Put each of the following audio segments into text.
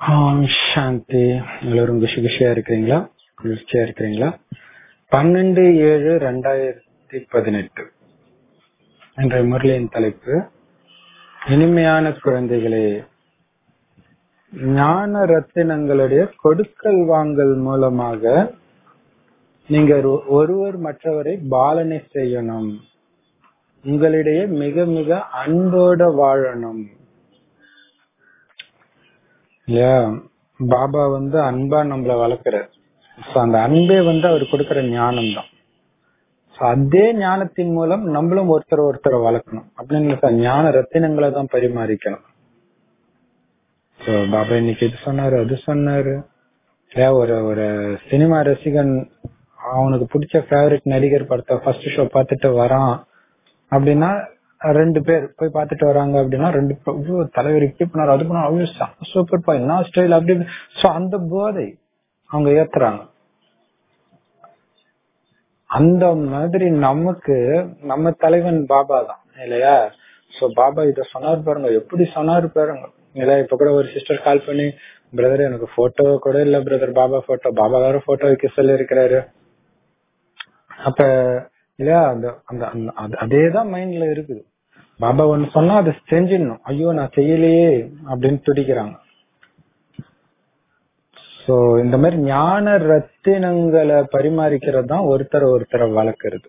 ஆம், சாந்தி எல்லோரும் குஷி குஷியா இருக்கிறீங்களா குளிர்ச்சியா இருக்கிறீங்களா பன்னெண்டு ஏழு ரெண்டாயிரத்தி பதினெட்டு என்ற முரளியின் தலைப்பு இனிமையான குழந்தைகளே ஞான ரத்தினங்களுடைய கொடுக்கல் வாங்கல் மூலமாக நீங்க ஒரு- ஒருவர் மற்றவரை பாலனை செய்யணும் உங்களிடையே மிக மிக அன்போட வாழணும் இல்லையா பாபா வந்து அன்பா நம்மள வளர்க்கிறார் So, அந்த அன்பே வந்து அவர் கொடுக்கிற ஞானம் தான் So, அதே ஞானத்தின் மூலம் நம்மளும் ஒருத்தர் ஒருத்தரை வளர்க்கணும் அப்படின்னு ஞான ரத்தினங்களை தான் பரிமாறிக்கணும் So, பாபா இன்னைக்கு இது சொன்னாரு அது சொன்னாரு இல்லையா ஒரு ஒரு சினிமா ரசிகன் அவனுக்கு பிடிச்ச ஃபேவரட் நடிகர் படத்தை ஃபர்ஸ்ட் ஷோ பார்த்துட்டு வரான் அப்படின்னா ரெண்டு பேர் போய் பார்த்துட்டு வராங்க அப்படின்னா ரெண்டு பேர், ஐயோ, தலைவர் இப்படி பண்ணாரு அது பண்ணாரு ஐயோ சூப்பர் பா என்ன ஸ்டைல் அப்படி சோ அந்த போதை அவங்க ஏத்துறாங்க அந்த மாதிரி நமக்கு நம்ம தலைவன் பாபா தான் இல்லையா சோ பாபா இத சொன்னார் பாருங்க எப்படி சொன்னாரு பாருங்க இல்லையா இப்ப கூட ஒரு சிஸ்டர் கால் பண்ணி பிரதர் எனக்கு போட்டோ கூட இல்ல பிரதர் பாபா போட்டோ பாபா வேற போட்டோ வைக்க சொல்லி இருக்கிறாரு அப்ப இல்லையா அந்த அந்த அந்த- அது- அதேதான் மைண்ட்ல இருக்குது பாபா ஒண்ணு சொன்னா அதை செஞ்சிடணும் ஐயோ நான் செய்யலையே அப்படின்னு துடிக்கிறாங்க சோ இந்த மாதிரி ஞான ரத்தினங்களை பரிமாறிக்கிறது தான் ஒருத்தரை ஒருத்தரை வளர்க்கறது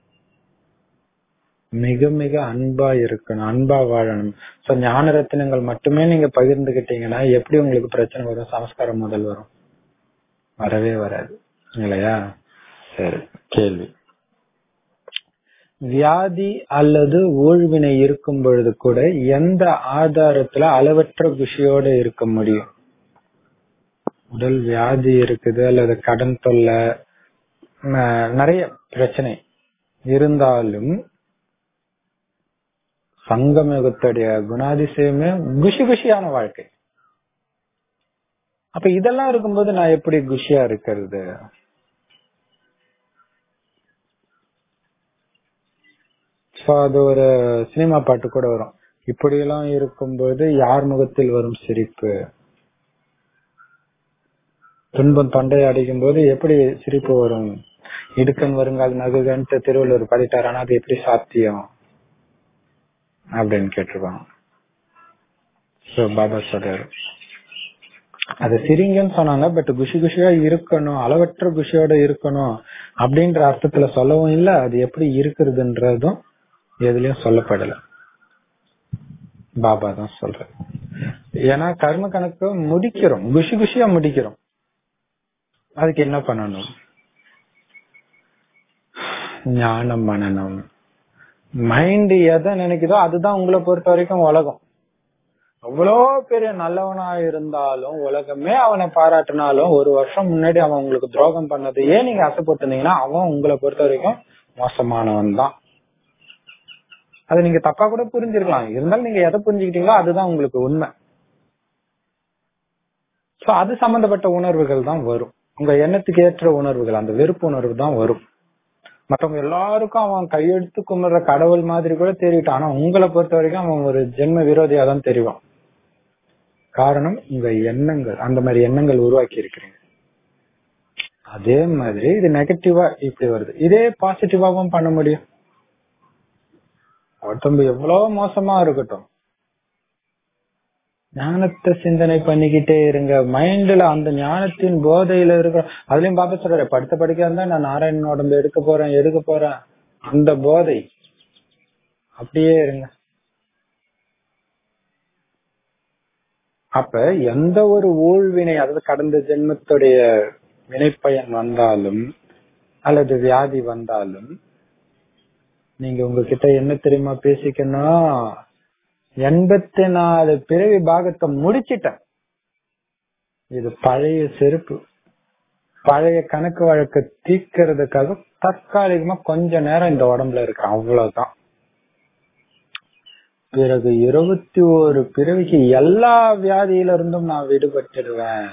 மிக மிக அன்பா இருக்கணும் அன்பா வாழணும் சோ ஞான ரத்தினங்கள் மட்டுமே நீங்க பகிர்ந்துகிட்டீங்கன்னா எப்படி உங்களுக்கு பிரச்சனை வரும் சமஸ்காரம் முதல் வரும் வரவே வராது இல்லையா சரி கேள்வி வியாதி அல்லது ஊழ்வினை இருக்கும் பொழுது கூட எந்த ஆதாரத்துல அளவற்ற குஷியோட இருக்க முடியும் உடல் வியாதி இருக்குது அல்லது கடன் தொல்லை ந- நிறைய பிரச்சனை இருந்தாலும் சங்கமயுகத்துடைய குணாதிசயமே குஷி குஷியான வாழ்க்கை அப்ப இதெல்லாம் இருக்கும்போது நான் எப்படி குஷியா இருக்கிறது So, அது ஒரு சினிமா பாட்டு கூட வரும் இப்படியெல்லாம் இருக்கும்போது யார் முகத்தில் வரும் சிரிப்பு துன்பம் தொண்டை அடிக்கும் போது எப்படி சிரிப்பு வரும் இடுக்கன் வருங்கால் நகுகன்ட்டு திருவள்ளுவர் பாடிட்டார் ஆனா அது எப்படி சாத்தியம் அப்படின்னு கேட்டிருப்பாங்க சோ பாபா சொல்றாரு அது சிரிங்கன்னு சொன்னாங்க பட் குஷி குஷியா இருக்கணும் அளவற்ற குஷியோட இருக்கணும் அப்படின்ற அர்த்தத்துல சொல்லவும் இல்ல அது எப்படி இருக்கிறதுன்றதும் எதுலயும் சொல்லப்படல பாபா தான் சொல்றாரு ஏன்னா கர்ம கணக்கு முடிக்கிறோம் குஷி குஷியா முடிக்கிறோம் அதுக்கு என்ன பண்ணணும் ஞானம் மனநம் மைண்ட் எதை நினைக்குதோ அதுதான் உங்களை பொறுத்த வரைக்கும் உலகம் எவ்வளோ பெரிய நல்லவனா இருந்தாலும் உலகமே அவனை பாராட்டினாலும் ஒரு வருஷம் முன்னாடி அவன் உங்களுக்கு துரோகம் பண்ணதையே நீங்க ஆசைப்பட்டிருந்தீங்கன்னா அவன் உங்களை பொறுத்த வரைக்கும் மோசமானவன் தான் அது நீங்க தப்பா கூட புரிஞ்சிருக்கலாம் இருந்தாலும் நீங்க எதை புரிஞ்சுக்கிட்டீங்களோ அதுதான் உங்களுக்கு உண்மை சோ அது சம்பந்தப்பட்ட உணர்வுகள் தான் வரும் உங்க எண்ணத்துக்கு ஏற்ற உணர்வுகள் அந்த வெறுப்பு உணர்வு தான் வரும் மத்தவங்க எல்லாருக்கும் அவன் கையெடுத்து கும்பிடுற கடவுள் மாதிரி கூட தெரிவிட்டான் ஆனா உங்களை பொறுத்த வரைக்கும் அவன் ஒரு ஜென்ம விரோதியா தான் தெரிவான் காரணம் உங்க எண்ணங்கள் அந்த மாதிரி எண்ணங்கள் உருவாக்கி இருக்கிறீங்க அதே மாதிரி இது நெகட்டிவா இப்படி வருது இதே பாசிட்டிவாவும் பண்ண முடியும் ஒருத்தவங்க எவ்வளவு மோசமா இருக்கட்டும் ஞானத்தை சிந்தனை பண்ணிக்கிட்டே இருங்க மைண்ட்ல அந்த ஞானத்தின் போதையில இருக்கிற அதுலயும் பாப்பா சொல்றாரு படுத்த படுக்க இருந்தா நான் நாராயணன் உடம்பு எடுக்க போறேன் எடுக்க போறேன் அந்த போதை அப்படியே இருங்க அப்ப எந்த ஒரு ஊழ்வினை அதாவது கடந்த ஜென்மத்துடைய வினைப்பயன் வந்தாலும் அல்லது வியாதி வந்தாலும் நீங்க உங்ககிட்ட என்ன தெரியுமா பேசிக்கணும் எண்பத்தி நாலு பிறவி பாகத்தை முடிச்சிட்டேன் இது பழைய செருப்பு பழைய கணக்கு வழக்கு தீக்கிறதுக்காக தற்காலிகமா கொஞ்ச நேரம் இந்த உடம்புல இருக்கு அவ்வளவுதான் பிறகு இருபத்தி ஒரு பிறவிக்கு எல்லா வியாதியில இருந்தும் நான் விடுபட்டுடுவேன்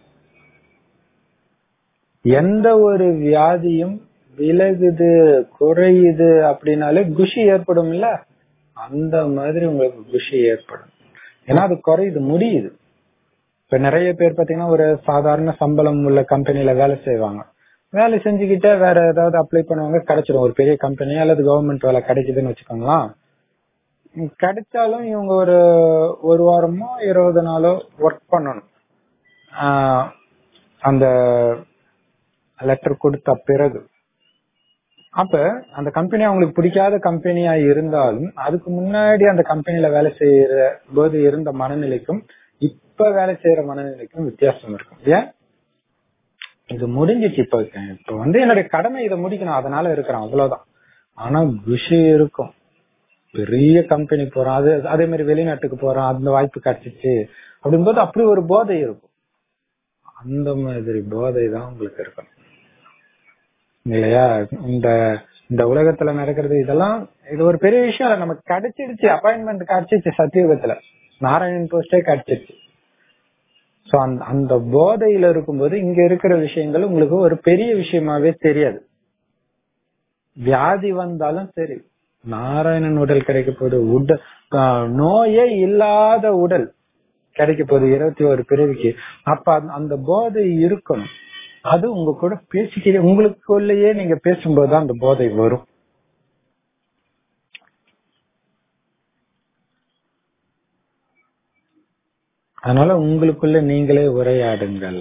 எந்த ஒரு வியாதியும் விலகுது குறையுது அப்படின்னாலே குஷி ஏற்படும் இல்ல அந்த மாதிரி உங்களுக்கு குஷி ஏற்படும் ஏன்னா அது குறையுது முடியுது இப்ப இப்ப நிறைய பேர் பாத்தீங்கன்னா ஒரு சாதாரண சம்பளம் உள்ள கம்பெனில வேலை செய்வாங்க வேலை செஞ்சுக்கிட்டே வேற ஏதாவது அப்ளை பண்ணுவாங்க கிடைச்சிடும் ஒரு பெரிய கம்பெனி அல்லது கவர்மெண்ட் வேலை கிடைக்குதுன்னு வச்சுக்கோங்களேன் உம் கிடைச்சாலும் இவங்க ஒரு ஒரு வாரமோ இருபது நாளோ ஒர்க் பண்ணணும் ஆஹ் அந்த லெட்டர் கொடுத்த பிறகு அப்ப அந்த கம்பெனி அவங்களுக்கு பிடிக்காத கம்பெனியா இருந்தாலும் அதுக்கு முன்னாடி அந்த கம்பெனில வேலை செய்யற போது இருந்த மனநிலைக்கும் இப்ப வேலை செய்யற மனநிலைக்கும் வித்தியாசம் இருக்கும் ஏன் இது முடிஞ்சிச்சு இப்ப இப்ப வந்து என்னுடைய கடமை இதை முடிக்கணும் அதனால இருக்கிறேன் அவ்வளவுதான் ஆனா விஷயம் இருக்கும் பெரிய கம்பெனி போறோம் அது அதே மாதிரி வெளிநாட்டுக்கு போறோம் அந்த வாய்ப்பு கிடைச்சிச்சு அப்படிங்கும்போது அப்படி ஒரு போதை இருக்கும் அந்த மாதிரி போதை தான் உங்களுக்கு இருக்கும் இல்லையா இந்த இந்த உலகத்துல நடக்கிறது இதெல்லாம் இது ஒரு பெரிய விஷயம் இல்ல நமக்கு கிடைச்சிடுச்சு அப்பாயின்மெண்ட் கிடைச்சிச்சு சத்தியுகத்துல நாராயணன் போஸ்டே கிடைச்சிருச்சு சோ அந்த அந்த போதையில இருக்கும்போது இங்க இருக்கிற விஷயங்கள் உங்களுக்கு ஒரு பெரிய விஷயமாவே தெரியாது வியாதி வந்தாலும் சரி நாராயணன் உடல் கிடைக்க போகுது உடல் ஆஹ் நோயே இல்லாத உடல் கிடைக்க போகுது இருபத்தி ஒரு பிறவிக்கு அப்ப அந்த- அந்த போதை இருக்கணும் அது உங்க கூட பேசிக்கிட்டே உங்களுக்குள்ளேயே நீங்க பேசும்போதுதான் அந்த போதை வரும் அதனால உங்களுக்குள்ள நீங்களே உரையாடுங்கள்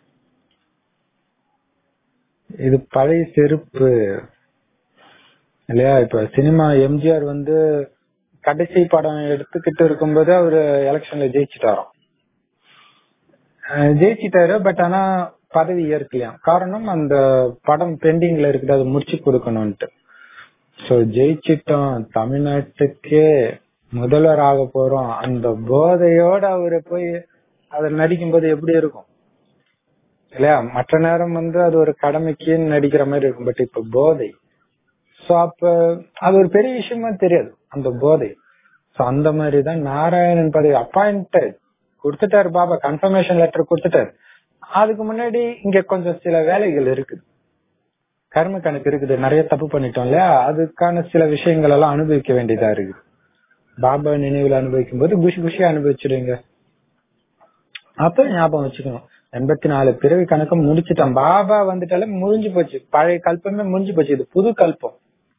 இது பழைய செருப்பு இல்லையா இப்ப சினிமா எம்ஜிஆர் வந்து கடைசி படம் எடுத்துக்கிட்டு இருக்கும்போது அவரு எலெக்ஷன்ல ஜெயிச்சுட்டாராம் அஹ் ஜெயிச்சிட்டாரு பட் ஆனா பதவி ஏற்கலையாம் காரணம் அந்த படம் பெண்டிங்ல இருக்குது அதை முடிச்சு கொடுக்கணும்ட்டு சோ ஜெயிச்சிட்டோம் தமிழ்நாட்டுக்கே முதல்வர் ஆக போறோம் அந்த போதையோட அவரு போய் அதில் நடிக்கும்போது எப்படி இருக்கும் இல்லையா மற்ற நேரம் வந்து அது ஒரு கடமைக்கு நடிக்கிற மாதிரி இருக்கும் பட் இப்ப போதை சோ அப்ப அது ஒரு பெரிய விஷயமா தெரியாது அந்த போதை சோ அந்த மாதிரி தான் நாராயணன் பதவி அப்பாயிண்டட் கொடுத்துட்டாரு பாபா கன்ஃபர்மேஷன் லெட்டர் கொடுத்துட்டாரு அதுக்கு முன்னாடி இங்க கொஞ்சம் சில வேலைகள் இருக்குது கர்ம கணக்கு இருக்குது நிறைய தப்பு பண்ணிட்டோம் இல்லையா அதுக்கான சில விஷயங்கள் எல்லாம் அனுபவிக்க வேண்டியதா இருக்குது பாபா நினைவுல அனுபவிக்கும் போது குஷி குஷியா அனுபவிச்சிடுங்க அப்ப ஞாபகம் வச்சுக்கணும் எண்பத்தி நாலு பிறவி கணக்கு முடிச்சிட்டோம் பாபா வந்துட்டாலே முடிஞ்சு போச்சு பழைய கல்பமே முடிஞ்சு போச்சு இது புது கல்பம்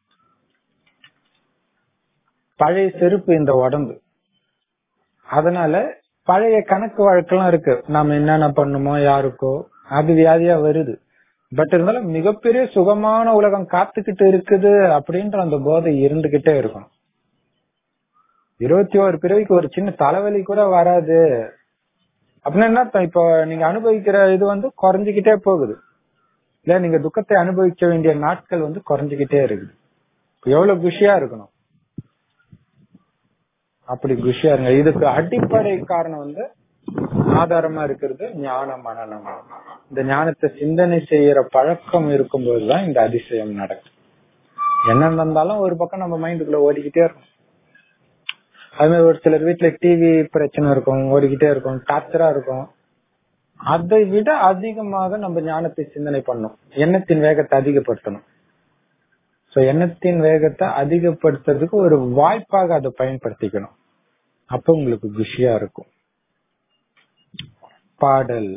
பழைய செருப்பு இந்த உடம்பு அதனால பழைய கணக்கு வழக்கெல்லாம் இருக்கு நாம என்னென்ன பண்ணுமோ யாருக்கோ அது வியாதியா வருது பட் இருந்தாலும் மிகப்பெரிய சுகமான உலகம் காத்துக்கிட்டு இருக்குது அப்படின்ற அந்த போதை இருந்துகிட்டே இருக்கணும் இருபத்தி ஓரு பிறவிக்கு ஒரு சின்ன தலைவலி கூட வராது அப்படின்னா என்ன அர்த்தம்? இப்போ நீங்க அனுபவிக்கிற இது வந்து குறைஞ்சுக்கிட்டே போகுது இல்ல நீங்க துக்கத்தை அனுபவிக்க வேண்டிய நாட்கள் வந்து குறைஞ்சுக்கிட்டே இருக்குது இப்ப எவ்வளவு குஷியா இருக்கணும் அப்படி குஷியா இருங்க இதுக்கு அடிப்படை காரணம் வந்து ஆதாரமா இருக்கிறது ஞான மனநம் இந்த ஞானத்தை சிந்தனை செய்யற பழக்கம் இருக்கும்போதுதான் இந்த அதிசயம் நடக்கும் என்ன நடந்தாலும் ஒரு பக்கம் நம்ம மைண்டுக்குள்ள ஓடிக்கிட்டே இருக்கும் அது மாதிரி ஒரு சிலர் வீட்டுல டிவி பிரச்சனை இருக்கும் ஓடிக்கிட்டே இருக்கும் டார்ச்சரா இருக்கும் அதை விட அதிகமாக நம்ம ஞானத்தை சிந்தனை பண்ணணும் எண்ணத்தின் வேகத்தை அதிகப்படுத்தணும் சோ எண்ணத்தின் வேகத்தை அதிகப்படுத்துறதுக்கு ஒரு வாய்ப்பாக அதை பயன்படுத்திக்கணும் அப்ப உங்களுக்கு குஷியா இருக்கும் பாடல்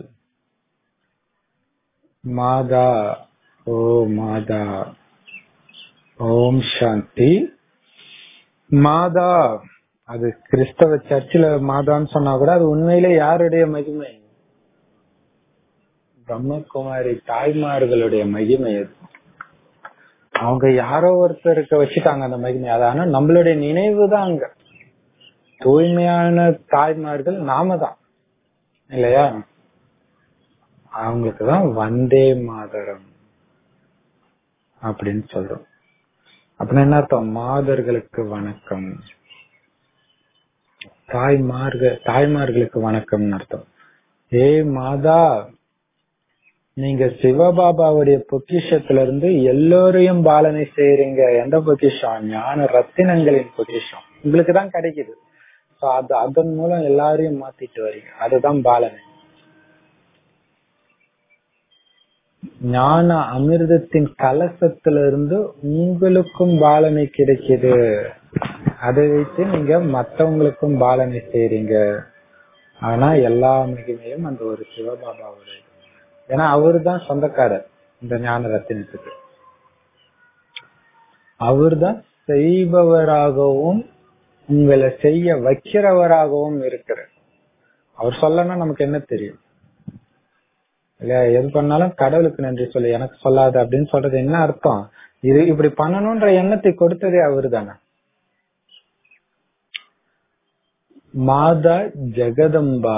மாதா ஓ மாதா ஓம் சாந்தி மாதா அது கிறிஸ்தவ சர்ச்சில் மாதான்னு சொன்னா கூட அது உண்மையிலே யாருடைய மகிமை பிரம்மகுமாரி தாய்மார்களுடைய மகிமை அது அவங்க யாரோ ஒருத்தருக்கு வச்சுட்டாங்க அந்த மகிமை அது ஆனா நம்மளுடைய நினைவு தான் அங்க தூய்மையான தாய்மார்கள் நாம தான் இல்லையா அவங்களுக்கு தான் வந்தே மாதரம் அப்படின்னு சொல்றோம் அப்படின்னா என்ன அர்த்தம் மாதர்களுக்கு வணக்கம் தாய்மார்கள் தாய்மார்களுக்கு வணக்கம்னு அர்த்தம் ஏ மாதா நீங்க சிவபாபாவுடைய பொக்கிஷத்துல இருந்து எல்லோரையும் பாலனை செய்யறீங்க எந்த பொக்கிஷம் ஞான ரத்தினங்களின் பொக்கிஷம் உங்களுக்கு தான் கிடைக்குது So அது அதன் மூலம் எல்லாரையும் மாத்திட்டு வரீங்க அதுதான் பாலனை ஞான அமிர்தத்தின் கலசத்திலிருந்து உங்களுக்கும் பாலனை கிடைக்குது அதை வைத்து நீங்க மத்தவங்களுக்கும் பாலனை செய்றீங்க ஆனா எல்லா மகிமையும் அந்த ஒரு சிவபாபாவுடைய ஏன்னா அவரு தான் சொந்தக்காரர் இந்த ஞான ரத்தினத்துக்கு அவர்தான் செய்பவராகவும் உங்களை செய்ய வைக்கிறவராகவும் இருக்கிறார் அவர் சொல்லனா நமக்கு என்ன தெரியும் இல்லையா எது பண்ணாலும் கடவுளுக்கு நன்றி சொல்லு எனக்கு சொல்லாது அப்படின்னு சொல்றது என்ன அர்த்தம் இது இப்படி பண்ணணும்ன்ற எண்ணத்தை கொடுத்ததே அவரு தானே மாதா ஜெகதம்பா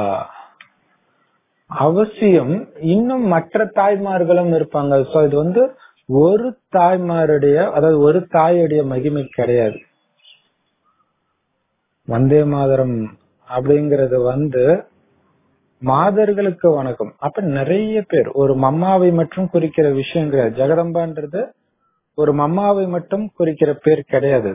அவசியம் இன்னும் மற்ற தாய்மார்களும் இருப்பாங்க சோ இது வந்து ஒரு தாய்மாருடைய அதாவது ஒரு தாயுடைய மகிமை கிடையாது வந்தே மாதரம் அப்படிங்கறது வந்து மாதர்களுக்கு வணக்கம் அப்ப நிறைய பேர் ஒரு மம்மாவை மட்டும் குறிக்கிற விஷயம் கிடையாது ஜெகதம்பான்றது ஒரு மம்மாவை மட்டும் குறிக்கிற பேர் கிடையாது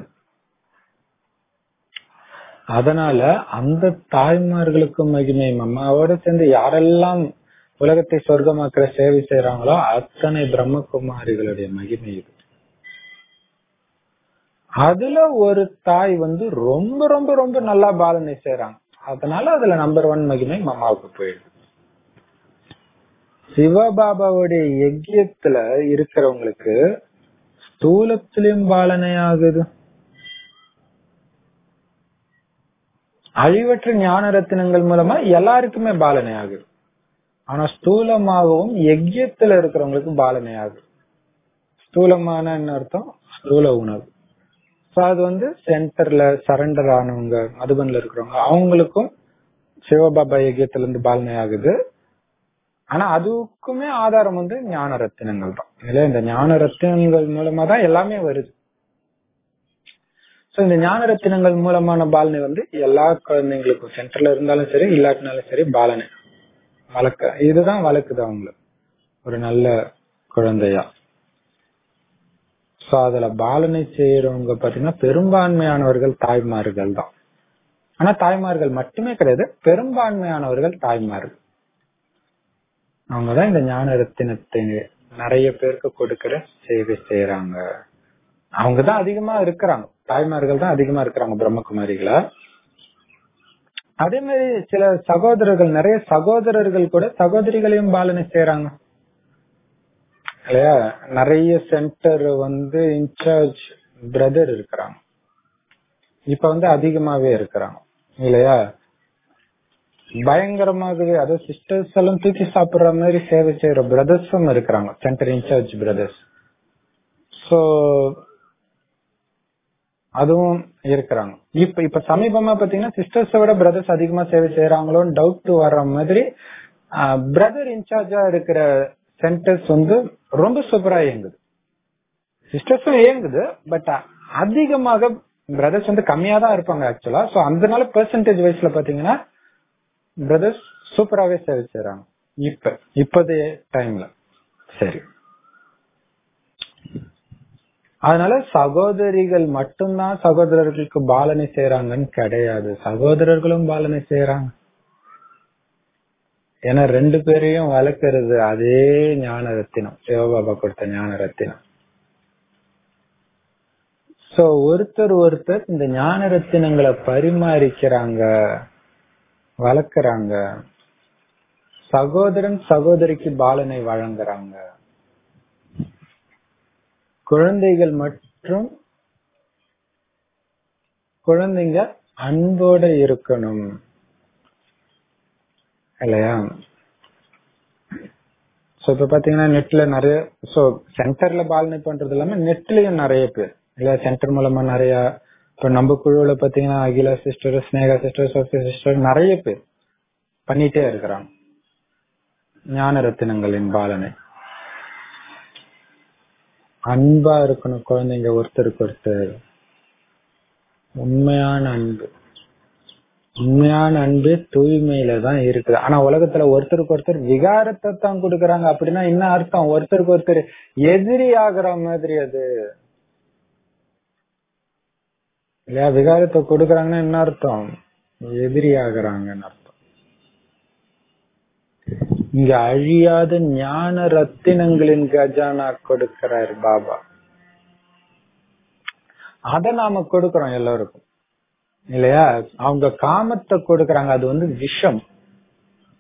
அதனால அந்த தாய்மார்களுக்கும் மகிமை மம்மாவோட சேர்ந்து யாரெல்லாம் உலகத்தை சொர்க்கமாக்குற சேவை செய்யறாங்களோ அத்தனை பிரம்மகுமாரிகளுடைய மகிமை இது அதுல ஒரு தாய் வந்து ரொம்ப ரொம்ப ரொம்ப நல்லா பாலனை செய்யறாங்க அதனால அதுல நம்பர் ஒன் மகிமை மம்மாவுக்கு போயிடுது சிவபாபாவுடைய யஜ்யத்துல இருக்கிறவங்களுக்கு ஸ்தூலத்திலும் பாலனை ஆகுது அழிவற்ற ஞான ரத்தினங்கள் மூலமா எல்லாருக்குமே பாலனை ஆகுது ஆனா ஸ்தூலமாகவும் யஜ்யத்துல இருக்கிறவங்களுக்கு பாலனை ஆகுது ஸ்தூலமான என்ன அர்த்தம் ஸ்தூல உணவு சோ அது வந்து சென்டர்ல சரண்டர் ஆனவங்க மதுபன்ல இருக்கிறவங்க அவங்களுக்கும் சிவபாபா யஜ்யத்துல இருந்து பாலனை ஆகுது ஆனா அதுக்குமே ஆதாரம் வந்து ஞான ரத்தினங்கள் தான் இல்லையா இந்த ஞான ரத்தினங்கள் மூலமா தான் எல்லாமே வருது சோ இந்த ஞான ரத்தினங்கள் மூலமான பாலனை வந்து எல்லா குழந்தைங்களுக்கும் சென்டர்ல இருந்தாலும் சரி இல்லாட்டினாலும் சரி பாலனை வளர்க்க இதுதான் வளர்க்குது அவங்கள ஒரு நல்ல குழந்தையா சோ அதுல பாலனை செய்யறவங்க பாத்தீங்கன்னா பெரும்பான்மையானவர்கள் தாய்மார்கள் தான் ஆனா தாய்மார்கள் மட்டுமே கிடையாது பெரும்பான்மையானவர்கள் தாய்மார்கள் அவங்கதான் இந்த ஞான ரத்தினத்தை நிறைய பேருக்கு கொடுக்கிற சேவை செய்யறாங்க அவங்கதான் அதிகமா இருக்கிறாங்க தாய்மார்கள் தான் அதிகமா இருக்கிறாங்க பிரம்மகுமாரிகளா அதே மாதிரி சில சகோதரர்கள் நிறைய சகோதரர்கள் கூட சகோதரிகளையும் பாலனை செய்யறாங்க இல்லையா நிறைய சென்டர் வந்து இன்சார்ஜ் பிரதர் இருக்கிறாங்க இப்ப வந்து அதிகமாவே இருக்கிறாங்க இல்லையா பயங்கரமாகவே அதாவது சிஸ்டர்ஸ் எல்லாம் தூக்கி சாப்பிடுற மாதிரி சேவை செய்யற பிரதர்ஸும் இருக்கிறாங்க சென்டர் இன்சார்ஜ் பிரதர்ஸ் சோ அதுவும் இருக்கிறாங்க இப்ப இப்ப சமீபமா பாத்தீங்கன்னா சிஸ்டர்ஸை விட பிரதர்ஸ் அதிகமா சேவை செய்யறாங்களோன்னு டவுட் வர்ற மாதிரி பிரதர் இன்சார்ஜா இருக்கிற சென்டர்ஸ் வந்து ரொம்ப சூப்பரா இயங்குது சிஸ்டர்ஸும் இயங்குது பட் அதிகமாக பிரதர்ஸ் வந்து கம்மியா தான் இருப்பாங்க ஆக்சுவலா சோ அதனால பெர்சன்டேஜ் வைஸ்ல பாத்தீங்கன்னா பிரதர்ஸ் சூப்பராவே சேவை செய்யறாங்க இப்ப இப்போதைய டைம்ல சரி அதனால சகோதரிகள் மட்டும்தான் சகோதரர்களுக்கு பாலனை செய்யறாங்கன்னு கிடையாது சகோதரர்களும் பாலனை செய்யறாங்க ஏன்னா ரெண்டு பேரையும் வளர்க்கறது அதே ஞான ரத்தினம் சிவபாபா கொடுத்த ஞான ரத்தினம் சோ ஒருத்தர் ஒருத்தர் இந்த ஞான ரத்தினங்களை பரிமாறிக்கிறாங்க வளர்க்கறாங்க சகோதரன் சகோதரிக்கு பாலனை வழங்குறாங்க குழந்தைகள் மற்றும் குழந்தைங்க அன்போட இருக்கணும் இல்லையா சோ இப்ப பாத்தீங்கன்னா நெட்ல நிறைய சோ சென்டர்ல பாலனை பண்றது இல்லாம நெட்லயும் நிறைய பேர் இல்லையா சென்டர் மூலமா நிறைய இப்ப நம்ம குழுவுல பாத்தீங்கன்னா Akila sister Sneha sister Sophie sister நிறைய பேர் பண்ணிட்டே இருக்கிறாங்க ஞான ரத்தினங்களின் பாலனை அன்பா இருக்கணும் குழந்தைங்க ஒருத்தருக்கு ஒருத்தர் உண்மையான அன்பு உண்மையான அன்பு தூய்மையில தான் இருக்குது ஆனா உலகத்துல ஒருத்தருக்கு ஒருத்தர் விகாரத்தை தான் கொடுக்கறாங்க அப்படின்னா என்ன அர்த்தம் ஒருத்தருக்கு ஒருத்தர் எதிரி ஆகுற மாதிரி அது இல்லையா விகாரத்தை கொடுக்கறாங்கன்னா என்ன அர்த்தம் எதிரி ஆகுறாங்கன்னு அர்த்தம் இங்க அழியாத ஞான ரத்தினங்களின் கஜானா கொடுக்கிறார் பாபா அத நாம கொடுக்கறோம் எல்லாருக்கும் இல்லையா அவங்க காமத்தை கொடுக்கறாங்க அது வந்து விஷம்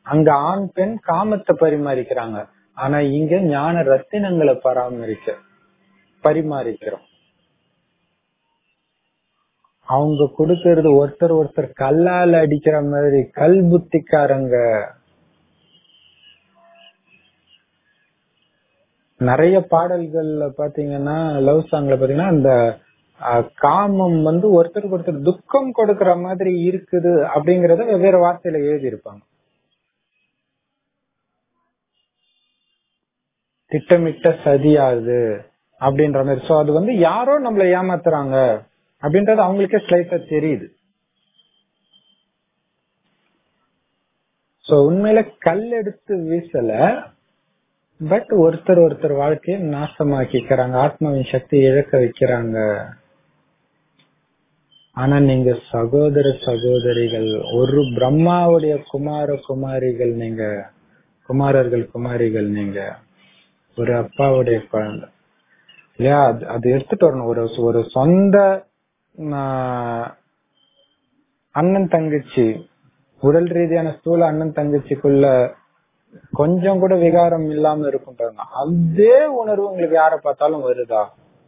அங்க ஆண் பெண் காமத்தை பரிமாறிக்கிறாங்க ஆனா இங்க ஞான ரத்தினங்களை பராமரிக்க பரிமாறிக்கிறோம் அவங்க கொடுக்கறது ஒருத்தர் ஒருத்தர் கல்லால அடிக்கிற மாதிரி கல் புத்திக்காரங்க நிறைய பாடல்கள்ல பாத்தீங்கன்னா லவ் சாங்ல பாத்தீங்கன்னா அந்த அஹ், காமம் வந்து ஒருத்தருக்கு ஒருத்தர் துக்கம் கொடுக்கற மாதிரி இருக்குது அப்படிங்கறத வெவ்வேறு வார்த்தையில எழுதி இருப்பாங்க திட்டமிட்ட சதியாது அப்படின்ற மாதிரி சோ அது வந்து யாரோ நம்மள ஏமாத்துறாங்க அப்படின்றது அவங்களுக்கே ஸ்லைட்டா தெரியுது சோ உண்மையில கல் எடுத்து வீசல பட் ஒருத்தர் ஒருத்தர் வாழ்க்கையை நாசமாக்கிக்கிறாங்க ஆத்மாவின் சக்தி இழக்க வைக்கிறாங்க ஆனா நீங்க சகோதர சகோதரிகள் ஒரு பிரம்மாவுடைய குமார குமாரிகள் நீங்க குமாரர்கள் குமாரிகள் நீங்க ஒரு அப்பாவுடைய குழந்தை இல்லையா அது அது எடுத்துட்டு வரணும் ஒரு ஒரு சொந்த ஆஹ், அண்ணன் தங்கச்சி உடல் ரீதியான ஸ்தூல அண்ணன் தங்கச்சிக்குள்ள கொஞ்சம் கூட விகாரம் இல்லாம இருக்கும் பாருங்க அதே உணர்வு உங்களுக்கு யார பார்த்தாலும் வருதா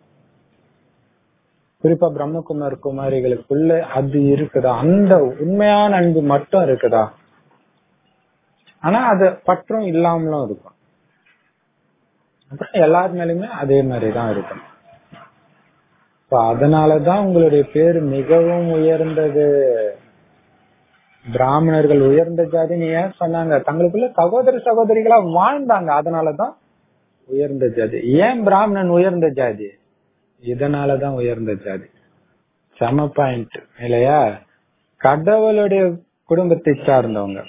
குறிப்பா பிரம்மகுமார் குமாரிகளுக்குள்ள அது இருக்குதா அந்த உண்மையான அன்பு மட்டும் இருக்குதா ஆனா அது பற்றும் இல்லாமலும் இருக்கும் அப்புறம் எல்லார் மேலயுமே அதே மாதிரிதான் இருக்கும் So, அதனாலதான் உங்களுடைய பேர் மிகவும் உயர்ந்தது பிராமணர்கள் உயர்ந்த ஜாதின்னு ஏன் சொன்னாங்க தங்களுக்குள்ள சகோதர சகோதரிகளா வாழ்ந்தாங்க அதனாலதான் உயர்ந்த ஜாதி ஏன் பிராமணன் உயர்ந்த ஜாதி இதனாலதான் உயர்ந்த ஜாதி சம பாயிண்ட் இல்லையா கடவுளுடைய குடும்பத்தை சார்ந்தவங்க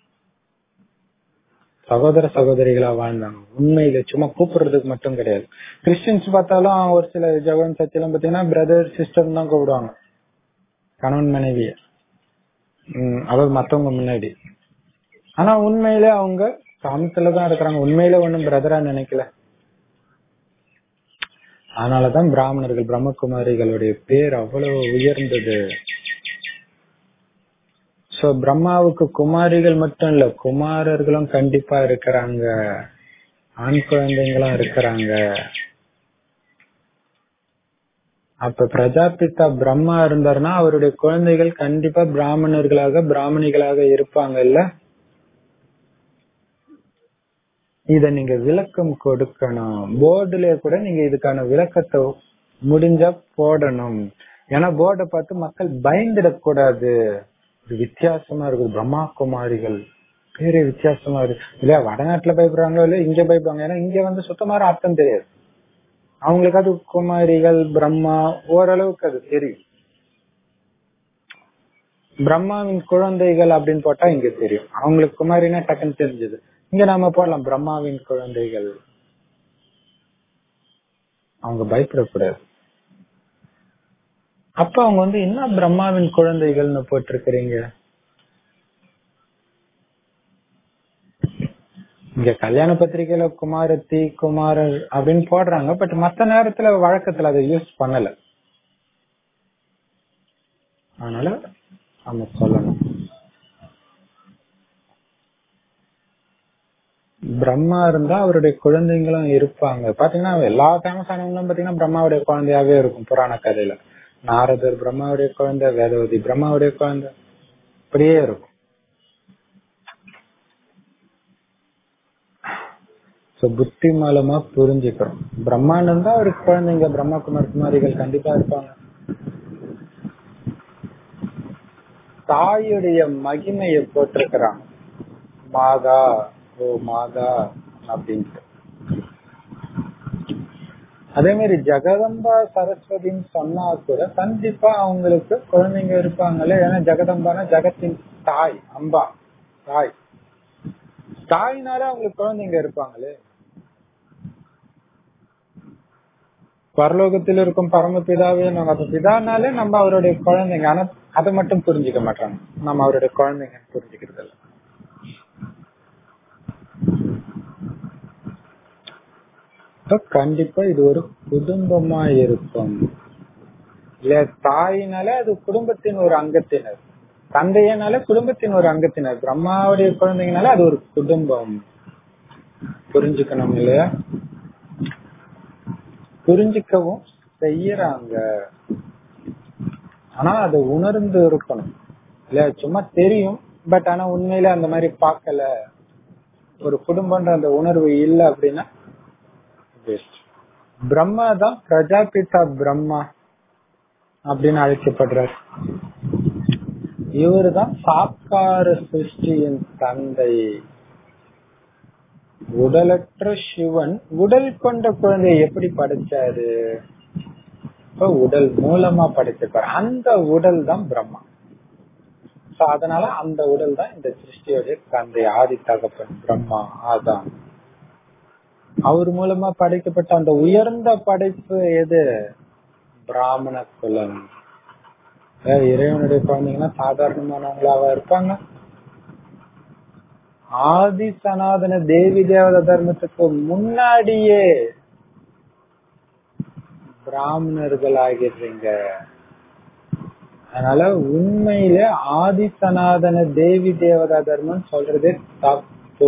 சகோதர சகோதரிகளா வாழ்ந்தாங்க உண்மையில சும்மா கூப்பிடுறதுக்கு மட்டும் கிடையாது கிறிஸ்டின்ஸ் பார்த்தாலும் ஒரு சில ஜெகன் சத்தியெல்லாம் பாத்தீங்கன்னா பிரதர் சிஸ்டர் தான் கூப்பிடுவாங்க கணவன் மனைவிய உம் அதாவது மத்தவங்க முன்னாடி ஆனா உண்மையில அவங்க காமத்துலதான் இருக்கிறாங்க உண்மையில ஒண்ணும் பிரதரா நினைக்கல அதனாலதான் பிராமணர்கள் பிரம்மகுமாரிகளுடைய பேர் அவ்வளவு உயர்ந்தது சோ பிரம்மாவுக்கு குமாரிகள் மட்டும் இல்ல குமாரர்களும் கண்டிப்பா இருக்கிறாங்க ஆண் குழந்தைங்களும் இருக்கிறாங்க அப்ப பிரஜாபிதா பிரம்மா இருந்தாருன்னா அவருடைய குழந்தைகள் கண்டிப்பா பிராமணர்களாக பிராமணிகளாக இருப்பாங்கல்ல இத நீங்க விளக்கம் கொடுக்கணும் போர்டுல கூட நீங்க இதுக்கான விளக்கத்தை முடிஞ்சா போடணும் ஏன்னா போர்டை பார்த்து மக்கள் பயந்துடக்கூடாது இது வித்தியாசமா இருக்கு பிரம்மா குமாரிகள் பேரே வித்தியாசமா இருக்கு இல்லையா வடநாட்டுல பயப்படுறாங்களோ இல்ல இங்க பயப்படுறாங்க ஏன்னா இங்க வந்து சுத்தமான அர்த்தம் தெரியாது அவங்களுக்கு அது குமாரிகள் பிரம்மா ஓரளவுக்கு அது தெரியும் பிரம்மாவின் குழந்தைகள் அப்படின்னு போட்டா இங்க தெரியும் அவங்களுக்கு குமாரினா டக்குன்னு தெரிஞ்சது இங்க நாம போடலாம் பிரம்மாவின் குழந்தைகள் அவங்க பயப்படக்கூடாது அப்ப அவங்க வந்து என்ன பிரம்மாவின் குழந்தைகள்னு போட்டிருக்கிறீங்க இங்க கல்யாண பத்திரிகையில குமாரத்தி குமாரர் அப்படின்னு போடுறாங்க பட் மத்த நேரத்துல வழக்கத்துல அதை யூஸ் பண்ணல அதனால நம்ம சொல்லணும் பிரம்மா இருந்தா அவருடைய குழந்தைங்களும் இருப்பாங்க பாத்தீங்கன்னா எல்லா ஃபேமஸ் ஆனவங்களும் பாத்தீங்கன்னா பிரம்மாவுடைய குழந்தையாவே இருக்கும் புராண கதையில நாரதர் பிரம்மாவுடைய குழந்தை வேதவதி பிரம்மாவுடைய குழந்தை அப்படியே இருக்கும் சோ புத்தி மூலமா புரிஞ்சுக்கிறோம் பிரம்மாண்டம் தான் ஒரு குழந்தைங்க பிரம்மா குமார் குமாரிகள் கண்டிப்பா இருப்பாங்க தாயுடைய மகிமையை போட்டிருக்கிறாங்க மாதா ஓ மாதா அப்படின்ட்டு அதே மாதிரி ஜெகதம்பா சரஸ்வதின்னு சொன்னா கூட கண்டிப்பா அவங்களுக்கு குழந்தைங்க இருப்பாங்களே ஏன்னா ஜெகதம்பானா ஜெகத்தின் தாய் அம்பா தாய் தாய்னால அவங்களுக்கு குழந்தைங்க இருப்பாங்களே பரலோகத்தில் இருக்கும் பரமபிதாவே நம்ம அப்ப பிதானாலே நம்ம அவருடைய குழந்தைங்க ஆனா அதை மட்டும் புரிஞ்சுக்க மாட்டாங்க நம்ம அவருடைய குழந்தைங்க புரிஞ்சுக்கிறது இல்ல அப்ப கண்டிப்பா இது ஒரு குடும்பமா இருக்கும் இல்ல தாயினால அது குடும்பத்தின் ஒரு அங்கத்தினர் தந்தையனால குடும்பத்தின் ஒரு அங்கத்தினர் பிரம்மாவுடைய குழந்தைங்கனால அது ஒரு குடும்பம் புரிஞ்சுக்கணும் இல்லையா புரிஞ்சுக்கவும் செய்யறாங்க ஆனா அதை உணர்ந்து இருக்கணும் இல்ல சும்மா தெரியும் பட் ஆனா உண்மையில அந்த மாதிரி பார்க்கல ஒரு குடும்பம்ன்ற அந்த உணர்வு இல்லை அப்படின்னா waste. பிரம்மா தான் பிரஜாபிதா பிரம்மா அப்படின்னு அழைக்கப்படுறார் இவரு தான் சாக்கார சிருஷ்டியின் தந்தை உடலற்ற சிவன் உடல் கொண்ட குழந்தையை எப்படி படைச்சாரு இப்ப உடல் மூலமா படைச்சிருப்பாரு அந்த உடல் தான் பிரம்மா So, அதனால அந்த உடல் தான் இந்த சிருஷ்டியோடைய தந்தை ஆதி தகப்பன் பிரம்மா ஆதான் அவர் மூலமா படைக்கப்பட்ட அந்த உயர்ந்த படைப்பு எது பிராமண குலம் அஹ் இறைவனுடைய குழந்தைங்கன்னா சாதாரணமானவங்களாவா இருப்பாங்க ஆதி சனாதன தேவி தேவத தர்மத்துக்கு முன்னாடியே பிராமணர்கள் ஆகிடுறீங்க அதனால உண்மையில ஆதி சனாதன தேவி தேவதா தர்மம் சொல்றதே தப்பு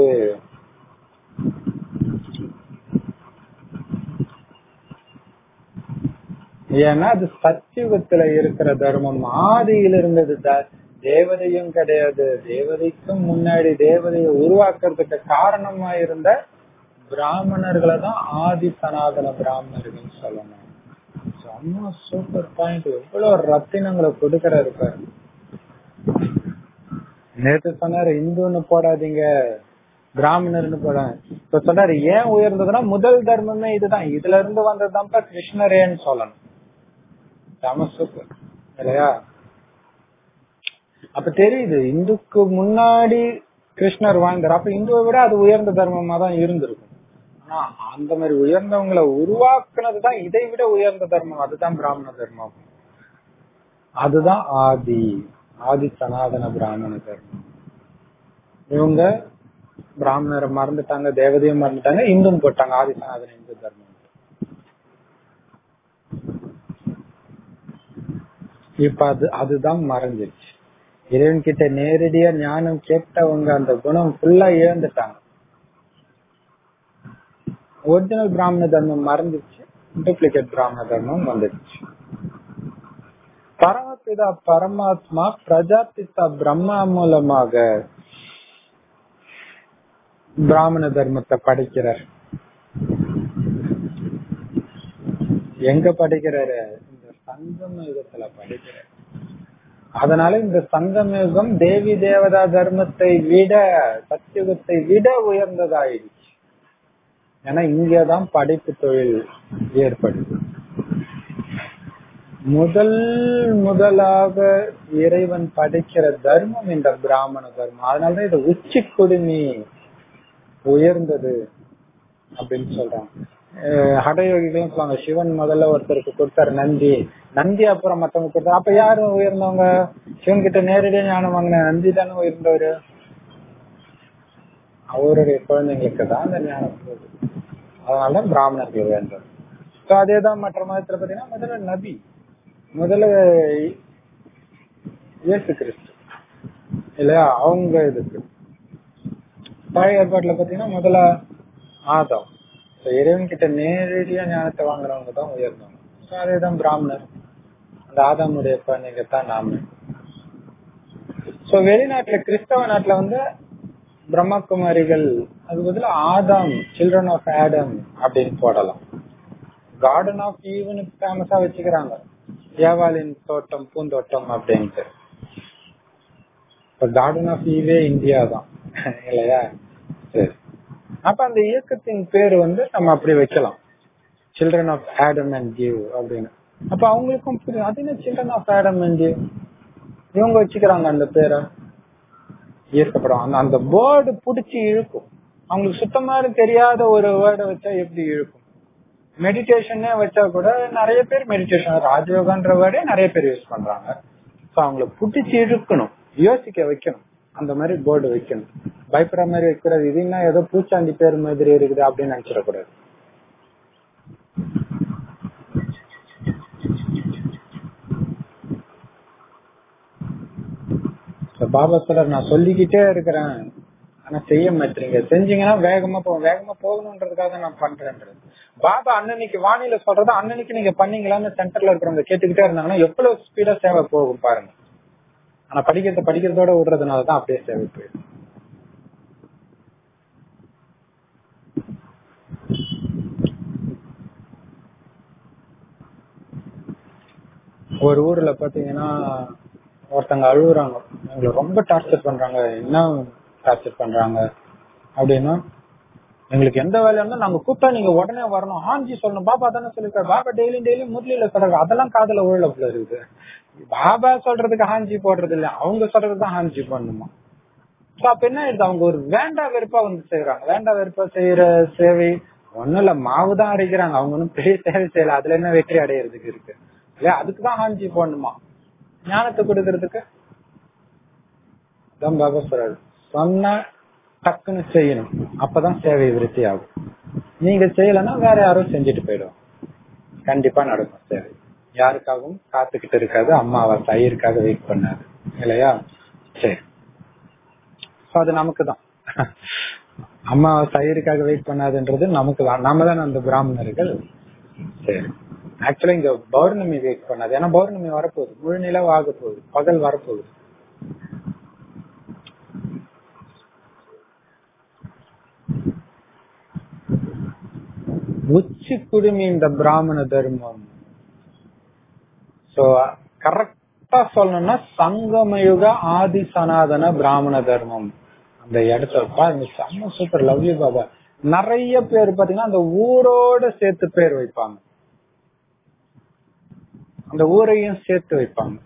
ஏன்னா அது சத்தியுகத்துல இருக்கிற தர்மம் ஆதியில் இருந்தது த- தேவதையும் கிடையாது தேவதைக்கும் முன்னாடி தேவதையை உருவாக்குறதுக்கு காரணமா இருந்த பிராமணர்களை தான் ஆதி சனாதன பிராமணர்கள் சொல்லணும் செம்ம சூப்பர் பாயிண்ட் எவ்வளவு ரத்தினங்களை கொடுக்கறாரு பாரு நேத்து சொன்னாரு இந்துன்னு போடாதீங்க பிராமணர்னு போடாங்க இப்ப சொல்றாரு ஏன் உயர்ந்ததுன்னா முதல் தர்மமே இதுதான் இதுல இருந்து வந்ததுதான்ப்பா கிருஷ்ணரேன்னு சொல்லணும் செம சூப்பர் இல்லையா அப்ப தெரியுது இந்துக்கு முன்னாடி கிருஷ்ணர் வாழ்ந்தார் அப்ப இந்துவை விட அது உயர்ந்த தர்மமா தான் இருந்திருக்கும் ஆனா அந்த மாதிரி உயர்ந்தவங்களை உருவாக்குனதுதான் இதை விட உயர்ந்த தர்மம் அதுதான் பிராமண தர்மம் அதுதான் ஆதி ஆதி சனாதன பிராமண தர்மம் இவங்க பிராமணரை மறந்துட்டாங்க தேவதையும் மறந்துட்டாங்க இந்துன்னு போட்டாங்க ஆதி சனாதன இந்து தர்மம் இப்ப அது அதுதான் மறைஞ்சிருச்சு இறைவன் கிட்ட நேரடியா ஞானம் கேட்டவங்க அந்த குணம் ஃபுல்லா இழந்துட்டாங்க ஒரிஜினல் பிராமண தர்மம் மறந்துச்சு டூப்ளிகேட் பிராமண தர்மம் வந்துடுச்சு பரமபிதா பரமாத்மா பிரஜாபிதா பிரம்மா மூலமாக பிராமண தர்மத்தை படிக்கிறார் எங்க படிக்கிறாரு இந்த சங்கம யுகத்துல படிக்கிறார் அதனால இந்த சங்கம யுகம் தேவி தேவதா தர்மத்தை விட சத்தியுகத்தை விட உயர்ந்ததாயிடுச்சு ஏன்னா இங்கதான் படைப்பு தொழில் ஏற்படுது முதல் முதலாக இறைவன் படைக்கிற தர்மம் இந்த பிராமண தர்மம் அதனாலதான் இது உச்சி குடுமி உயர்ந்தது அப்படின்னு சொல்றாங்க அஹ் ஹடயோகிகளும் சொல்லுவாங்க சிவன் முதல்ல ஒருத்தருக்கு கொடுத்தாரு நந்தி நந்தி அப்புறம் மத்தவங்க கொடுத்தாரு அப்ப யாரு உயர்ந்தவங்க சிவன் கிட்ட நேரடியா ஞானம் வாங்கின நந்தி தானே உயர்ந்தவரு அவருடைய குழந்தைங்களுக்கு தான் அந்த ஞானம் போகுது அதனால பிராமணர்கள் உயர்ந்தவர் So அதேதான் மற்ற மதத்துல பாத்தீங்கன்னா முதல்ல நபி முதல்ல இயேசு கிறிஸ்து இல்லையா அவங்க இதுக்கு பழைய ஏற்பாட்டுல பாத்தீங்கன்னா முதல்ல ஆதம் So இறைவன் கிட்ட நேரடியா ஞானத்தை வாங்குறவங்க தான் உயர்ந்தவங்க So அதேதான் பிராமணர் அந்த ஆதாமுடைய குழந்தைங்க தான் நாம சோ வெளிநாட்டுல கிறிஸ்தவ நாட்டுல வந்து பிரம்மகுமாரிகள் அது பதிலா ஆதாம் சில்ட்ரன் ஆஃப் ஆடம் அப்படின்னு போடலாம் கார்டன் ஆஃப் ஈவனுக்கு ஃபேமஸா வச்சுக்கிறாங்க ஏவாளின் தோட்டம் பூந்தோட்டம் அப்படின்ட்டு இப்ப கார்டன் ஆஃப் ஈவே இந்தியா தான் இல்லையா சரி அப்ப அந்த இயக்கத்தின் பேர் வந்து நம்ம அப்படி வைக்கலாம் children of Adam and Eve அப்படின்னு அப்ப அவங்களுக்கும் புரியும் அது என்ன children of Adam and Eve இவங்க வச்சுக்கிறாங்க அந்த பேரை ஈர்க்கப்படும் அந்த அந்த வேர்டு புடிச்சு இழுக்கும் அவங்களுக்கு சுத்தமா தெரியாத ஒரு வேர்டை வச்சா எப்படி இழுக்கும் மெடிடேஷனே வச்சா கூட நிறைய பேர் மெடிடேஷன் ராஜயோகான்ற வேர்டே நிறைய பேர் யூஸ் பண்றாங்க சோ அவங்கள புடிச்சு இழுக்கணும் யோசிக்க வைக்கணும் அந்த மாதிரி போர்டு வைக்கணும் பயப்படுற மாதிரி வைக்கூடாது இது என்ன ஏதோ பூச்சாண்டி பேர் மாதிரி இருக்குது அப்படின்னு நினைச்சிடக்கூடாது பாபா சொல்றாரு நான் சொல்லிக்கிட்டே இருக்கிறேன் ஆனா செய்ய மாட்டீங்க செஞ்சீங்கன்னா வேகமா போகும் வேகமா போகணுன்றதுக்காக நான் பண்றேன்றது பாபா அன்னன்னைக்கு வானிலை சொல்றது அன்னன்னைக்கு நீங்க பண்ணீங்களான்னு சென்டர்ல இருக்கிறவங்க கேட்டுக்கிட்டே இருந்தாங்கன்னா எவ்வளவு ஸ்பீடா சேவை போகும் பாருங்க ஆனா படிக்கிறத படிக்கிறதோட விடுறதுனாலதான் அப்படியே சேவை போயிடும் ஒரு ஊர்ல பாத்தீங்கன்னா ஒருத்தங்க அழுகுறாங்க எங்களை ரொம்ப டார்ச்சர் பண்றாங்க என்ன டார்ச்சர் பண்றாங்க அப்படின்னா எங்களுக்கு எந்த வேலையா இருந்தா நாங்க கூப்பிட்டா நீங்க உடனே வரணும் ஆஞ்சி சொல்லணும் பாபா தானே சொல்லிருக்காரு பாபா டெய்லி டெய்லி முரளியில சொல்றாரு அதெல்லாம் காதல உழல போல இருக்குது பாபா சொல்றதுக்கு ஹாஞ்சி போடுறது இல்ல அவங்க சொல்றதுதான் ஹாஞ்சி பண்ணுமா சோ அப்ப என்ன ஆயிடுது அவங்க ஒரு வேண்டா வெறுப்பா வந்து செய்யறாங்க வேண்டா வெறுப்பா செய்யற சேவை ஒண்ணும் இல்ல மாவு தான் அரைக்கிறாங்க அவங்க ஒன்னும் பெரிய சேவை செய்யல அதுல என்ன வெற்றி அடையிறதுக்கு இருக்கு இல்லையா அதுக்குதான் ஹாஞ்சி போடணுமா ஞானத்தை கொடுக்கறதுக்கு தான் பாபா சொல்றாரு சொன்ன டக்குன்னு செய்யணும் அப்பதான் சேவை விருத்தி ஆகும் நீங்க செய்யலன்னா வேற யாரும் செஞ்சுட்டு போயிடும் கண்டிப்பா நடக்கும் சேவை யாருக்காகவும் காத்துக்கிட்டு இருக்காது அம்மாவை தயிருக்காக வெயிட் பண்ணாது இல்லையா சரி So, அது நமக்கு தான் அம்மா தயிருக்காக வெயிட் பண்ணாதுன்றது நமக்கு தான் நாம தான் அந்த பிராமணர்கள் சரி ஆக்சுவலா இங்க பௌர்ணமி வெயிட் பண்ணாது ஏன்னா பௌர்ணமி வரப்போகுது முழு நிலவு ஆக போகுது பகல் வரப்போகுது உச்சி குடுமி இந்த பிராமண தர்மம் சோ கரெக்டா சொல்லணும்னா சங்கமயுக ஆதி சனாதன பிராமண தர்மம் அந்த இடத்துல பாருங்க செம்ம சூப்பர் லவ்லி பாபா நிறைய பேர் பாத்தீங்கன்னா அந்த ஊரோட சேர்த்து பேர் வைப்பாங்க அந்த ஊரையும் சேர்த்து வைப்பாங்க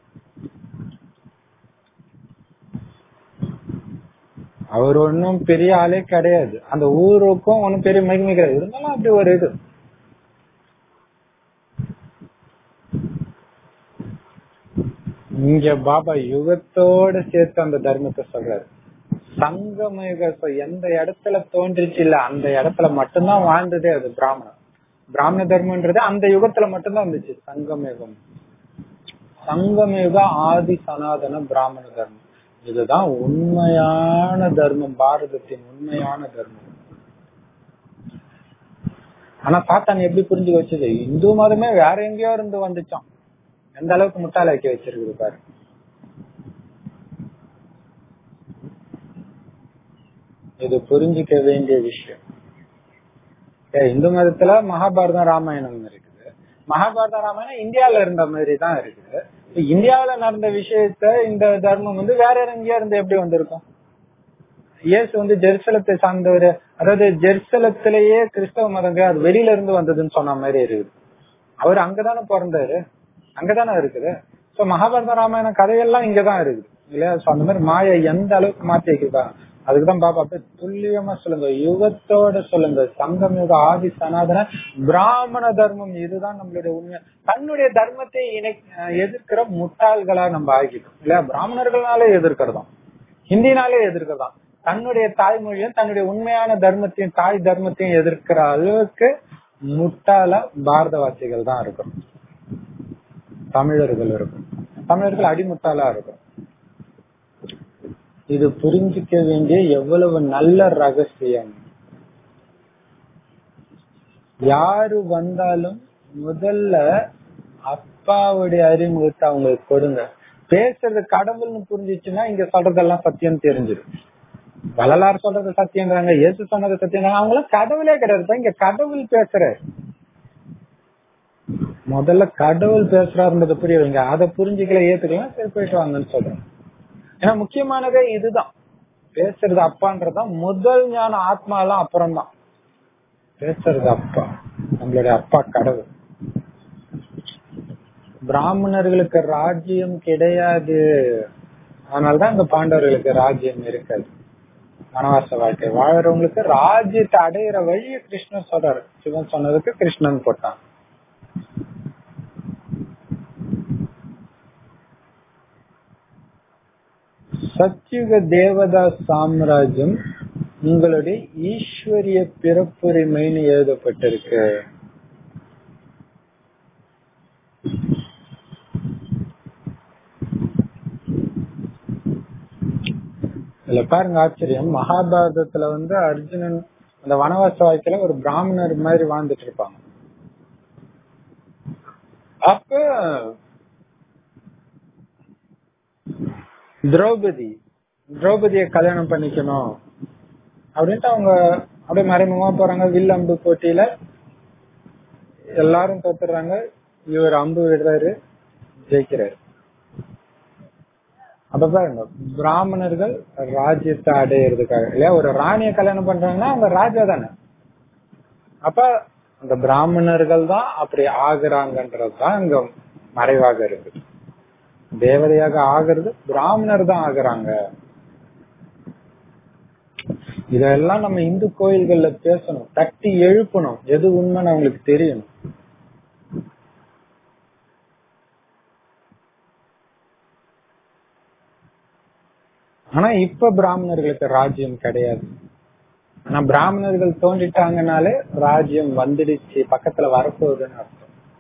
அவர் ஒன்னும் பெரிய ஆளே கிடையாது அந்த ஊருக்கும் ஒன்னும் பெரிய மகிமை கிடையாது இருந்தாலும் அப்படி ஒரு இது இங்க பாபா யுகத்தோட சேர்த்து அந்த தர்மத்தை சொல்றாரு சங்கமயுக எந்த இடத்துல தோன்றிச்சு இல்ல அந்த இடத்துல மட்டும்தான் வாழ்ந்ததே அது பிராமணன் பிராமண தர்மம்ன்றது அந்த யுகத்துல மட்டும்தான் இருந்துச்சு சங்கமயுகம் சங்கமயுக ஆதி சனாதன பிராமண தர்மம் இதுதான் உண்மையான தர்மம் பாரதத்தின் உண்மையான தர்மம் ஆனா சாத்தான் எப்படி புரிஞ்சு வச்சது இந்து மதமே வேற எங்கேயோ இருந்து வந்துச்சான் எந்த அளவுக்கு முட்டாளாக்கி வச்சிருக்குது பாரு இது புரிஞ்சுக்க வேண்டிய விஷயம் இந்து மதத்துல மகாபாரதம் ராமாயணம் இருக்குது மகாபாரத ராமாயணம் இந்தியால இருந்த மாதிரி தான் இருக்குது இந்தியாவில நடந்த விஷயத்த இந்த தர்மம் வந்து வேற எங்கேயா இருந்து எப்படி வந்திருக்கும் இயேசு வந்து ஜெருசலத்தை சார்ந்தவர் அதாவது ஜெருசலத்திலேயே கிறிஸ்தவ மதங்க அது வெளியில இருந்து வந்ததுன்னு சொன்ன மாதிரி இருக்குது அவர் அங்கதானே பிறந்தாரு அங்கதானே இருக்குது சோ மகாபாரத ராமாயணம் கதையெல்லாம் இங்கதான் இருக்குது இல்லையா சோ அந்த மாதிரி மாயை எந்த அளவுக்கு மாத்தி வைக்கிறா அதுக்குதான் பாப்பா அப்படியே துல்லியமா சொல்லுங்க யுகத்தோட சொல்லுங்க சங்கம் யுக ஆதி சனாதன பிராமண தர்மம் இதுதான் நம்மளுடைய உண்மை தன்னுடைய தர்மத்தை இணை எதிர்க்கிற முட்டாள்களா நம்ம ஆகிட்டோம் இல்லையா பிராமணர்களாலே எதிர்க்கிறதாம் ஹிந்தினாலே எதிர்க்கிறதாம் தன்னுடைய தாய்மொழியும் தன்னுடைய உண்மையான தர்மத்தையும் தாய் தர்மத்தையும் எதிர்க்கிற அளவுக்கு முட்டாள பாரதவாசிகள் தான் இருக்கும் தமிழர்கள் இருக்கும் தமிழர்கள் அடிமுட்டாளா இருக்கும் இது புரிஞ்சிக்க வேண்டிய எவ்வளவு நல்ல ரகசியம் யாரு வந்தாலும் முதல்ல அப்பாவுடைய அறிமுகத்தை அவங்களுக்கு கொடுங்க பேசுறது கடவுள்னு புரிஞ்சிச்சுன்னா இங்க சொல்றதெல்லாம் சத்தியம் தெரிஞ்சிடும் வள்ளலார் சொல்றது சத்தியங்கிறாங்க இயேசு சொன்னது சத்தியங்கிறாங்க அவங்களாம் கடவுளே கிடையாது இங்க கடவுள் பேசுறாரு முதல்ல கடவுள் பேசுறாருன்றது புரிய வைங்க அதை புரிஞ்சுக்கல ஏத்துக்கலாம் சரி போயிட்டு வாங்கன்னு சொல்றேன் ஏன்னா முக்கியமானதே இதுதான் பேசுறது அப்பான்றதுதான் முதல் ஞான ஆத்மா எல்லாம் அப்புறம் தான் பேசுறது அப்பா நம்மளுடைய அப்பா கடவுள் பிராமணர்களுக்கு ராஜ்யம் கிடையாது அதனாலதான் இந்த பாண்டவர்களுக்கு ராஜ்யம் இருக்காது வனவாச வாழ்க்கை வாழறவங்களுக்கு ராஜ்யத்தை அடையிற வழிய கிருஷ்ணன் சொல்றாரு சிவன் சொன்னதுக்கு கிருஷ்ணன் போட்டான் சத்யுக தேவதா சாம்ராஜ்யம் உங்களுடைய ஈஸ்வரிய பிறப்புரிமைன்னு எழுதப்பட்டிருக்கு இதுல பாருங்க ஆச்சரியம் மகாபாரதத்துல வந்து அர்ஜுனன் அந்த வனவாச வாழ்க்கையில ஒரு பிராமணர் மாதிரி வாழ்ந்துட்டு இருப்பாங்க அப்ப திரௌபதி திரௌபதிய கல்யாணம் பண்ணிக்கணும் அப்படின்ட்டு அவங்க அப்படியே மறைமுகமா போறாங்க வில் அம்பு போட்டியில எல்லாரும் தோத்துறாங்க இவர் அம்பு விடுறாரு ஜெயிக்கிறாரு அப்ப பாருங்க பிராமணர்கள் ராஜ்யத்தை அடையிறதுக்காக இல்லையா ஒரு ராணிய கல்யாணம் பண்றாங்கன்னா அவங்க ராஜா தானே அப்ப அந்த பிராமணர்கள் தான் அப்படி ஆகுறாங்கன்றதுதான் இங்க மறைவாக இருக்கு தேவதையாக ஆகிறது பிராமணர் தான் ஆகுறாங்க இதெல்லாம் நம்ம இந்து கோயில்கள்ல பேசணும் தட்டி எழுப்பணும் எது உண்மைன்னு அவங்களுக்கு தெரியணும் ஆனா இப்ப பிராமணர்களுக்கு ராஜ்யம் கிடையாது ஆனா பிராமணர்கள் தோன்றிட்டாங்கனாலே ராஜ்யம் வந்துடுச்சு பக்கத்துல வரப்போகுதுன்னு அர்த்தம்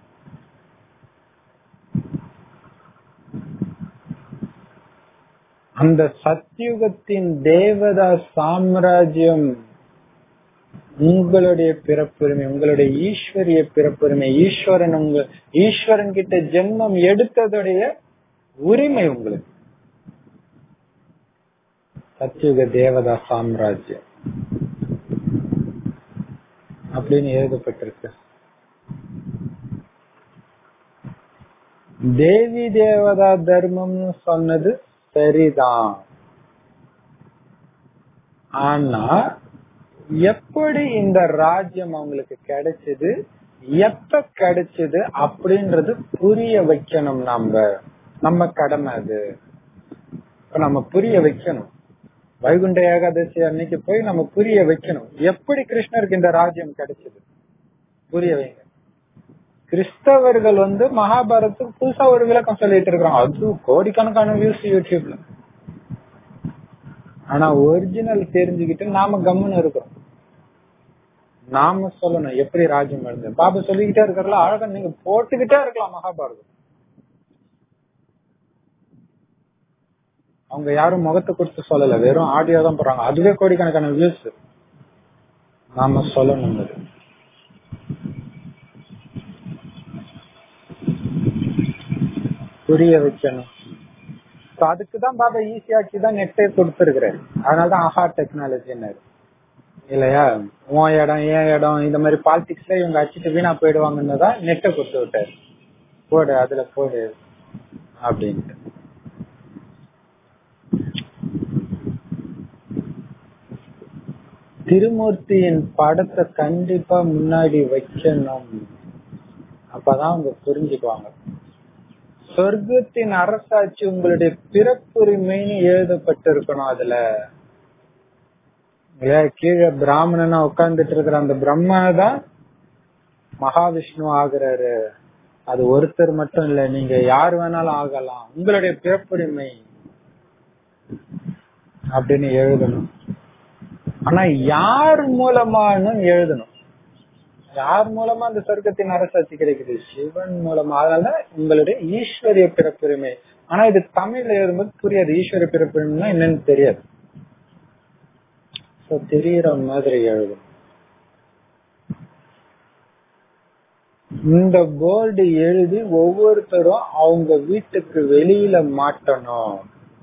அந்த சத்யுகத்தின் தேவதா சாம்ராஜ்யம் உங்களுடைய பிறப்புரிமை உங்களுடைய ஈஸ்வரிய பிறப்புரிமை ஈஸ்வரன் உங்க ஈஸ்வரன் கிட்ட ஜென்மம் எடுத்ததுடைய உரிமை உங்களுக்கு சத்யுக தேவதா சாம்ராஜ்யம் அப்படின்னு எழுதப்பட்டிருக்கு தேவி தேவதா தர்மம்னு சொன்னது சரிதான் ஆனா எப்படி இந்த ராஜ்யம் அவங்களுக்கு கிடைச்சது எப்ப கிடைச்சது அப்படின்றது புரிய வைக்கணும் நம்ம நம்ம கடமை அது இப்ப நம்ம புரிய வைக்கணும் வைகுண்ட ஏகாதசி அன்னைக்கு போய் நம்ம புரிய வைக்கணும் எப்படி கிருஷ்ணருக்கு இந்த ராஜ்யம் கிடைச்சது புரிய வைங்க கிறிஸ்தவர்கள் வந்து மகாபாரத்துக்கு புதுசா ஒரு விளக்கம் சொல்லிட்டு இருக்கிறாங்க அது கோடிக்கணக்கான வியூஸ் யூடியூப்ல ஆனா ஒரிஜினல் தெரிஞ்சுக்கிட்டு நாம கம்முன்னு இருக்கிறோம் நாம சொல்லணும் எப்படி ராஜ்யம் இருந்தது பாபா சொல்லிக்கிட்டே இருக்கிறல அழகா நீங்க போட்டுக்கிட்டே இருக்கலாம் மகாபாரதம் அவங்க யாரும் முகத்தை கொடுத்து சொல்லல வெறும் ஆடியோ தான் போடுறாங்க அதுவே கோடிக்கணக்கான வியூஸ் நாம சொல்லணும் அது புரிய வைக்கணும் அதுக்குதான் பாபா ஈஸியாக்கி தான் நெட்டே கொடுத்துருக்கிறாரு அதனாலதான் ஆஹா டெக்னாலஜின்னு இல்லையா உன் இடம் ஏன் இடம் இந்த மாதிரி பாலிடிக்ஸ்ல இவங்க அடிச்சுட்டு வீணா போயிடுவாங்கன்னு தான் நெட்டை கொடுத்து விட்டாரு போடு அதுல போடு அப்படின்ட்டு திருமூர்த்தியின் படத்தை கண்டிப்பா முன்னாடி வைக்கணும் அப்பதான் அவங்க புரிஞ்சுக்குவாங்க சொர்க்கத்தின் அரசாட்சி உங்களுடைய பிறப்புரிமைன்னு எழுதப்பட்டிருக்கணும் அதுல இல்லையா கீழே பிராமணனா உட்கார்ந்துட்டு இருக்கிற அந்த பிரம்மா தான் மகாவிஷ்ணு ஆகுறாரு அது ஒருத்தர் மட்டும் இல்ல நீங்க யார் வேணாலும் ஆகலாம் உங்களுடைய பிறப்புரிமை அப்படின்னு எழுதணும் ஆனா யார் மூலமானு எழுதணும் யார் மூலமா அந்த சொர்க்கத்தின் அரசாட்சி கிடைக்குது சிவன் மூலமா அதனால உங்களுடைய ஈஸ்வரிய பிறப்புரிமை ஆனா இது தமிழ்ல எழுதும்போது புரியாது ஈஸ்வரிய பிறப்புரிமைனா என்னன்னு தெரியாது தெரியற மாதிரி எழுதும் இந்த போர்டு எழுதி ஒவ்வொருத்தரும் அவங்க வீட்டுக்கு வெளியில மாட்டணும்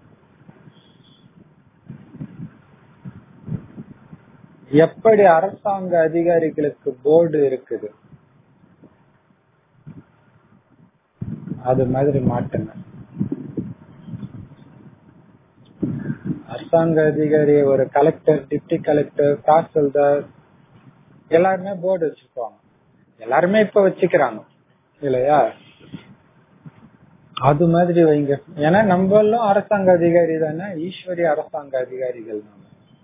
எப்படி அரசாங்க அதிகாரிகளுக்கு போர்டு இருக்குது அது மாதிரி மாட்டுங்க அரசாங்க அதிகாரி ஒரு கலெக்டர் டிப்டி கலெக்டர் தாசில்தார் எல்லாருமே போர்டு வச்சிருப்பாங்க எல்லாருமே இப்ப வச்சுக்கிறாங்க இல்லையா அது மாதிரி வைங்க ஏன்னா நம்மளும் அரசாங்க அதிகாரி தானே ஈஸ்வரி அரசாங்க அதிகாரிகள் நம்ம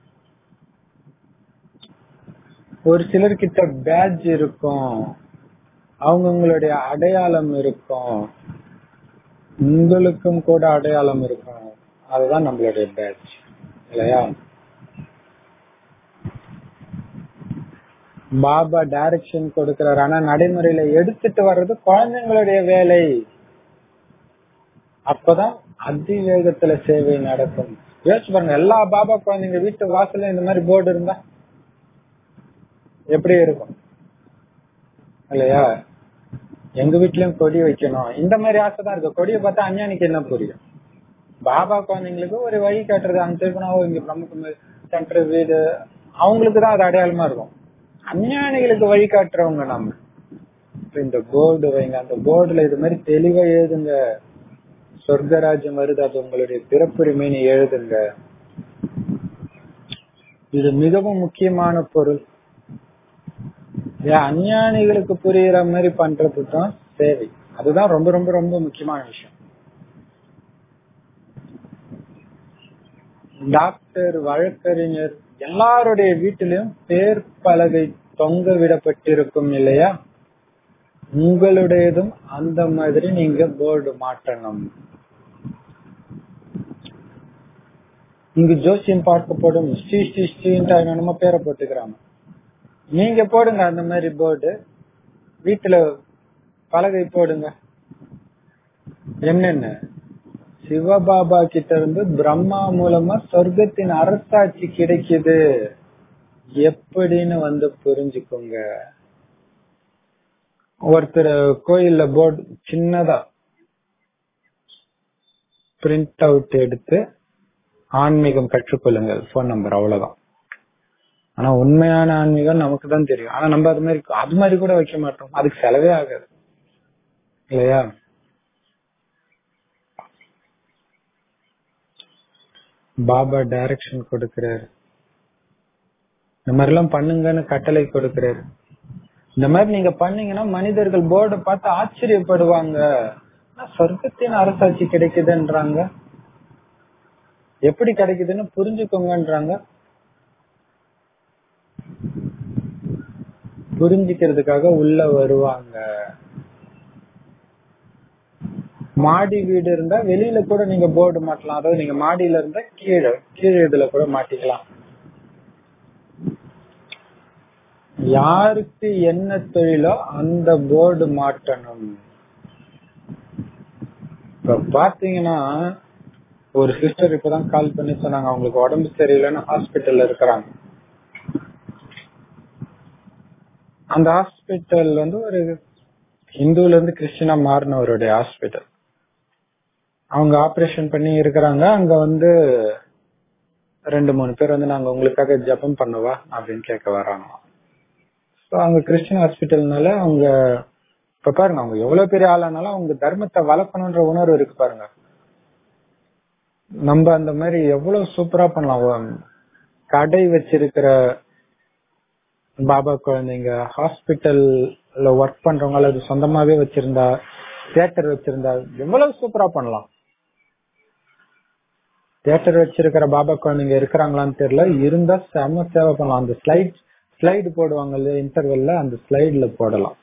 ஒரு சிலர்கிட்ட பேட்ஜ் இருக்கும் அவங்கவுங்களுடைய அடையாளம் இருக்கும் உங்களுக்கும் கூட அடையாளம் இருக்கும் அதுதான் நம்மளுடைய பேட்ச் இல்லையா பாபா டைரக்ஷன் கொடுக்கிறார் ஆனா நடைமுறையில எடுத்துட்டு வர்றது குழந்தைங்களுடைய வேலை அப்பதான் அதிவேகத்துல சேவை நடக்கும் யோசிச்சு பாருங்க எல்லா பாபா குழந்தைங்க வீட்டு வாசல்ல இந்த மாதிரி போர்டு இருந்தா எப்படி இருக்கும் இல்லையா எங்க வீட்லயும் கொடி வைக்கணும் இந்த மாதிரி ஆசை தான் இருக்கு கொடியை பார்த்தா அஞ்ஞானிக்கு என்ன புரியும் பாபா குழந்தைங்களுக்கு ஒரு வழி காட்டுறது அங்க திருப்பினா இங்க பிரம்மகுமார் சென்டர் வீடு அவங்களுக்கு தான் அது அடையாளமா இருக்கும் அஞ்ஞானிகளுக்கு வழி காட்டுறவங்க நம்ம இப்ப இந்த போர்டு வைங்க அந்த போர்டுல இது மாதிரி தெளிவா எழுதுங்க சொர்க்கராஜ்யம் வருது அது உங்களுடைய பிறப்புரிமைன்னு எழுதுங்க இது மிகவும் முக்கியமான பொருள் ஏன் அஞ்ஞானிகளுக்கு புரியுற மாதிரி பண்றது தான் சேவை அதுதான் ரொம்ப ரொம்ப ரொம்ப முக்கியமான விஷயம் டாக்டர் வழக்கறிஞர் எல்லாருடைய வீட்டிலும் பேர் பலகை தொங்க விடப்பட்டிருக்கும் இல்லையா உங்களுடையதும் அந்த மாதிரி நீங்க போர்டு மாற்றணும் இங்கு ஜோசியம் பார்க்கப்படும் ஸ்ரீ ஸ்ரீ ஸ்ரீன்ட்டு என்னென்னமோ பேரை போட்டுக்கிறாங்க நீங்க போடுங்க அந்த மாதிரி போர்டு வீட்டுல பலகை போடுங்க என்னென்ன சிவபாபா கிட்ட இருந்து பிரம்மா மூலமா சொர்க்கத்தின் அரசாட்சி கிடைக்குது எப்படின்னு வந்து புரிஞ்சுக்கோங்க ஒருத்தர் கோயில்ல போர்டு சின்னதா பிரிண்ட் அவுட் எடுத்து ஆன்மீகம் கற்றுக்கொள்ளுங்கள் போன் நம்பர் அவ்வளவுதான் ஆனா உண்மையான ஆன்மீகம் நமக்கு தான் தெரியும் ஆனா நம்ம அது மாதிரி அது மாதிரி கூட வைக்க மாட்டோம் அதுக்கு செலவே ஆகாது இல்லையா பாபா டைரக்ஷன் கொடுக்கிறாரு இந்த மாதிரி எல்லாம் பண்ணுங்கன்னு கட்டளை கொடுக்கிறாரு இந்த மாதிரி நீங்க பண்ணீங்கன்னா மனிதர்கள் போர்டை பார்த்து ஆச்சரியப்படுவாங்க சொர்க்கத்தின் அரசாட்சி கிடைக்குதுன்றாங்க எப்படி கிடைக்குதுன்னு புரிஞ்சுக்கோங்கன்றாங்க புரிஞ்சுக்கிறதுக்காக உள்ள வருவாங்க மாடி வீடு இருந்தா வெளியில கூட நீங்க போர்டு மாட்டலாம் அதாவது நீங்க மாடியில இருந்தா கீழே கீழே இதுல கூட மாட்டிக்கலாம் யாருக்கு என்ன தொழிலோ அந்த போர்டு மாட்டணும் இப்ப பாத்தீங்கன்னா ஒரு சிஸ்டர் இப்பதான் கால் பண்ணி சொன்னாங்க அவங்களுக்கு உடம்பு சரியில்லைன்னு ஹாஸ்பிட்டல்ல இருக்கிறாங்க அந்த ஹாஸ்பிட்டல் வந்து ஒரு இந்துல இருந்து கிறிஸ்டினா மாறினவருடைய ஹாஸ்பிட்டல் அவங்க ஆபரேஷன் பண்ணி இருக்கிறாங்க அங்க வந்து ரெண்டு மூணு பேர் வந்து நாங்க உங்களுக்காக ஜபம் பண்ணவா அப்படின்னு கேட்க வராங்க ஸோ அவங்க கிறிஸ்டின் ஹாஸ்பிட்டல்னால அவங்க இப்ப பாருங்க அவங்க எவ்வளவு பெரிய ஆளானாலும் அவங்க தர்மத்தை வளர்க்கணுன்ற உணர்வு இருக்கு பாருங்க நம்ம அந்த மாதிரி எவ்வளவு சூப்பரா பண்ணலாம் கடை வச்சிருக்கிற பாபா குழந்தைங்க ஹாஸ்பிட்டல்ல ஒர்க் பண்றவங்க அல்லது சொந்தமாவே வச்சிருந்தா தியேட்டர் வச்சிருந்தா எவ்வளவு சூப்பரா பண்ணலாம் தியேட்டர் வச்சிருக்கிற பாபா குழந்தைங்க இருக்கிறாங்களான்னு தெரியல இருந்தா செம சேவை பண்ணலாம் அந்த ஸ்லைட் ஸ்லைடு போடுவாங்க இல்லையா இன்டர்வெல்ல அந்த ஸ்லைட்ல போடலாம்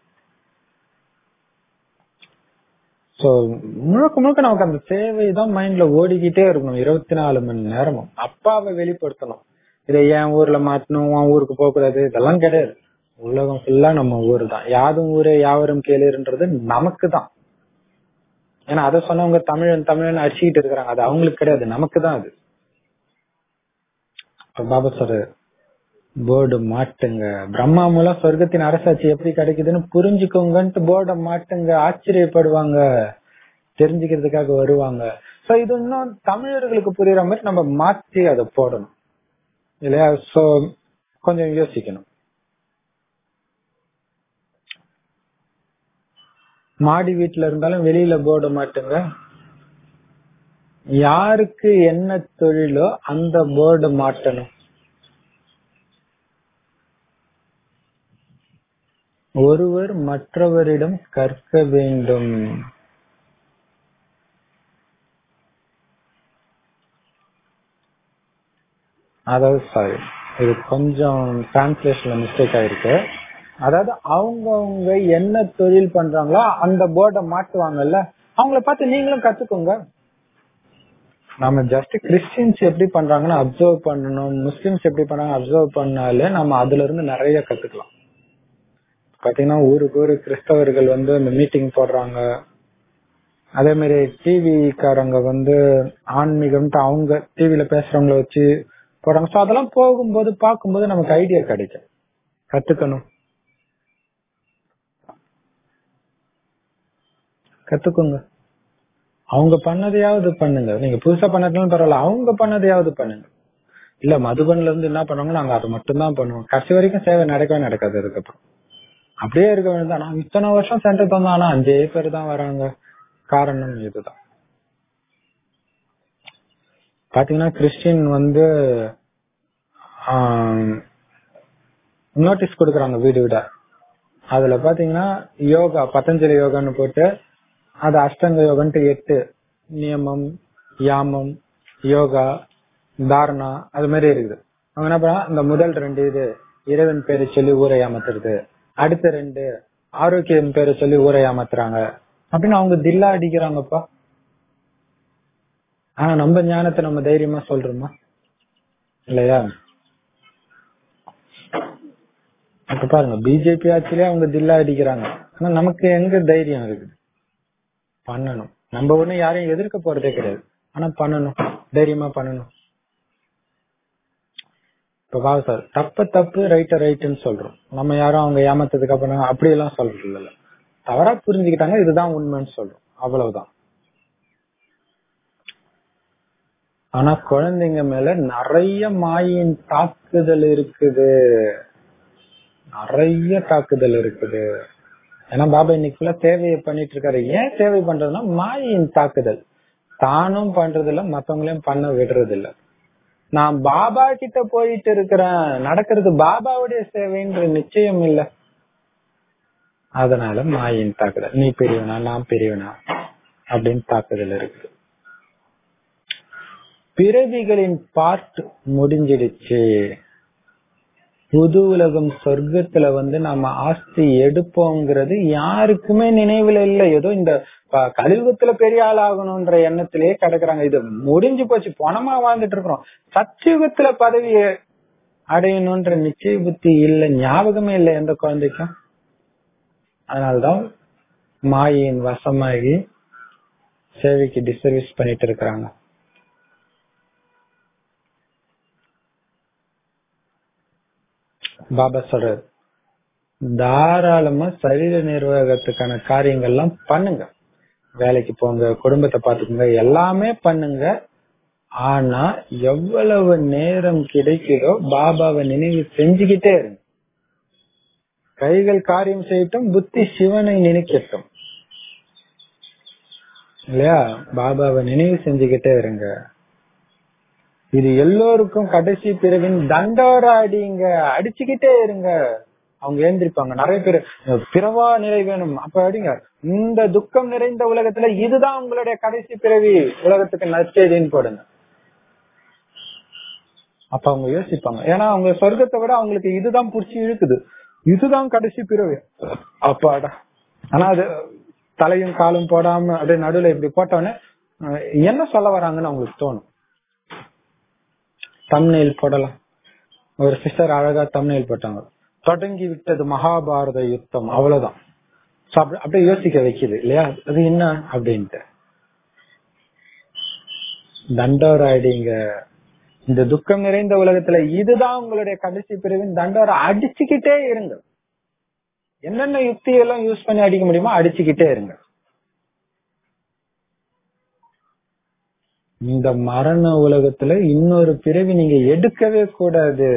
சோ முழுக்க முழுக்க நமக்கு அந்த சேவை தான் மைண்ட்ல ஓடிக்கிட்டே இருக்கணும் இருபத்தி நாலு மணி நேரமும் அப்பாவை வெளிப்படுத்தணும் இதை என் ஊர்ல மாத்தணும் உன் ஊருக்கு போக கூடாது இதெல்லாம் கிடையாது உலகம் ஃபுல்லா நம்ம ஊர் தான் யாதும் ஊரே யாவரும் கேளுன்றது நமக்கு தான் ஏன்னா அதை சொன்னவங்க தமிழன் தமிழன் அடிச்சுக்கிட்டு இருக்கிறாங்க அது அவங்களுக்கு கிடையாது நமக்கு தான் அது பாபா சார் போர்டு மாட்டுங்க பிரம்மா மூலம் சொர்க்கத்தின் அரசாட்சி எப்படி கிடைக்குதுன்னு புரிஞ்சுக்கோங்கன்ட்டு போர்டை மாட்டுங்க ஆச்சரியப்படுவாங்க தெரிஞ்சுக்கிறதுக்காக வருவாங்க சோ இது இன்னும் தமிழர்களுக்கு புரியுற மாதிரி நம்ம மாத்தி அதை போடணும் இல்லையா சோ கொஞ்சம் யோசிக்கணும் மாடி வீட்டுல இருந்தாலும் வெளியில போர்டு மாட்டுங்க யாருக்கு என்ன தொழிலோ அந்த போர்டு மாட்டணும் ஒருவர் மற்றவரிடம் கற்க வேண்டும் அதாவது சாரி இது கொஞ்சம் டிரான்ஸ்லேஷன்ல மிஸ்டேக் ஆயிருக்கு அதாவது அவங்கவுங்க என்ன தொழில் பண்றாங்களோ அந்த போர்டை மாட்டுவாங்கல்ல அவங்கள பார்த்து நீங்களும் கத்துக்கோங்க நம்ம ஜஸ்ட் கிறிஸ்டின்ஸ் எப்படி பண்றாங்கன்னு அப்சர்வ் பண்ணணும் முஸ்லிம்ஸ் எப்படி பண்றாங்க அப்சர்வ் பண்ணாலே நம்ம அதுல இருந்து நிறைய கத்துக்கலாம் பாத்தீங்கன்னா ஊருக்கு ஊரு கிறிஸ்தவர்கள் வந்து இந்த மீட்டிங் போடுறாங்க அதே மாதிரி டிவிக்காரங்க வந்து ஆன்மீகம்ட்டு அவங்க டிவில பேசுறவங்கள வச்சு போறாங்க சோ அதெல்லாம் போகும்போது பார்க்கும்போது நமக்கு ஐடியா கிடைக்கும் கத்துக்கணும் கத்துக்குங்க அவங்க பண்ணதையாவது பண்ணுங்க நீங்க புதுசா பண்ணதுலாம் பரவாயில்ல அவங்க பண்ணதையாவது பண்ணுங்க இல்ல மதுபன்ல இருந்து என்ன பண்ணுவாங்க நாங்க அதை மட்டும் தான் பண்ணுவோம் கடைசி வரைக்கும் சேவை நடக்கவே நடக்காது அதுக்கப்புறம் அப்படியே இருக்க வேண்டியதான் நான் இத்தனை வருஷம் சென்டர் தந்தோம் ஆனா அஞ்சே பேர் தான் வராங்க காரணம் இதுதான் பாத்தீங்கன்னா கிறிஸ்டின் வந்து நோட்டீஸ் கொடுக்குறாங்க வீடு வீட அதுல பாத்தீங்கன்னா யோகா பதஞ்சலி யோகான்னு போட்டு அது அஷ்டங்க யோகன்ட்டு எட்டு நியமம் யாமம் யோகா தாரணா அது மாதிரி இருக்குது அவங்க என்ன பண்ணா இந்த முதல் ரெண்டு இது இறைவன் பேரை சொல்லி ஊரை ஏமாத்துறது அடுத்த ரெண்டு ஆரோக்கியம் பேரை சொல்லி ஊரை ஏமாத்துறாங்க அப்படின்னு அவங்க தில்லா அடிக்கிறாங்கப்பா ஆனா நம்ம ஞானத்தை நம்ம தைரியமா சொல்றோமா இல்லையா இப்ப பாருங்க பிஜேபி ஆட்சியிலே அவங்க தில்லா அடிக்கிறாங்க ஆனா நமக்கு எங்க தைரியம் இருக்குது பண்ணணும் நம்ம ஒண்ணு யாரையும் எதிர்க்க போறதே கிடையாது ஆனா பண்ணணும் தைரியமா பண்ணணும் இப்ப பாவ சார் தப்பு தப்பு ரைட்ட ரைட்டுன்னு சொல்றோம் நம்ம யாரும் அவங்க ஏமாத்ததுக்கு அப்புறம் அப்படி எல்லாம் சொல்றது இல்ல தவறா புரிஞ்சுக்கிட்டாங்க இதுதான் உண்மைன்னு சொல்றோம் அவ்வளவுதான் ஆனா குழந்தைங்க மேல நிறைய மாயின் தாக்குதல் இருக்குது நிறைய தாக்குதல் இருக்குது ஏன்னா பாபா இன்னைக்கு ஃபுல்லா சேவையை பண்ணிட்டு இருக்காரு ஏன் சேவை பண்றதுன்னா மாயின் தாக்குதல் தானும் பண்றது இல்ல மத்தவங்களையும் பண்ண விடுறது இல்ல நான் பாபா கிட்ட போயிட்டு இருக்கிறேன் நடக்கிறது பாபாவுடைய சேவைன்ற நிச்சயம் இல்ல அதனால மாயின் தாக்குதல் நீ பெரியவனா நான் பெரியவனா அப்படின்னு தாக்குதல் இருக்குது பிறவிகளின் பார்ட் முடிஞ்சிடுச்சு புது உலகம் சொர்க்கத்துல வந்து நம்ம ஆஸ்தி எடுப்போங்கிறது யாருக்குமே நினைவுல இல்ல ஏதோ இந்த ப- கலியுகத்துல பெரிய ஆள் ஆகணும்ன்ற எண்ணத்திலேயே கிடக்குறாங்க இது முடிஞ்சு போச்சு பணமா வாழ்ந்துட்டு இருக்கிறோம் சத்தியுகத்துல பதவி அடையணும்ன்ற நிச்சய புத்தி இல்ல ஞாபகமே இல்ல எந்த குழந்தைக்கும் அதனாலதான் மாயின் வசமாகி சேவைக்கு டிசர்வீஸ் பண்ணிட்டு இருக்கிறாங்க பாபா சொல்றாரு தாராளமா சரீர நிர்வாகத்துக்கான காரியங்கள்லாம் பண்ணுங்க வேலைக்கு போங்க குடும்பத்தை பாத்துக்கோங்க எல்லாமே பண்ணுங்க ஆனா எவ்வளவு நேரம் கிடைக்குதோ பாபாவை நினைவு செஞ்சுக்கிட்டே இருங்க கைகள் காரியம் செய்யட்டும் புத்தி சிவனை நினைக்கட்டும் இல்லையா பாபாவை நினைவு செஞ்சுக்கிட்டே இருங்க இது எல்லோருக்கும் கடைசி பிறவின் தண்டோரா அடிங்க அடிச்சுக்கிட்டே இருங்க அவங்க எழுந்திருப்பாங்க நிறைய பேர் பிறவா நிலை வேணும் அப்ப அடிங்க இந்த துக்கம் நிறைந்த உலகத்துல இதுதான் உங்களுடைய கடைசி பிறவி உலகத்துக்கு நற்செய்தின்னு போடுங்க அப்ப அவங்க யோசிப்பாங்க ஏன்னா அவங்க சொர்க்கத்தை விட அவங்களுக்கு இதுதான் புடிச்சு இழுக்குது இதுதான் கடைசி பிறவி அப்பாடா ஆனா அது தலையும் காலும் போடாம அப்படியே நடுவுல இப்படி போட்டோன்னே அஹ், என்ன சொல்ல வராங்கன்னு அவங்களுக்கு தோணும் தம்னெயில் போடலாம் ஒரு சிஸ்டர் அழகா தம்னெயில் போட்டாங்க தொடங்கி விட்டது மகாபாரத யுத்தம் அவ்வளவுதான் So, அப்படி- அப்படியே யோசிக்க வைக்குது இல்லையா அது என்ன அப்படின்ட்டு தண்டோராடிங்க இந்த துக்கம் நிறைந்த உலகத்துல இதுதான் உங்களுடைய கடைசி பிரிவின் தண்டோரா அடிச்சுக்கிட்டே இருங்க என்னென்ன யுக்தி எல்லாம் யூஸ் பண்ணி அடிக்க முடியுமோ அடிச்சுக்கிட்டே இருங்க இந்த மரண உலகத்துல இன்னொரு பிறவி நீங்க எடுக்கவே கூடாது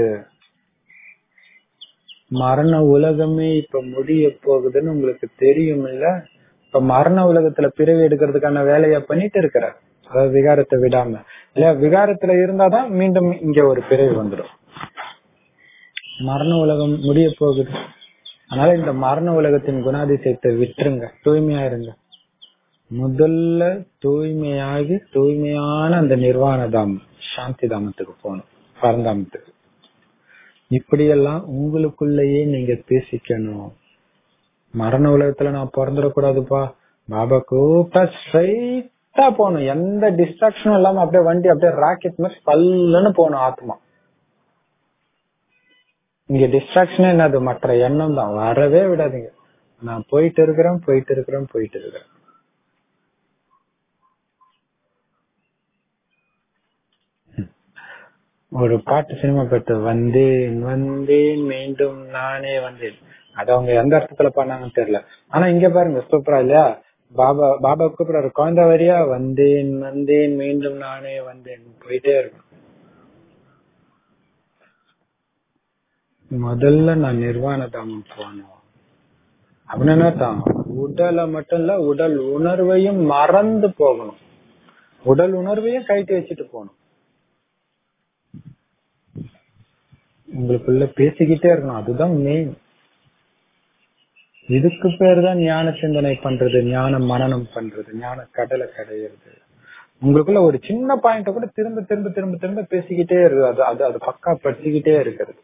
மரண உலகமே இப்ப முடிய போகுதுன்னு உங்களுக்கு தெரியும் இல்ல இப்ப மரண உலகத்துல பிறவி எடுக்கிறதுக்கான வேலைய பண்ணிட்டு இருக்கிறார் அதாவது விகாரத்தை விடாம இல்ல விகாரத்துல இருந்தாதான் மீண்டும் இங்க ஒரு பிறவி வந்துடும் மரண உலகம் முடிய போகுது அதனால இந்த மரண உலகத்தின் குணாதிசயத்தை விட்டுருங்க தூய்மையா இருங்க முதல்ல தூய்மையாகி தூய்மையான அந்த நிர்வாண தாமம் சாந்தி தாமத்துக்கு போகணும் பரந்தாமத்துக்கு இப்படியெல்லாம் உங்களுக்குள்ளேயே நீங்க பேசிக்கணும் மரண உலகத்துல நான் பிறந்துடக்கூடாதுப்பா பாபா கூப்பிட்டா ஸ்ட்ரைட்டா போகணும் எந்த டிஸ்ட்ராக்ஷனும் இல்லாம அப்படியே வண்டி அப்படியே ராக்கெட் மாதிரி பல்லுன்னு போகணும் ஆத்மா இங்க டிஸ்ட்ராக்ஷனே என்னது மற்ற எண்ணம் தான் வரவே விடாதீங்க நான் போயிட்டு இருக்கிறேன் போயிட்டு இருக்கிறேன் போயிட்டு இருக்கிறேன் ஒரு பாட்டு சினிமா பாட்டு வந்தேன் வந்தேன் மீண்டும் நானே வந்தேன் அது அவங்க எந்த அர்த்தத்துல பண்ணாங்கன்னு தெரியல ஆனா இங்க பாருங்க சூப்பரா இல்லையா பாபா பாபா கூப்பிடுறாரு குழந்தை வரியா வந்தேன் வந்தேன் மீண்டும் நானே வந்தேன் போயிட்டே இருக்கும் முதல்ல நான் நிர்வாண தாமம் போனோம் அப்படின்னு என்ன தான் உடலை மட்டும் இல்ல உடல் உணர்வையும் மறந்து போகணும் உடல் உணர்வையும் கைட்டு வச்சுட்டு போகணும் உங்களுக்குள்ள பேசிக்கிட்டே இருக்கணும் அதுதான் மெயின் இதுக்கு பேர் தான் ஞான சிந்தனை பண்றது ஞான மனனம் பண்றது ஞான கடலை கடையிறது உங்களுக்குள்ள ஒரு சின்ன பாயிண்ட கூட திரும்ப திரும்ப திரும்ப திரும்ப பேசிக்கிட்டே இருக்கு அது அது அது பக்கா படிச்சுக்கிட்டே இருக்கிறது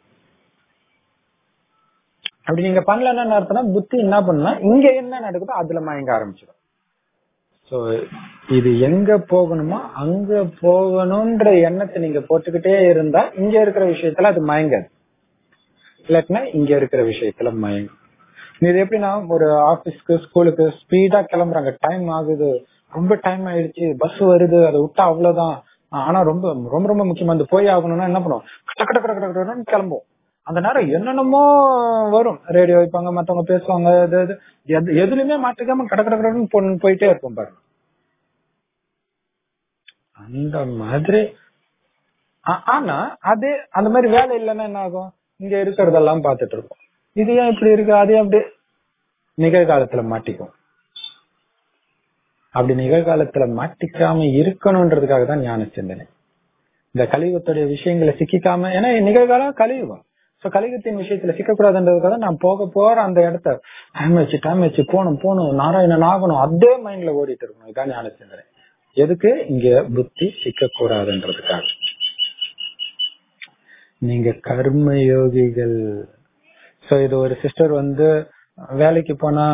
அப்படி நீங்க பண்ணலன்னு அர்த்தம்னா புத்தி என்ன பண்ணுனா இங்க என்ன நடக்குதோ அதுல மயங்க ஆரம்பிச்சிடும் சோ இது எங்க போகணுமோ அங்க போகணும்ன்ற எண்ணத்தை நீங்க போட்டுக்கிட்டே இருந்தா இங்க இருக்கிற விஷயத்துல அது மயங்காது இல்லாட்டினா இங்க இருக்கிற விஷயத்துல மயங்கும் இது எப்படின்னா ஒரு ஆபீஸ்க்கு ஸ்கூலுக்கு ஸ்பீடா கிளம்புறாங்க டைம் ஆகுது ரொம்ப டைம் ஆயிடுச்சு பஸ் வருது அதை விட்டா அவ்வளவுதான் ஆனா ரொம்ப ரொம்ப ரொம்ப முக்கியமா அந்த போய் ஆகணும்னா என்ன பண்ணுவோம் கட்ட கட்ட கட்ட கட்ட கடன்னு கிளம்புவோம் அந்த நேரம் என்னென்னமோ வரும் ரேடியோ வைப்பாங்க மத்தவங்க பேசுவாங்க இது இது. எது- எதுலயுமே மாட்டிக்காம கட கட கடன்னு பொண்ணு போயிட்டே இருப்போம் பாருங்க அந்த மாதிரி ஆ- ஆனா அதே அந்த மாதிரி வேலை இல்லைன்னா என்ன ஆகும் இங்க இருக்கிறதெல்லாம் பார்த்துட்டு இருப்போம் இது ஏன் இப்படி இருக்கு அது ஏன் அப்படி நிகழ்காலத்துல மாட்டிக்கும் அப்படி நிகழ்காலத்துல மாட்டிக்காம இருக்கணும்ன்றதுக்காக தான் ஞான சிந்தனை இந்த கலியுகத்துடைய விஷயங்களை சிக்கிக்காம ஏன்னா நிகழ்காலம் கலியுகம் சோ கலியுகத்தின் விஷயத்துல சிக்கக்கூடாதுன்றதுக்காக நான் போக போற அந்த இடத்த டைம் வச்சு டைம் வச்சு போகணும் போகணும் நாராயணன் ஆகணும் அதே மைண்ட்ல ஓடிட்டு இருக்கணும் இதான் ஞான சிந்தனை எதுக்கு இங்க புத்தி சிக்க கூடாதுன்றதுக்காக நீங்க கர்ம யோகிகள் சோ இது ஒரு சிஸ்டர் வந்து வேலைக்கு போனா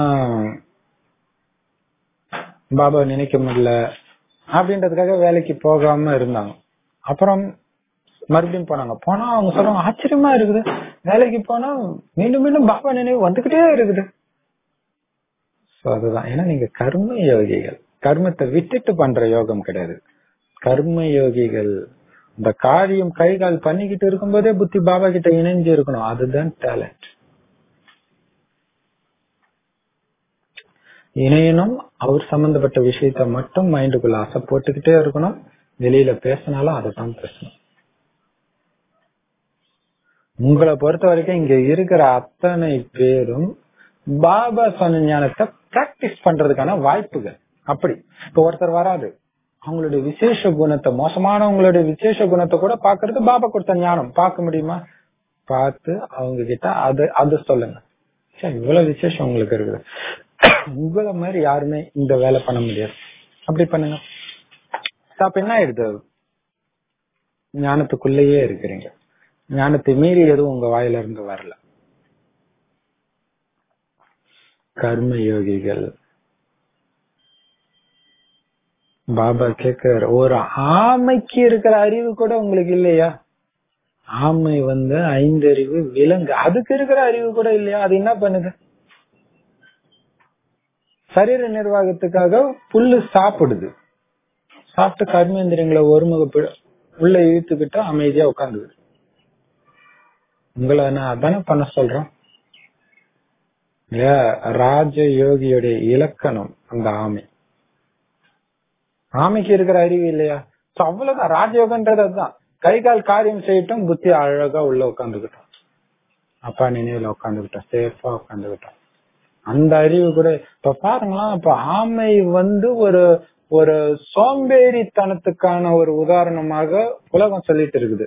பாபா நினைக்க முடியல அப்படின்றதுக்காக வேலைக்கு போகாம இருந்தாங்க அப்புறம் மறுபடியும் போனாங்க போனா அவங்க சொல்றாங்க ஆச்சரியமா இருக்குது வேலைக்கு போனா மீண்டும் மீண்டும் பாபா நினைவு வந்துகிட்டே இருக்குது So அதுதான் ஏன்னா நீங்க கர்ம யோகிகள் கர்மத்தை விட்டுட்டு பண்ற யோகம் கிடையாது கர்ம யோகிகள் இந்த காரியம் கை கால் பண்ணிக்கிட்டு இருக்கும்போதே புத்தி பாபா கிட்ட இணைஞ்சு இருக்கணும் அதுதான் டேலண்ட் இணையணும் அவர் சம்பந்தப்பட்ட விஷயத்த மட்டும் மைண்டுக்குள்ள ஆசை போட்டுக்கிட்டே இருக்கணும் வெளியில பேசினாலும் அதை தான் பேசணும் உங்களை பொறுத்த வரைக்கும் இங்க இருக்கிற அத்தனை பேரும் பாபா சொன்ன ஞானத்தை பிராக்டிஸ் பண்றதுக்கான வாய்ப்புகள் அப்படி இப்ப ஒருத்தர் வராது அவங்களுடைய விசேஷ குணத்தை மோசமானவங்களுடைய விசேஷ குணத்தை கூட பாக்குறது பாபா கொடுத்த ஞானம் பார்க்க முடியுமா பார்த்து அவங்க கிட்ட அது அது சொல்லுங்க சரி இவ்வளவு விசேஷம் உங்களுக்கு இருக்குது உங்களை மாதிரி யாருமே இந்த வேலை பண்ண முடியாது அப்படி பண்ணுங்க அப்ப என்ன ஆயிடுது ஞானத்துக்குள்ளேயே இருக்கிறீங்க ஞானத்தை மீறி எதுவும் உங்க வாயில இருந்து வரல கர்ம யோகிகள் பாபா கேக்குற ஒரு ஆமைக்கு இருக்கிற அறிவு கூட உங்களுக்கு இல்லையா ஆமை வந்து ஐந்தறிவு விலங்கு அதுக்கு இருக்கிற அறிவு கூட இல்லையா அது என்ன பண்ணுது சரீர நிர்வாகத்துக்காக புல்லு சாப்பிடுது சாப்பிட்டு கர்மேந்திரியங்களை ஒருமுக உள்ள இழுத்துக்கிட்டு அமைதியா உட்காந்துக்குது உங்களை நான் அதானே பண்ண சொல்றேன் இல்லையா ராஜ யோகியுடைய இலக்கணம் அந்த ஆமை ஆமைக்கு இருக்கிற அறிவு இல்லையா சோ அவ்வளவுதான் ராஜயோகன்றது அதுதான் கை கால் காரியம் செய்யட்டும் புத்தி அழகா உள்ள உட்காந்துக்கிட்டோம் அப்பா நினைவுல உட்காந்துக்கிட்டோம் சேஃபா உட்காந்துக்கிட்டோம் அந்த அறிவு கூட இப்ப பாருங்களா இப்ப ஆமை வந்து ஒரு ஒரு சோம்பேறித்தனத்துக்கான ஒரு உதாரணமாக உலகம் சொல்லிட்டு இருக்குது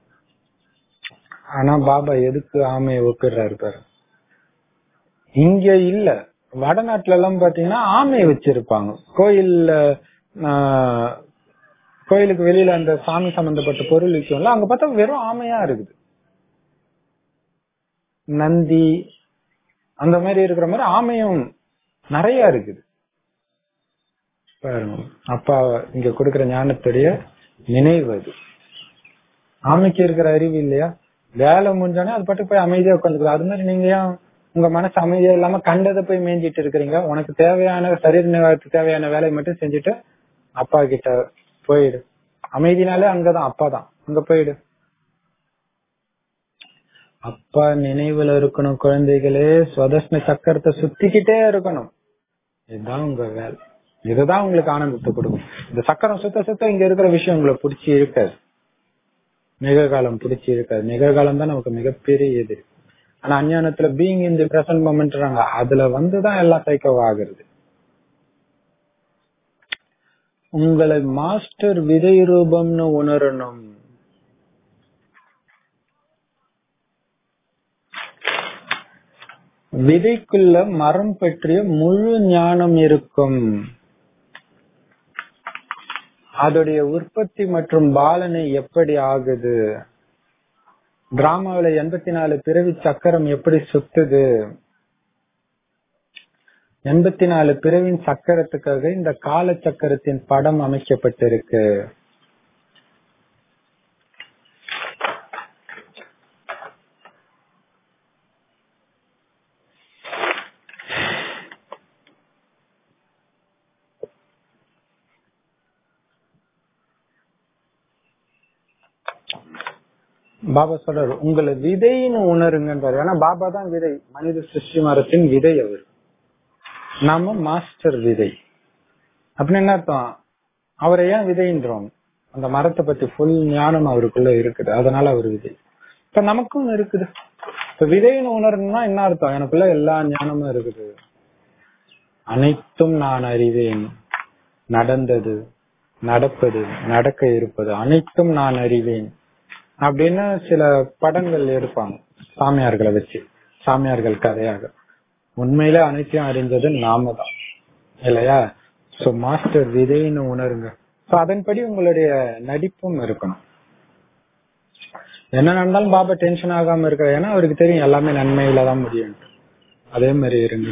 ஆனா பாபா எதுக்கு ஆமையை ஒப்பிடுறாரு பாரு இங்க இல்ல வடநாட்டுல எல்லாம் பாத்தீங்கன்னா ஆமையை வச்சிருப்பாங்க கோயில்ல ஆஹ், கோயிலுக்கு வெளியில அந்த சாமி சம்பந்தப்பட்ட பொருள் விற்கும்ல அங்க பார்த்தா வெறும் ஆமையா இருக்குது நந்தி அந்த மாதிரி இருக்கிற மாதிரி ஆமையும் நிறைய இருக்குது பாருங்க அப்பா இங்க கொடுக்கிற ஞானத்துடைய நினைவு அது ஆமைக்கு இருக்கிற அறிவு இல்லையா வேலை முடிஞ்சோடனே அது பாட்டு போய் அமைதியா உட்காந்துக்குது அது மாதிரி நீங்க ஏன் உங்க மனசு அமைதியா இல்லாம கண்டதை போய் மேய்ஞ்சிட்டு இருக்கிறீங்க உனக்கு தேவையான சரீர நிர்வாகத்துக்கு தேவையான வேலையை மட்டும் செஞ்சுட்டு அப்பா கிட்ட போயிடு அமைதினாலே அங்கதான் அப்பா தான் அங்க போயிடு அப்பா நினைவுல இருக்கணும் குழந்தைகளே சுவதர்ஷன சக்கரத்தை சுத்திக்கிட்டே இருக்கணும் இதுதான் உங்க வேலை இதுதான் உங்களுக்கு ஆனந்தத்தை கொடுக்கும் இந்த சக்கரம் சுத்த சுத்த இங்க இருக்கிற விஷயம் உங்களை பிடிச்சி இருக்காது நிகழ்காலம் பிடிச்சி இருக்காது நிகழ்காலம் தான் நமக்கு மிகப்பெரிய எதிரி ஆனா அஞ்ஞானத்துல பீயிங் இந்த பிரசன்ட் மொமெண்ட்றாங்க அதுல வந்துதான் எல்லாம் சைக்கோ ஆகுறது உங்களை மாஸ்டர் விதை ரூபம்னு உணரணும் விதைக்குள்ள மரம் பற்றிய முழு ஞானம் இருக்கும் அதோடைய உற்பத்தி மற்றும் பாலனை எப்படி ஆகுது டிராமாவில எண்பத்தி நாலு பிறவி சக்கரம் எப்படி சுத்துது எண்பத்தி நாலு பிறவின் சக்கரத்துக்காக இந்த கால சக்கரத்தின் படம் அமைக்கப்பட்டிருக்கு பாபா சொல்றாரு உங்களை விதைன்னு உணருங்கன்றாரு ஏன்னா பாபா தான் விதை மனித சிருஷ்டி மரத்தின் விதை அவர் நாம மாஸ்டர் விதை அப்படின்னு என்ன அர்த்தம் அவரை ஏன் விதைன்றோம் அந்த மரத்தை பத்தி ஃபுல் ஞானம் அவருக்குள்ள இருக்குது அதனால அவர் விதை இப்ப நமக்கும் இருக்குது இப்ப விதைன்னு உணரணும்னா என்ன அர்த்தம் எனக்குள்ள எல்லா ஞானமும் இருக்குது அனைத்தும் நான் அறிவேன் நடந்தது நடப்பது நடக்க இருப்பது அனைத்தும் நான் அறிவேன் அப்படின்னு சில படங்கள் எடுப்பாங்க சாமியார்களை வச்சு சாமியார்கள் கதையாக உண்மையில அனைத்தையும் அறிஞ்சது நாம தான் இல்லையா சோ மாஸ்டர் விதைன்னு உணருங்க சோ அதன்படி உங்களுடைய நடிப்பும் இருக்கணும் என்ன நடந்தாலும் பாபா டென்ஷன் ஆகாம இருக்க ஏன்னா அவருக்கு தெரியும் எல்லாமே நன்மையில தான் முடியும் அதே மாதிரி இருங்க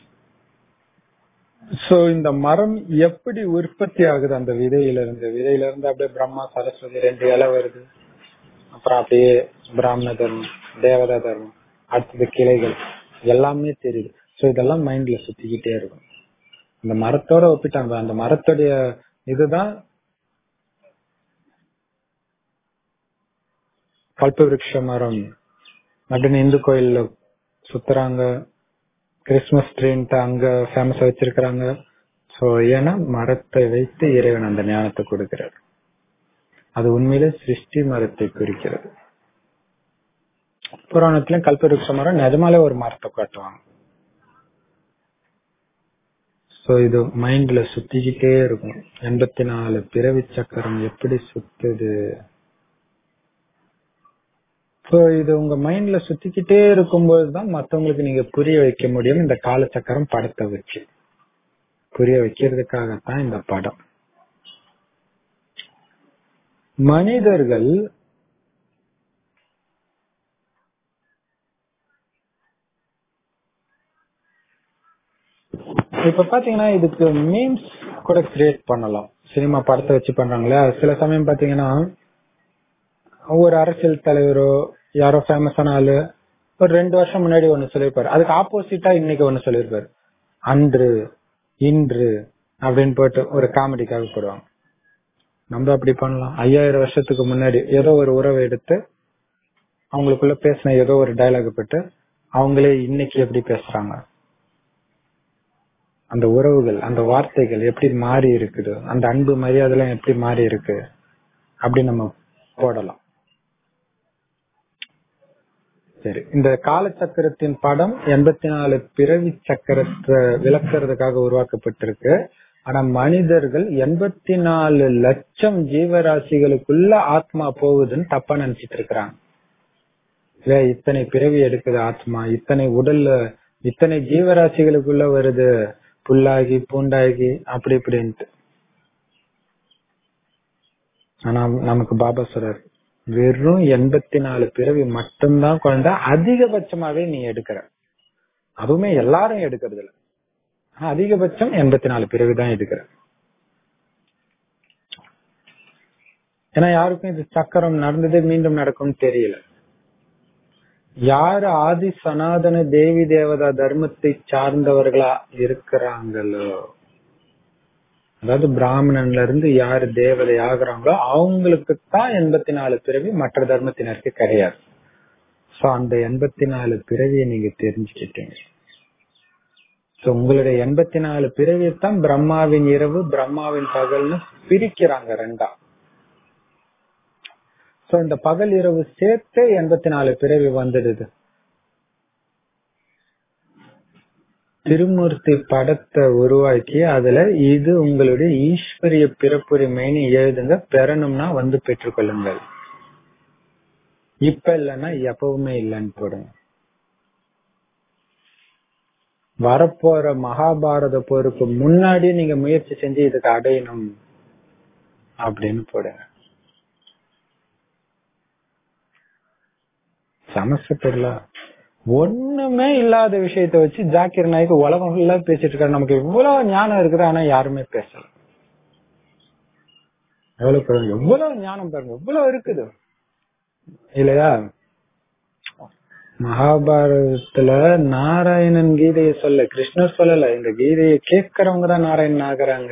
சோ இந்த மரம் எப்படி உற்பத்தி ஆகுது அந்த விதையில இருந்து விதையில இருந்து அப்படியே பிரம்மா சரஸ்வதி ரெண்டு இலை வருது அப்புறம் அப்படியே பிராமண தர்மம் தேவதா தர்மம் அடுத்தது கிளைகள் எல்லாமே தெரியுது சோ இதெல்லாம் மைண்ட்ல சுத்திக்கிட்டே இருக்கும் அந்த மரத்தோட ஒப்பிட்டாங்க அந்த மரத்துடைய இதுதான் கல்பவிருஷ மரம் அப்படின்னு இந்து கோயில்ல சுத்துறாங்க கிறிஸ்துமஸ் ட்ரீன்ட்டு அங்க ஃபேமஸா வச்சிருக்கிறாங்க சோ ஏன்னா மரத்தை வைத்து இறைவன் அந்த ஞானத்தை கொடுக்கிறார் அது உண்மையிலே சிருஷ்டி மரத்தை குறிக்கிறது புராணத்திலும் கல்பவருஷ மரம் நிஜமாலே ஒரு மரத்தை காட்டுவாங்க சோ இது மைண்ட்ல சுத்திக்கிட்டே இருக்கும் எண்பத்தி நாலு பிறவி சக்கரம் எப்படி சுத்துது சோ இது உங்க மைண்ட்ல சுத்திக்கிட்டே இருக்கும்போது தான் மத்தவங்களுக்கு நீங்க புரிய வைக்க முடியும் இந்த காலச்சக்கரம் படத்தை வச்சு புரிய வைக்கிறதுக்காகத்தான் இந்த படம் மனிதர்கள் இப்ப பாத்தீங்கன்னா இதுக்கு மீம்ஸ் கூட கிரியேட் பண்ணலாம் சினிமா படத்தை வச்சு பண்றாங்களே சில சமயம் பாத்தீங்கன்னா ஒரு அரசியல் தலைவரோ யாரோ ஃபேமஸான ஆளு ஒரு ரெண்டு வருஷம் முன்னாடி ஒண்ணு சொல்லியிருப்பாரு அதுக்கு ஆப்போசிட்டா இன்னைக்கு ஒண்ணு சொல்லியிருப்பாரு அன்று இன்று அப்படின்னு போட்டு ஒரு காமெடிக்காக போடுவாங்க நம்ம அப்படி பண்ணலாம் ஐயாயிரம் வருஷத்துக்கு முன்னாடி ஏதோ ஒரு உறவை எடுத்து அவங்களுக்குள்ள பேசின ஏதோ ஒரு டயலாக் போட்டு அவங்களே இன்னைக்கு எப்படி பேசுறாங்க அந்த உறவுகள் அந்த வார்த்தைகள் எப்படி மாறி இருக்குது அந்த அன்பு மரியாதை எப்படி மாறி இருக்கு அப்படி நம்ம போடலாம் சரி இந்த காலச்சக்கரத்தின் படம் எண்பத்தி நாலு பிறவி சக்கரத்தை விளக்குறதுக்காக உருவாக்கப்பட்டிருக்கு ஆனா மனிதர்கள் எண்பத்தி நாலு லட்சம் ஜீவராசிகளுக்குள்ள ஆத்மா போகுதுன்னு தப்பா நினைச்சிட்டு இருக்கிறாங்க இல்ல இத்தனை பிறவி எடுக்குது ஆத்மா இத்தனை உடல்ல இத்தனை ஜீவராசிகளுக்குள்ள வருது புல்லாகி பூண்டாகி அப்படி இப்படின்ட்டு ஆனா நமக்கு பாபா சொல்றாரு வெறும் எண்பத்தி நாலு பிறவி மட்டும்தான் குழந்தை அதிகபட்சமாவே நீ எடுக்கிற அதுவுமே எல்லாரும் எடுக்கிறது இல்ல ஆனா அதிகபட்சம் எண்பத்தி நாலு பிறவி தான் எடுக்கிற ஏன்னா யாருக்கும் இது சக்கரம் நடந்தது மீண்டும் நடக்கும் தெரியல யாரு ஆதி சனாதன தேவி தேவதா தர்மத்தை சார்ந்தவர்களா இருக்கிறாங்களோ அதாவது பிராமணன்ல இருந்து யாரு தேவதை ஆகுறாங்களோ அவங்களுக்கு தான் எண்பத்தி நாலு பிறவி மற்ற தர்மத்தினருக்கு கிடையாது சோ அந்த எண்பத்தி நாலு பிறவியை நீங்க தெரிஞ்சுக்கிட்டீங்க சோ உங்களுடைய எண்பத்தி நாலு பிறவியத்தான் பிரம்மாவின் இரவு பிரம்மாவின் பகல்னு பிரிக்கிறாங்க ரெண்டா சோ இந்த பகல் இரவு சேர்த்து எண்பத்தி நாலு பிறவி வந்துடுது திருமூர்த்தி படத்தை உருவாக்கி அதுல இது உங்களுடைய ஈஸ்வரிய பிறப்புரிமைன்னு எழுதுங்க பெறணும்னா வந்து பெற்றுக்கொள்ளுங்கள் இப்ப இல்லைன்னா எப்பவுமே இல்லைன்னு போடுங்க வரப்போற மகாபாரத போருக்கு முன்னாடி நீங்க முயற்சி செஞ்சு இதுக்கு அடையணும் அப்படின்னு போடுங்க சமஸ்கிருதத்துல ஒண்ணுமே இல்லாத விஷயத்த வச்சு ஜாக்கிர் நாய்க்கு உலகம் ஃபுல்லா பேசிட்டு இருக்காரு நமக்கு எவ்வளவு ஞானம் இருக்குது ஆனா யாருமே பேசல எவ்வளவு பெரும் எவ்வளவு ஞானம் பாருங்க எவ்வளவு இருக்குது இல்லையா மகாபாரதத்துல நாராயணன் கீதையை சொல்ல கிருஷ்ணர் சொல்லல இந்த கீதையை கேட்கறவங்க தான் நாராயணன் ஆகுறாங்க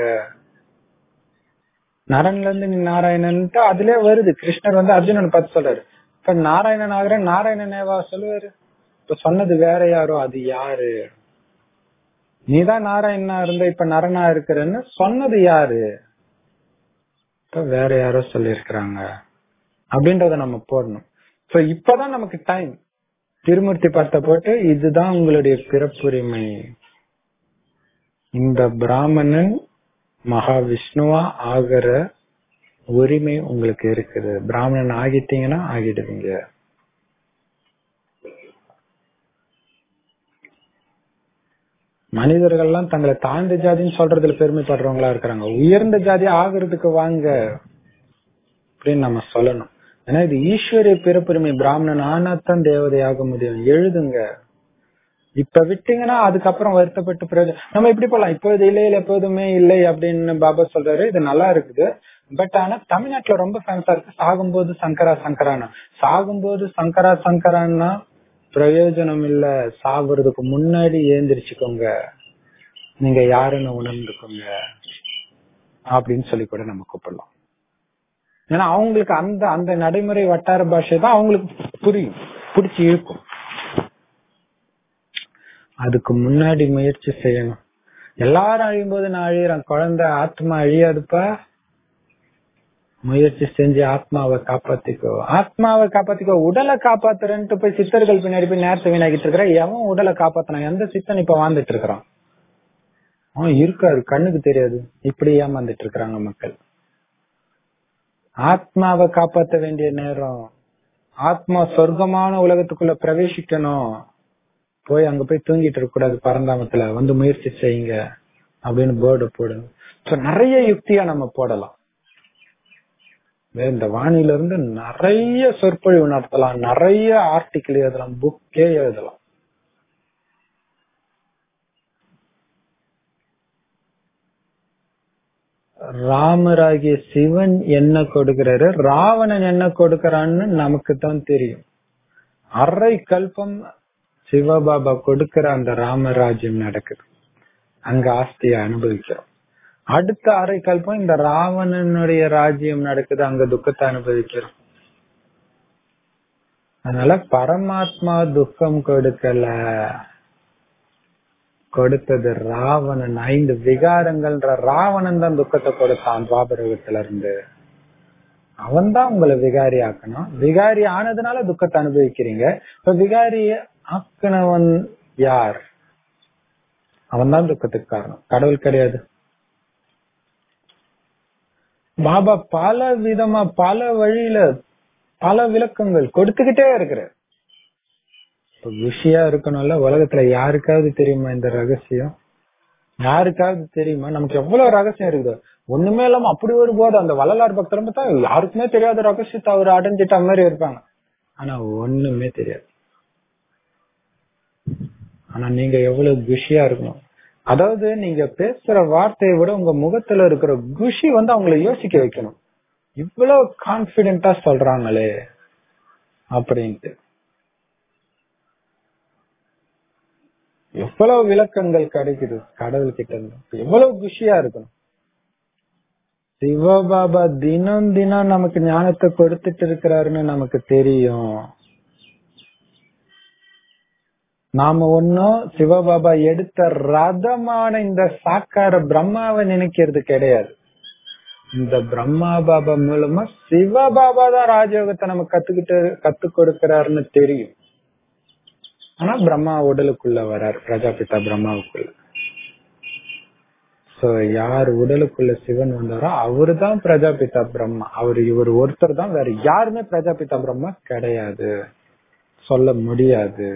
நரன்ல இருந்து நீ நாராயணன்ட்டு அதுலயே வருது கிருஷ்ணர் வந்து அர்ஜுனன் பார்த்து சொல்றாரு இப்ப நாராயணன் ஆகுற நாராயணனேவா சொல்லுவாரு இப்ப சொன்னது வேற யாரோ அது யாரு நீதான் நாராயணனா இருந்த இப்ப நரனா இருக்கிறன்னு சொன்னது யாரு இப்ப வேற யாரோ சொல்லியிருக்கிறாங்க அப்படின்றத நம்ம போடணும் சோ இப்பதான் நமக்கு டைம் திருமூர்த்தி படத்தை போட்டு இதுதான் உங்களுடைய பிறப்புரிமை இந்த பிராமணன் மகாவிஷ்ணுவா ஆகிற உரிமை உங்களுக்கு இருக்குது பிராமணன் ஆகிட்டீங்கன்னா ஆகிடுவீங்க மனிதர்கள்லாம் தங்களை தாழ்ந்த ஜாதின்னு சொல்றதுல பெருமைப்படுறவங்களா இருக்கிறாங்க உயர்ந்த ஜாதி ஆகிறதுக்கு வாங்க அப்படின்னு நம்ம சொல்லணும் ஏன்னா இது ஈஸ்வரிய பிறப்புரிமை பிராமணன் ஆனாத்தான் தேவதையாக முடியும் எழுதுங்க இப்ப விட்டீங்கன்னா அதுக்கப்புறம் வருத்தப்பட்டு பிரயோஜனம் நம்ம எப்படி போலாம் இப்போது இல்லை இல்லை எப்போதுமே இல்லை அப்படின்னு பாபா சொல்றாரு இது நல்லா இருக்குது பட் ஆனா தமிழ்நாட்டுல ரொம்ப ஃபேமஸா இருக்கு சாகும்போது சங்கரா சங்கரானா சாகும்போது சங்கரா சங்கரான்னா பிரயோஜனம் இல்ல சாகுறதுக்கு முன்னாடி ஏந்திரிச்சுக்கோங்க நீங்க யாருன்னு உணர்ந்துக்கோங்க அப்படின்னு சொல்லி கூட நம்ம கூப்பிடலாம் ஏன்னா அவங்களுக்கு அந்த அந்த நடைமுறை வட்டார பாஷை தான் அவங்களுக்கு புரியும் பிடிச்சி இருக்கும் அதுக்கு முன்னாடி முயற்சி செய்யணும் எல்லாரும் அழியும் போது நான் அழியறேன் குழந்தை ஆத்மா அழியாதுப்பா முயற்சி செஞ்சு ஆத்மாவை காப்பாத்திக்கோ ஆத்மாவை காப்பாத்திக்கோ உடலை காப்பாத்துறேன்ட்டு போய் சித்தர்கள் பின்னாடி போய் நேரத்தை வீணாக்கிட்டு இருக்கிற எவன் உடலை காப்பாத்தினான் எந்த சித்தன் இப்ப வாழ்ந்துட்டு இருக்கிறான் அவன் இருக்காரு கண்ணுக்கு தெரியாது இப்படி ஏமாந்துட்டு இருக்கிறாங்க மக்கள் ஆத்மாவை காப்பாத்த வேண்டிய நேரம் ஆத்மா சொர்க்கமான உலகத்துக்குள்ள பிரவேசிக்கணும் போய் அங்க போய் தூங்கிட்டு இருக்க கூடாது பரந்தாமத்துல வந்து முயற்சி செய்யுங்க அப்படின்னு போர்டு போடுங்க சோ நிறைய யுக்தியா நம்ம போடலாம் இந்த வானில இருந்து நிறைய சொற்பொழிவு நடத்தலாம் நிறைய ஆர்டிக்கிள் எழுதலாம் புக்கே எழுதலாம் ராமராகிய சிவன் என்ன கொடுக்கிறாரு ராவணன் என்ன கொடுக்கறான்னு நமக்கு தான் தெரியும் அரை கல்பம் சிவபாபா கொடுக்கிற அந்த ராமராஜ்யம் நடக்குது அங்க ஆஸ்தியை அனுபவிக்கிறோம் அடுத்த அரை கல்பம் இந்த ராவணனுடைய ராஜ்யம் நடக்குது அங்க துக்கத்தை அனுபவிக்கிறோம் அதனால பரமாத்மா துக்கம் கொடுக்கல கொடுத்தது ராவணன் ஐந்து விகாரங்கள்ன்ற ராவணன் தான் துக்கத்தை கொடுத்தான் துவாபரகத்துல இருந்து அவன் தான் உங்களை விகாரி ஆக்கணும் விகாரி ஆனதுனால துக்கத்தை அனுபவிக்கிறீங்க இப்ப விகாரி ஆக்கினவன் யார் அவன் தான் துக்கத்துக்கு காரணம் கடவுள் கிடையாது பாபா பல விதமா பல வழியில பல விளக்கங்கள் கொடுத்துக்கிட்டே இருக்கிற விஷயா இருக்கணும்ல உலகத்துல யாருக்காவது தெரியுமா இந்த ரகசியம் யாருக்காவது தெரியுமா நமக்கு எவ்வளவு ரகசியம் இருக்குது ஒண்ணுமே இல்லாம அப்படி ஒரு போது அந்த வள்ளலார் பக்தர் பார்த்தா யாருக்குமே தெரியாத ரகசியத்தை அவர் அடைஞ்சிட்ட மாதிரி இருப்பாங்க ஆனா ஒண்ணுமே தெரியாது ஆனா நீங்க எவ்வளவு குஷியா இருக்கணும் அதாவது நீங்க பேசுற வார்த்தையை விட உங்க முகத்துல இருக்கிற குஷி வந்து அவங்களை யோசிக்க வைக்கணும் இவ்வளவு கான்பிடென்டா சொல்றாங்களே அப்படின்ட்டு எவ்வளவு விளக்கங்கள் கிடைக்குது கடவுள் கிட்ட இருந்து எவ்வளவு குஷியா இருக்கணும் சிவபாபா தினம் தினம் நமக்கு ஞானத்தை கொடுத்துட்டு இருக்கிறாருன்னு நமக்கு தெரியும் நாம ஒன்னும் சிவபாபா எடுத்த ரதமான இந்த சாக்கார பிரம்மாவை நினைக்கிறது கிடையாது இந்த பிரம்மா பாபா மூலமா சிவபாபா தான் ராஜயோகத்தை நம்ம கத்துக்கிட்டு கத்து கொடுக்கிறாருன்னு தெரியும் ஆனா பிரம்மா உடலுக்குள்ள வரார் பிரஜாபிதா பிரம்மாவுக்குள்ள சோ யார் உடலுக்குள்ள சிவன் வந்தாரோ அவரு தான் பிரஜாபிதா பிரம்மா அவர் இவர் ஒருத்தர் தான் வேற யாருமே பிரஜாபிதா பிரம்மா கிடையாது சொல்ல முடியாது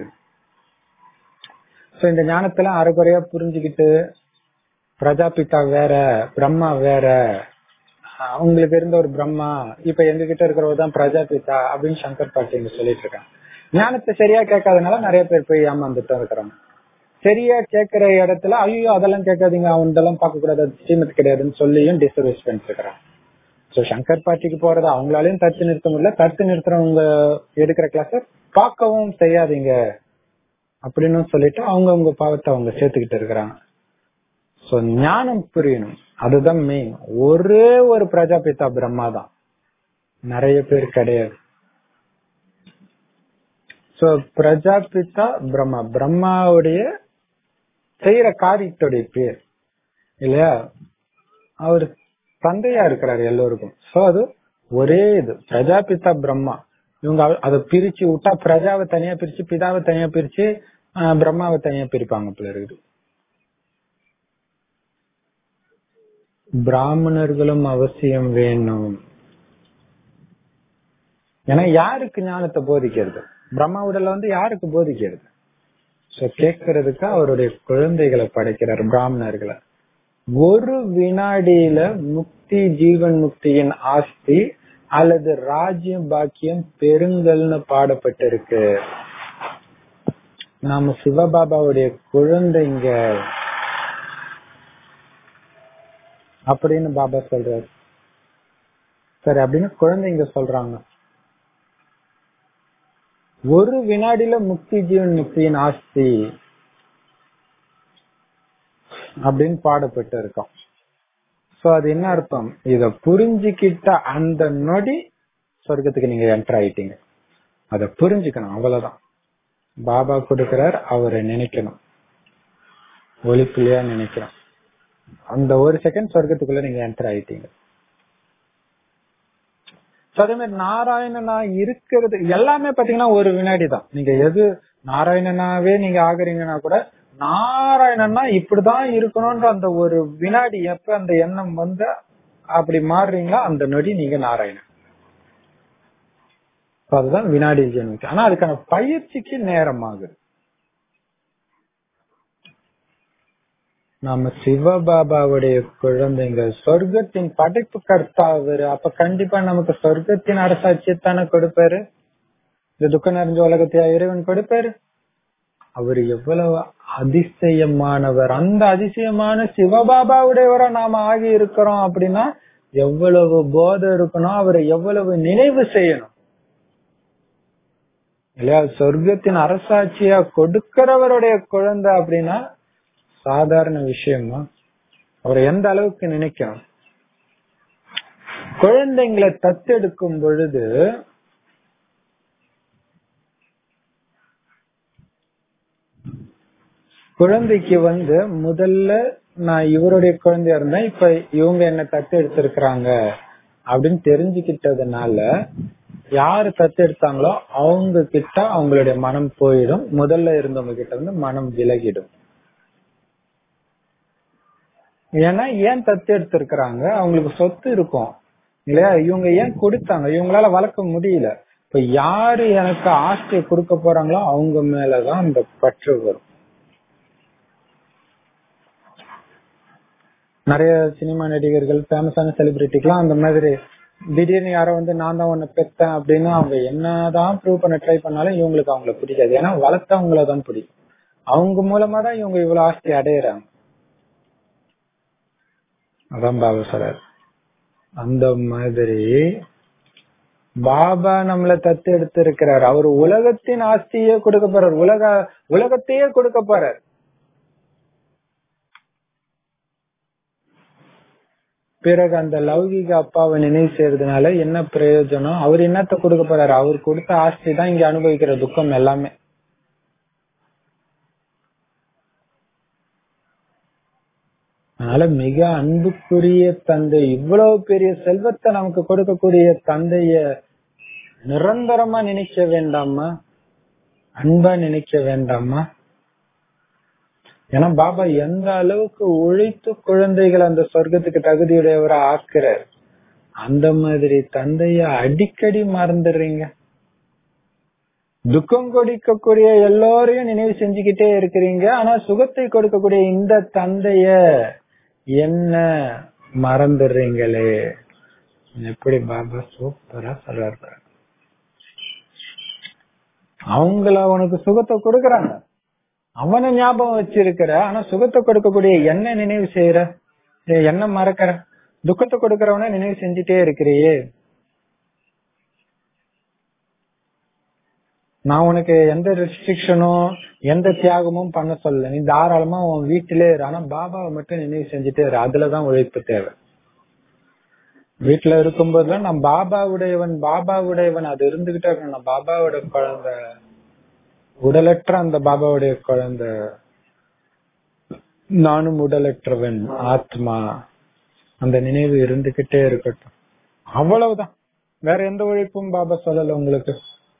சோ இந்த ஞானத்தெல்லாம் அரைக்குறையா புரிஞ்சுக்கிட்டு பிரஜாபிதா வேற பிரம்மா வேற அவங்களுக்கு இருந்த ஒரு பிரம்மா இப்ப எங்க கிட்ட இருக்கிறவர் தான் பிரஜாபிதா அப்படின்னு சங்கர் பாட்டி இங்க சொல்லிட்டு இருக்காங்க ஞானத்தை சரியா கேட்காதனால நிறைய பேர் போய் ஏமாந்துட்டு இருக்கிறாங்க சரியா கேட்கிற இடத்துல ஐயோ அதெல்லாம் கேட்காதீங்க அவன் இதெல்லாம் பார்க்க கூடாது அது ஸ்ரீமத் கிடையாதுன்னு சொல்லியும் டிஸ்டர்பன்ஸ் பண்ணிட்டு இருக்கிறாங்க சோ சங்கர் பாட்டிக்கு போறது அவங்களாலையும் தடுத்து நிறுத்த முடியல தடுத்து நிறுத்துறவங்க எடுக்கிற கிளாஸ பார்க்கவும் செய்யாதீங்க அப்படின்னு சொல்லிட்டு அவங்க அவங்க பாவத்தை அவங்க சேர்த்துக்கிட்டு இருக்கிறாங்க சோ ஞானம் புரியணும் அதுதான் மெயின் ஒரே ஒரு பிரஜாபிதா பிரம்மா தான் நிறைய பேர் கிடையாது சோ பிரஜாபிதா பிரம்மா பிரம்மாவுடைய செய்யற காரியத்துடைய பேர் இல்லையா அவர் தந்தையா இருக்கிறார் எல்லோருக்கும் சோ அது ஒரே இது பிரஜாபிதா பிரம்மா இவங்க அதை பிரிச்சு விட்டா பிரஜாவை தனியா பிரிச்சு பிதாவை தனியா பிரிச்சு பிரம்மாவை தனியா பிரிப்பாங்க போல இருக்குது பிராமணர்களும் அவசியம் வேணும் ஏன்னா யாருக்கு ஞானத்தை போதிக்கிறது பிரம்மா உடல்ல வந்து யாருக்கு போதிக்கிறது சோ கேட்கறதுக்கு அவருடைய குழந்தைகளை படைக்கிறார் பிராமணர்களை ஒரு வினாடியில முக்தி ஜீவன் முக்தியின் ஆஸ்தி அல்லது ராஜ்யம் பாக்கியம் பெருங்கல்னு பாடப்பட்டிருக்கு நாம சிவபாபாவுடைய குழந்தைங்க அப்படின்னு பாபா சொல்றாரு சரி அப்படின்னு குழந்தைங்க சொல்றாங்க ஒரு வினாடியில முக்தி ஜீவன் முக்தியின் ஆஸ்தி அப்படின்னு பாடப்பட்டு இருக்கோம் சோ அது என்ன அர்த்தம் இத புரிஞ்சுக்கிட்ட அந்த நொடி சொர்க்கத்துக்கு நீங்க என்டர் ஆயிட்டீங்க அத புரிஞ்சுக்கணும் அவ்வளவுதான் பாபா கொடுக்கிறார் அவரை நினைக்கணும் ஒளிப்புலையா நினைக்கணும் அந்த ஒரு செகண்ட் சொர்க்கத்துக்குள்ள நீங்க என்டர் ஆயிட்டீங்க அதே மாதிரி நாராயணனா இருக்கிறது எல்லாமே பாத்தீங்கன்னா ஒரு வினாடி தான் நீங்க எது நாராயணனாவே நீங்க ஆகுறீங்கன்னா கூட நாராயணன்னா இப்படிதான் இருக்கணும்ன்ற அந்த ஒரு வினாடி எப்ப அந்த எண்ணம் வந்து அப்படி மாறுறீங்களோ அந்த நொடி நீங்க நாராயணன் அதுதான் வினாடி ஜென்மிக்கு ஆனா அதுக்கான பயிற்சிக்கு நேரம் ஆகுது நம்ம சிவபாபாவுடைய குழந்தைங்க சொர்க்கத்தின் படைப்பு கர்த்தா அவரு அப்ப கண்டிப்பா நமக்கு சொர்க்கத்தின் அரசாட்சியத்தானே கொடுப்பாரு இந்த துக்கம் நிறைஞ்ச உலகத்தையா இறைவன் கொடுப்பாரு அவர் எவ்வளவு அதிசயமானவர் அந்த அதிசயமான சிவபாபாவுடையவரா நாம ஆகி இருக்கிறோம் அப்படின்னா எவ்வளவு போதை இருக்கணும் அவரை எவ்வளவு நினைவு செய்யணும் இல்லையா சொர்க்கத்தின் அரசாட்சியா கொடுக்கிறவருடைய குழந்தை அப்படின்னா சாதாரண விஷயமா அவரை எந்த அளவுக்கு நினைக்கணும் குழந்தைங்களை தத்தெடுக்கும் பொழுது குழந்தைக்கு வந்து முதல்ல நான் இவருடைய குழந்தையா இருந்தேன் இப்ப இவங்க என்ன தத்து எடுத்திருக்கிறாங்க அப்படின்னு தெரிஞ்சுக்கிட்டதுனால யாரு தத்து எடுத்தாங்களோ அவங்க கிட்ட அவங்களுடைய மனம் போயிடும் முதல்ல இருந்தவங்க கிட்ட இருந்து மனம் விலகிடும் ஏன்னா ஏன் தத்து எடுத்திருக்கிறாங்க அவங்களுக்கு சொத்து இருக்கும் இல்லையா இவங்க ஏன் கொடுத்தாங்க இவங்களால வளர்க்க முடியல இப்ப யாரு எனக்கு ஆஸ்தியை கொடுக்க போறாங்களோ அவங்க மேலதான் அந்த பற்று வரும் நிறைய சினிமா நடிகர்கள் ஃபேமஸான செலிபிரிட்டிக்கெல்லாம் அந்த மாதிரி திடீர்னு யாரோ வந்து நான் தான் உன்னை பெத்தேன் அப்படின்னு அவங்க என்னதான் ப்ரூவ் பண்ண ட்ரை பண்ணாலும் இவங்களுக்கு அவங்கள பிடிக்காது ஏன்னா வளர்த்தவங்கள தான் பிடிக்கும் அவங்க மூலமா தான் இவங்க இவ்வளவு ஆஸ்தி அடையிறாங்க அதான் பாபா சொல்றாரு அந்த மாதிரி பாபா நம்மள தத்து எடுத்து இருக்கிறார் அவர் உலகத்தின் ஆஸ்தியே கொடுக்க போறார் உலக உலகத்தையே கொடுக்க போறார் பிறகு அந்த லௌகிக அப்பாவை நினைவு செய்யறதுனால என்ன பிரயோஜனம் அவர் என்னத்த கொடுக்க போறாரு அவர் கொடுத்த ஆஸ்தி தான் இங்க அனுபவிக்கிற துக்கம் எல்லாமே அதனால மிக அன்புக்குரிய தந்தை இவ்வளவு பெரிய செல்வத்தை நமக்கு கொடுக்கக்கூடிய தந்தைய நிரந்தரமா நினைக்க வேண்டாமா அன்பா நினைக்க வேண்டாமா ஏன்னா பாபா எந்த அளவுக்கு உழைத்து குழந்தைகள் அந்த சொர்க்கத்துக்கு தகுதியுடையவரை ஆக்குறார் அந்த மாதிரி தந்தைய அடிக்கடி மறந்துடுறீங்க துக்கம் கொடுக்கக்கூடிய எல்லோரையும் நினைவு செஞ்சுக்கிட்டே இருக்கிறீங்க ஆனா சுகத்தை கொடுக்கக்கூடிய இந்த தந்தைய என்ன மறந்துடுறீங்களே எப்படி பாபா சூப்பரா சொல்றாரு அவங்கள உனக்கு சுகத்தை கொடுக்கறாங்க அவனை ஞாபகம் வச்சிருக்கிற ஆனா சுகத்தை கொடுக்கக்கூடிய என்ன நினைவு செய்யற என்ன மறக்கிற துக்கத்தை கொடுக்கறவன நினைவு செஞ்சுட்டே இருக்கிறியே நான் உனக்கு எந்த ரெஸ்ட்ரிக்ஷனும் எந்த தியாகமும் பண்ண சொல்லல நீ தாராளமா உன் வீட்டிலே இரு ஆனா பாபாவை மட்டும் நினைவு செஞ்சுட்டே இரு அதுலதான் உழைப்பு தேவை வீட்டுல இருக்கும்போதுலாம் நான் பாபாவுடையவன் பாபாவுடையவன் அது இருந்துகிட்டே இருக்கணும் நான் பாபாவோட குழந்தை உடலற்ற அந்த பாபாவுடைய குழந்தை நானும் உடலற்றவன் ஆத்மா அந்த நினைவு இருந்துகிட்டே இருக்கட்டும் அவ்வளவுதான் வேற எந்த உழைப்பும் பாபா சொல்லல உங்களுக்கு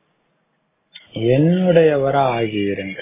என்னுடையவரா ஆகியிருங்க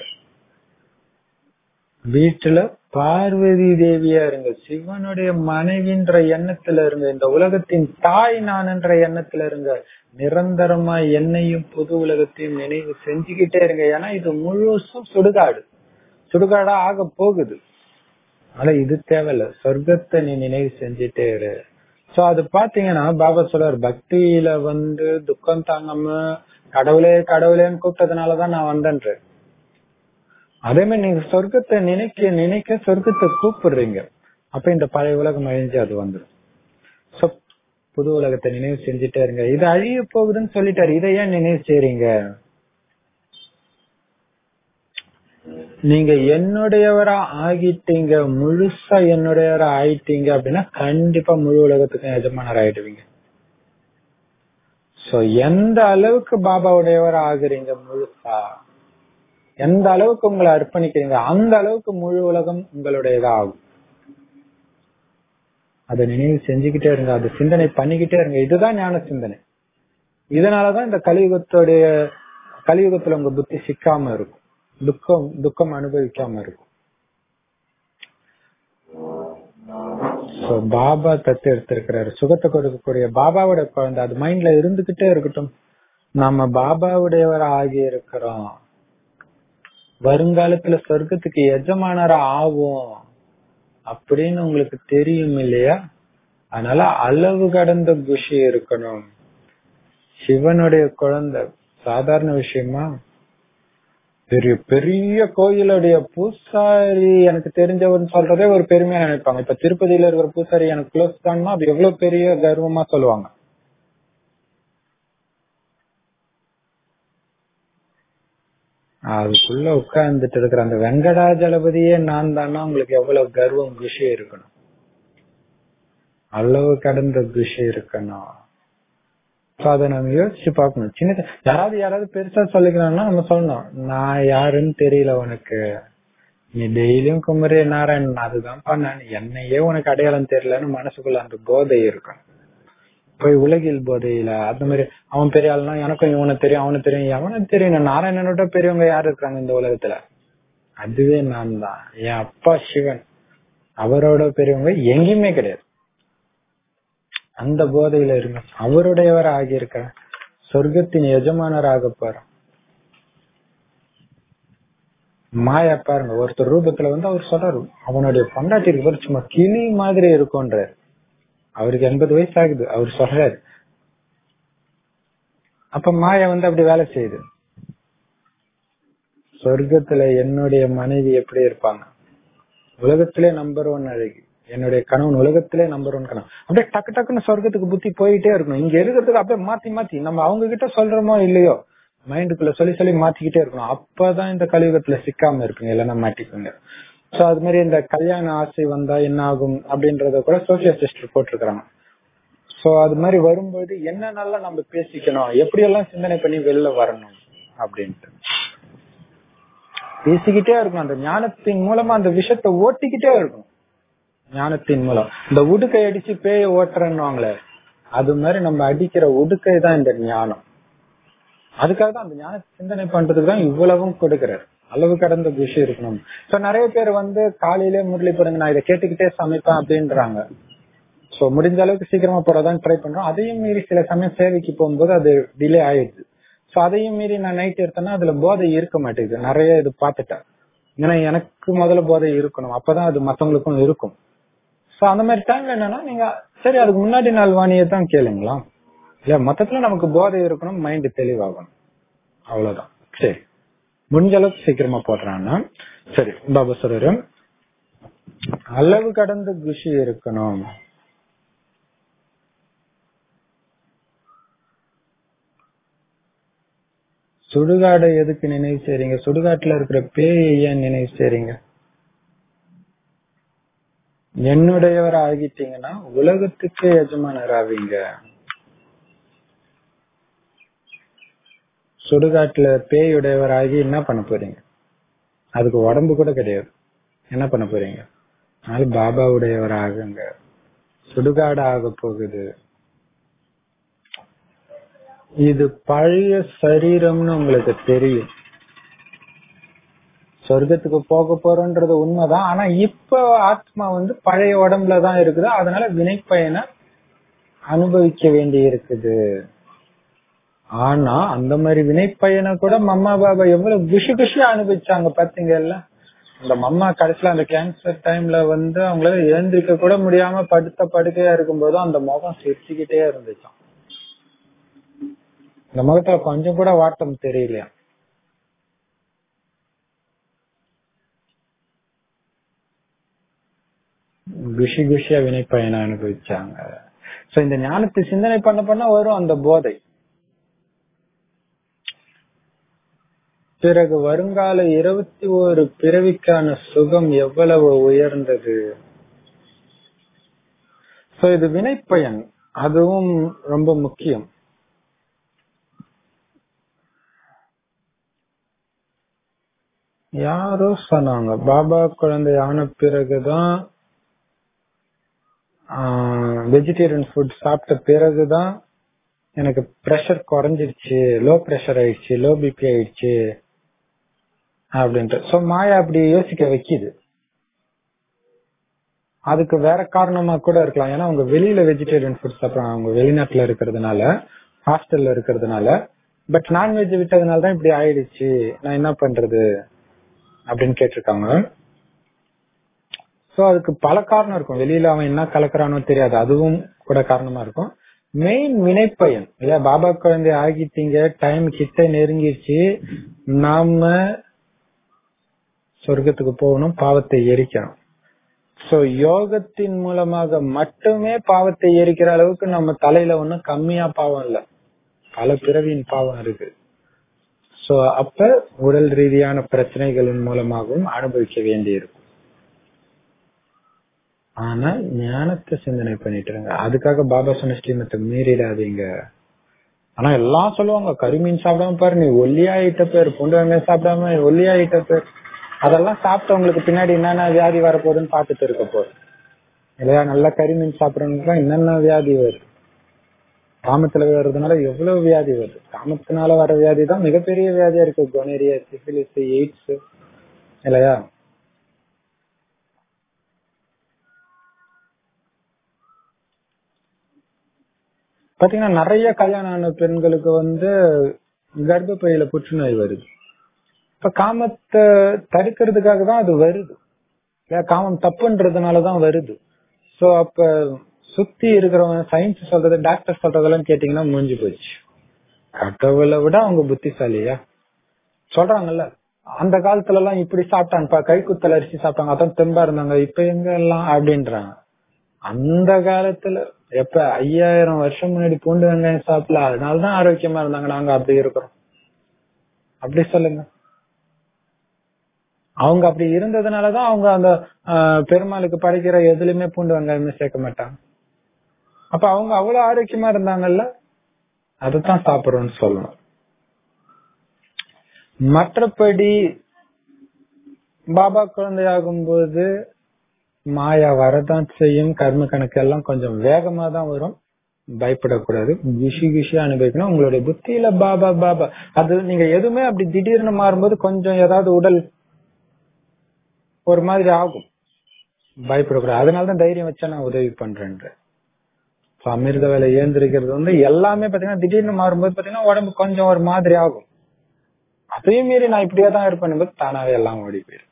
வீட்டுல பார்வதி தேவியா இருங்க சிவனுடைய மனைவின்ற எண்ணத்துல இருங்க இந்த உலகத்தின் தாய் நான் என்ற எண்ணத்துல இருங்க நிரந்தரமா என்னையும் புது உலகத்தையும் நினைவு செஞ்சுக்கிட்டே இருங்க ஏன்னா இது முழுசும் சுடுகாடு சுடுகாடா ஆக போகுது ஆனா இது தேவையில்ல சொர்க்கத்தை நீ நினைவு செஞ்சுட்டே இரு சோ அது பாத்தீங்கன்னா பாபா சொல்றாரு பக்தியில வந்து துக்கம் தாங்காம கடவுளே கடவுளேன்னு கூப்பிட்டதுனாலதான் நான் வந்தேன்ற அதே மாதிரி நீங்க சொர்க்கத்தை நினைக்க நினைக்க சொர்க்கத்தை கூப்பிடுறீங்க அப்ப இந்த பழைய உலகம் அழிஞ்சு அது வந்துடும் சோ புது உலகத்தை நினைவு செஞ்சுட்டே இருங்க இது அழிய போகுதுன்னு சொல்லிட்டாரு இதை ஏன் நினைவு செய்றீங்க நீங்க என்னுடையவரா ஆகிட்டீங்க முழுசா என்னுடையவரா ஆயிட்டீங்க அப்படின்னா கண்டிப்பா முழு உலகத்துக்கும் எஜமானர் ஆயிடுவீங்க சோ எந்த அளவுக்கு பாபாவுடையவரா ஆகுறீங்க முழுசா எந்த அளவுக்கு உங்களை அர்ப்பணிக்கிறீங்க அந்த அளவுக்கு முழு உலகம் உங்களுடையதா ஆகும் அதை நினைவு செஞ்சுக்கிட்டே இருங்க அதை சிந்தனை பண்ணிக்கிட்டே இருங்க இதுதான் ஞான சிந்தனை இதனாலதான் இந்த கலியுகத்துடைய கலியுகத்துல உங்க புத்தி சிக்காம இருக்கும் துக்கம் துக்கம் அனுபவிக்காம இருக்கும் So, பாபா தத்து எடுத்திருக்கிறாரு சுகத்தை கொடுக்கக்கூடிய பாபாவோட குழந்தை அது மைண்ட்ல இருந்துகிட்டே இருக்கட்டும் நம்ம பாபாவுடையவர் ஆகி இருக்கிறோம் வருங்காலத்துல சொர்க்கத்துக்கு எஜமானரா ஆவோம் அப்படின்னு உங்களுக்கு தெரியும் இல்லையா அதனால அளவு கடந்த குஷி இருக்கணும் சிவனுடைய குழந்தை சாதாரண விஷயமா பெரிய பெரிய கோயிலுடைய பூசாரி எனக்கு தெரிஞ்சவர்னு சொல்றதே ஒரு பெருமையா நினைப்பாங்க இப்ப திருப்பதியில இருக்கிற பூசாரி எனக்கு க்ளோஸ் தான்னா அது எவ்வளவு பெரிய கர்வமா சொல்லுவாங்க அதுக்குள்ள உட்கார்ந்துட்டு இருக்கிற அந்த வெங்கடாஜலபதியே நான் தானா உங்களுக்கு எவ்வளவு கர்வம் குஷி இருக்கணும் அளவு கடந்த குஷி இருக்கணும் So அதை நம்ம யோசிச்சு பார்க்கணும் சின்ன யாராவது யாராவது பெருசா சொல்லிக்கிறாங்கன்னா நம்ம சொல்லணும் நான் யாருன்னு தெரியல உனக்கு நீ டெய்லியும் குமரே நாராயணன் அதுதான்ப்பா நான் என்னையே உனக்கு அடையாளம் தெரியலன்னு மனசுக்குள்ள அந்த போதை இருக்கும் போய் உலகில் போதையில அந்த மாதிரி அவன் பெரிய ஆளுனா எனக்கும் இவனை தெரியும் அவனுக்கு தெரியும் எவனுக்கு தெரியும் நாராயணனோட பெரியவங்க யாரு இருக்காங்க இந்த உலகத்துல அதுவே நான் தான் என் அப்பா சிவன் அவரோட பெரியவங்க எங்கேயுமே கிடையாது அந்த போதையில இருங்க அவருடையவர் ஆகியிருக்க சொர்க்கத்தின் எஜமானர் ஆக போறோம் மாயா பாருங்க ஒருத்தர் ரூபத்துல வந்து அவர் சொல்றாரு அவனுடைய பொண்டாட்டி இருக்கிற சும்மா கிளி மாதிரி இருக்கும்ன்றாரு அவருக்கு எண்பது வயசு ஆகுது அவர் சொல்றாரு அப்ப மாயா வந்து அப்படி வேலை செய்யுது சொர்க்கத்துல என்னுடைய மனைவி எப்படி இருப்பாங்க உலகத்திலே நம்பர் ஒன் அழகி என்னுடைய கணவன் உலகத்திலே நம்பர் ஒன் கணவன் அப்படியே டக்கு டக்குன்னு சொர்க்கத்துக்கு புத்தி போயிட்டே இருக்கணும் இங்க இருக்கிறதுக்கு அப்படியே மாத்தி மாத்தி நம்ம அவங்க கிட்ட சொல்றோமோ இல்லையோ மைண்டுக்குள்ள சொல்லி சொல்லி மாத்திக்கிட்டே இருக்கணும் அப்பதான் இந்த கலியுகத்துல சிக்காம இருக்குங்க இல்லைன்னா மாட்டிக்குங்க சோ அது மாதிரி இந்த கல்யாண ஆசை வந்தா என்ன ஆகும் அப்படின்றத கூட சோசியல் சிஸ்டர் போட்டிருக்கிறாங்க சோ அது மாதிரி வரும்போது என்னென்னலாம் நம்ம பேசிக்கணும் எப்படி எல்லாம் சிந்தனை பண்ணி வெளில வரணும் அப்படின்ட்டு பேசிக்கிட்டே இருக்கணும் அந்த ஞானத்தின் மூலமா அந்த விஷயத்த ஓட்டிக்கிட்டே இருக்கணும் ஞானத்தின் மூலம் இந்த உடுக்கை அடிச்சு பேய ஓட்டுறேன்னுவாங்களே அது மாதிரி நம்ம அடிக்கிற உடுக்கை தான் இந்த ஞானம் அதுக்காக தான் அந்த ஞான சிந்தனை பண்றதுக்கு தான் இவ்வளவும் கொடுக்கிறார் அளவு கடந்த குஷி இருக்கணும் சோ நிறைய பேர் வந்து காலையிலே முரளி போடுங்க நான் இதை கேட்டுக்கிட்டே சமைப்பேன் அப்படின்றாங்க சோ முடிஞ்ச அளவுக்கு சீக்கிரமா போறதான் ட்ரை பண்றோம் அதையும் மீறி சில சமயம் சேவைக்கு போகும்போது அது டிலே ஆயிடுது சோ அதையும் மீறி நான் நைட் எடுத்தேன்னா அதுல போதை இருக்க மாட்டேங்குது நிறைய இது பார்த்துட்டேன் ஏன்னா எனக்கு முதல்ல போதை இருக்கணும் அப்பதான் அது மத்தவங்களுக்கும் இருக்கும் சோ அந்த மாதிரி டைம்ல என்னன்னா நீங்க சரி அதுக்கு முன்னாடி நாள் வாணியை தான் கேளுங்களா இல்ல மொத்தத்துல நமக்கு போதை இருக்கணும் மைண்ட் தெளிவாகணும் அவ்வளவுதான் சரி முடிஞ்ச அளவுக்கு சீக்கிரமா போடுறான்னா சரி பாபா சொல்றாரு அளவு கடந்த குஷி இருக்கணும் சுடுகாடை எதுக்கு நினைவு செய்றீங்க சுடுகாட்டுல இருக்கிற பேயை ஏன் நினைவு செய்றீங்க என்னுடையவர் ஆகிட்டீங்கன்னா உலகத்துக்கே எஜமானர் ஆவீங்க சுடுகாட்டுல பேயுடையவர் ஆகி என்ன பண்ண போறீங்க அதுக்கு உடம்பு கூட கிடையாது என்ன பண்ண போறீங்க அதனால பாபாவுடையவர் ஆகுங்க சுடுகாடு ஆக போகுது இது பழைய சரீரம்னு உங்களுக்கு தெரியும் சொர்க்கத்துக்கு போக போறோன்றது உண்மைதான் ஆனா இப்ப ஆத்மா வந்து பழைய உடம்புல தான் இருக்குது அதனால வினைப்பயனை அனுபவிக்க வேண்டி இருக்குது ஆனா அந்த மாதிரி வினைப்பயனை கூட மம்மா பாபா எவ்வளவு குஷி குஷியா அனுபவிச்சாங்க பாத்தீங்கல்ல அந்த மம்மா கடைசியில அந்த கேன்சர் டைம்ல வந்து அவங்களால எழுந்திருக்க கூட முடியாம படுத்த படுக்கையா இருக்கும்போதும் அந்த முகம் சிரிச்சுக்கிட்டே இருந்துச்சான் இந்த முகத்துல கொஞ்சம் கூட வாட்டம் தெரியலையா குஷி குஷியா வினைப்பயனை அனுபவிச்சாங்க சோ இந்த ஞானத்தை சிந்தனை பண்ண பண்ண வரும் அந்த போதை பிறகு வருங்கால இருபத்தி ஒரு பிறவிக்கான சுகம் எவ்வளவு உயர்ந்தது சோ இது வினைப்பயன் அதுவும் ரொம்ப முக்கியம் யாரோ சொன்னாங்க பாபா குழந்தை ஆன பிறகுதான் வெஜிடேரியன் ஃபுட் சாப்பிட்ட பிறகுதான் எனக்கு ப்ரெஷர் குறைஞ்சிருச்சு லோ ப்ரெஷர் ஆயிடுச்சு லோ பிபி ஆயிடுச்சு அப்படின்ட்டு சோ மாயா அப்படி யோசிக்க வைக்குது அதுக்கு வேற காரணமா கூட இருக்கலாம் ஏன்னா அவங்க வெளியில வெஜிடேரியன் ஃபுட் சாப்பிடுறாங்க அவங்க வெளிநாட்டுல இருக்கிறதுனால ஹாஸ்டல்ல இருக்கிறதுனால பட் நான்வெஜ் விட்டதுனால தான் இப்படி ஆயிடுச்சு நான் என்ன பண்றது அப்படின்னு கேட்டிருக்காங்க சோ அதுக்கு பல காரணம் இருக்கும் வெளியில அவன் என்ன கலக்குறானோ தெரியாது அதுவும் கூட காரணமா இருக்கும் மெயின் வினைப்பயன் இல்லையா பாபா குழந்தை ஆகிட்டீங்க டைம் கிட்ட நெருங்கிருச்சு நாம சொர்க்கத்துக்கு போகணும் பாவத்தை எரிக்கணும் சோ யோகத்தின் மூலமாக மட்டுமே பாவத்தை எரிக்கிற அளவுக்கு நம்ம தலையில ஒண்ணும் கம்மியா பாவம் இல்ல பல பிறவியின் பாவம் இருக்கு சோ அப்ப உடல் ரீதியான பிரச்சனைகளின் மூலமாகவும் அனுபவிக்க வேண்டி இருக்கும் ஆனா ஞானத்தை சிந்தனை பண்ணிட்டு இருங்க அதுக்காக பாபா சொன்ன ஸ்ரீமத்தை மீறிடாதீங்க ஆனா எல்லாம் சொல்லுவாங்க கரிமீன் சாப்பிடாம பாரு நீ ஒல்லியாயிட்ட பேர் பூண்டு வெங்காயம் சாப்பிடாம ஒல்லியாயிட்ட பேர் அதெல்லாம் சாப்பிட்டவங்களுக்கு பின்னாடி என்னென்ன வியாதி வரப்போகுதுன்னு பார்த்துட்டு இருக்க போகுது இல்லையா நல்ல கரிமீன் சாப்பிடறவங்களுக்கு என்னென்ன வியாதி வருது காமத்துல வர்றதுனால எவ்வளவு வியாதி வருது காமத்தினால வர வியாதி தான் மிகப்பெரிய வியாதியா இருக்கு கொனேரியா சிபிலிஸ் எய்ட்ஸ் இல்லையா பாத்தீங்கன்னா நிறைய கல்யாணம் ஆன பெண்களுக்கு வந்து கர்ப்பப்பையில புற்றுநோய் வருது இப்ப காமத்தை தடுக்கிறதுக்காக தான் அது வருது இல்ல காமம் தப்புன்றதுனாலதான் வருது சோ அப்ப சுத்தி இருக்கிறவங்க சயின்ஸ் சொல்றது டாக்டர் சொல்றதெல்லாம் கேட்டீங்கன்னா முடிஞ்சு போச்சு கடவுளை விட அவங்க புத்திசாலியா சொல்றாங்கல்ல அந்த காலத்துல எல்லாம் இப்படி சாப்பிட்டாங்கப்பா கை குத்தல் அரிசி சாப்பிட்டாங்க அதான் தெம்பா இருந்தாங்க இப்ப எங்க எல்லாம் அப்படின்றாங்க அந்த காலத்துல எப்ப ஐயாயிரம் வருஷம் முன்னாடி பூண்டு வெங்காயம் சாப்பிடல அதனாலதான் ஆரோக்கியமா இருந்தாங்க நாங்க அப்படி இருக்கிறோம் அப்படி சொல்லுங்க அவங்க அப்படி இருந்ததுனாலதான் அவங்க அந்த பெருமாளுக்கு படைக்கிற எதுலயுமே பூண்டு வெங்காயமே சேர்க்க மாட்டாங்க அப்ப அவங்க அவ்வளவு ஆரோக்கியமா இருந்தாங்கல்ல அதுதான் சாப்பிடுறோம்னு சொல்லணும் மற்றபடி பாபா குழந்தையாகும் போது மாயா வரதான் செய்யும் கர்ம கணக்கு எல்லாம் கொஞ்சம் வேகமா தான் வரும் பயப்படக்கூடாது குஷி குஷியா அனுபவிக்கணும் உங்களுடைய புத்தியில பாபா பாபா அது நீங்க எதுவுமே அப்படி திடீர்னு மாறும்போது கொஞ்சம் ஏதாவது உடல் ஒரு மாதிரி ஆகும் பயப்படக்கூடாது அதனாலதான் தைரியம் வச்சா நான் உதவி பண்றேன் அமிர்த வேலை ஏந்திருக்கிறது வந்து எல்லாமே பாத்தீங்கன்னா திடீர்னு மாறும்போது பாத்தீங்கன்னா உடம்பு கொஞ்சம் ஒரு மாதிரி ஆகும் அதையும் மீறி நான் இப்படியே தான் இருப்பேன் போது தானாவே எல்லாம் ஓடி போயிடும்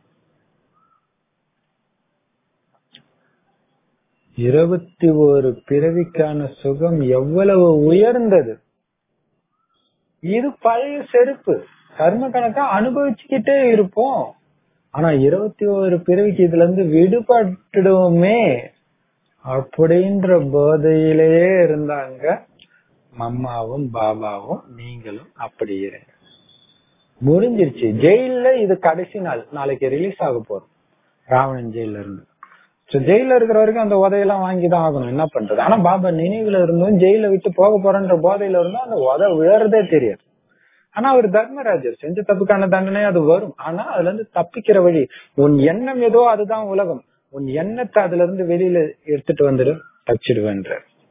இருபத்தி ஒரு பிறவிக்கான சுகம் எவ்வளவு உயர்ந்தது இது பழைய செருப்பு கர்ம கணக்கா அனுபவிச்சுக்கிட்டே இருப்போம் ஆனா இருபத்தி ஒரு பிறவிக்கு இதுல இருந்து விடுபட்டுடுவோமே அப்படின்ற போதையிலேயே இருந்தாங்க மம்மாவும் பாபாவும் நீங்களும் அப்படி இருங்க முடிஞ்சிருச்சு ஜெயில இது கடைசி நாள் நாளைக்கு ரிலீஸ் ஆக போறோம் ராவணன் ஜெயில இருந்து ஜெயில இருக்கிற வரைக்கும் அந்த உதையெல்லாம் வாங்கிதான் ஆகணும் என்ன பண்றது ஆனா பாபா நினைவுல இருந்தும் ஜெயில விட்டு போக போறன்ற போதையில இருந்தும் அந்த உதை விழறதே தெரியாது ஆனா அவர் தர்மராஜர் செஞ்ச தப்புக்கான தண்டனை அது வரும் ஆனா அதுல இருந்து தப்பிக்கிற வழி உன் எண்ணம் ஏதோ அதுதான் உலகம் உன் எண்ணத்தை அதுல இருந்து வெளியில எடுத்துட்டு வந்துடு தச்சிடுவேன்ற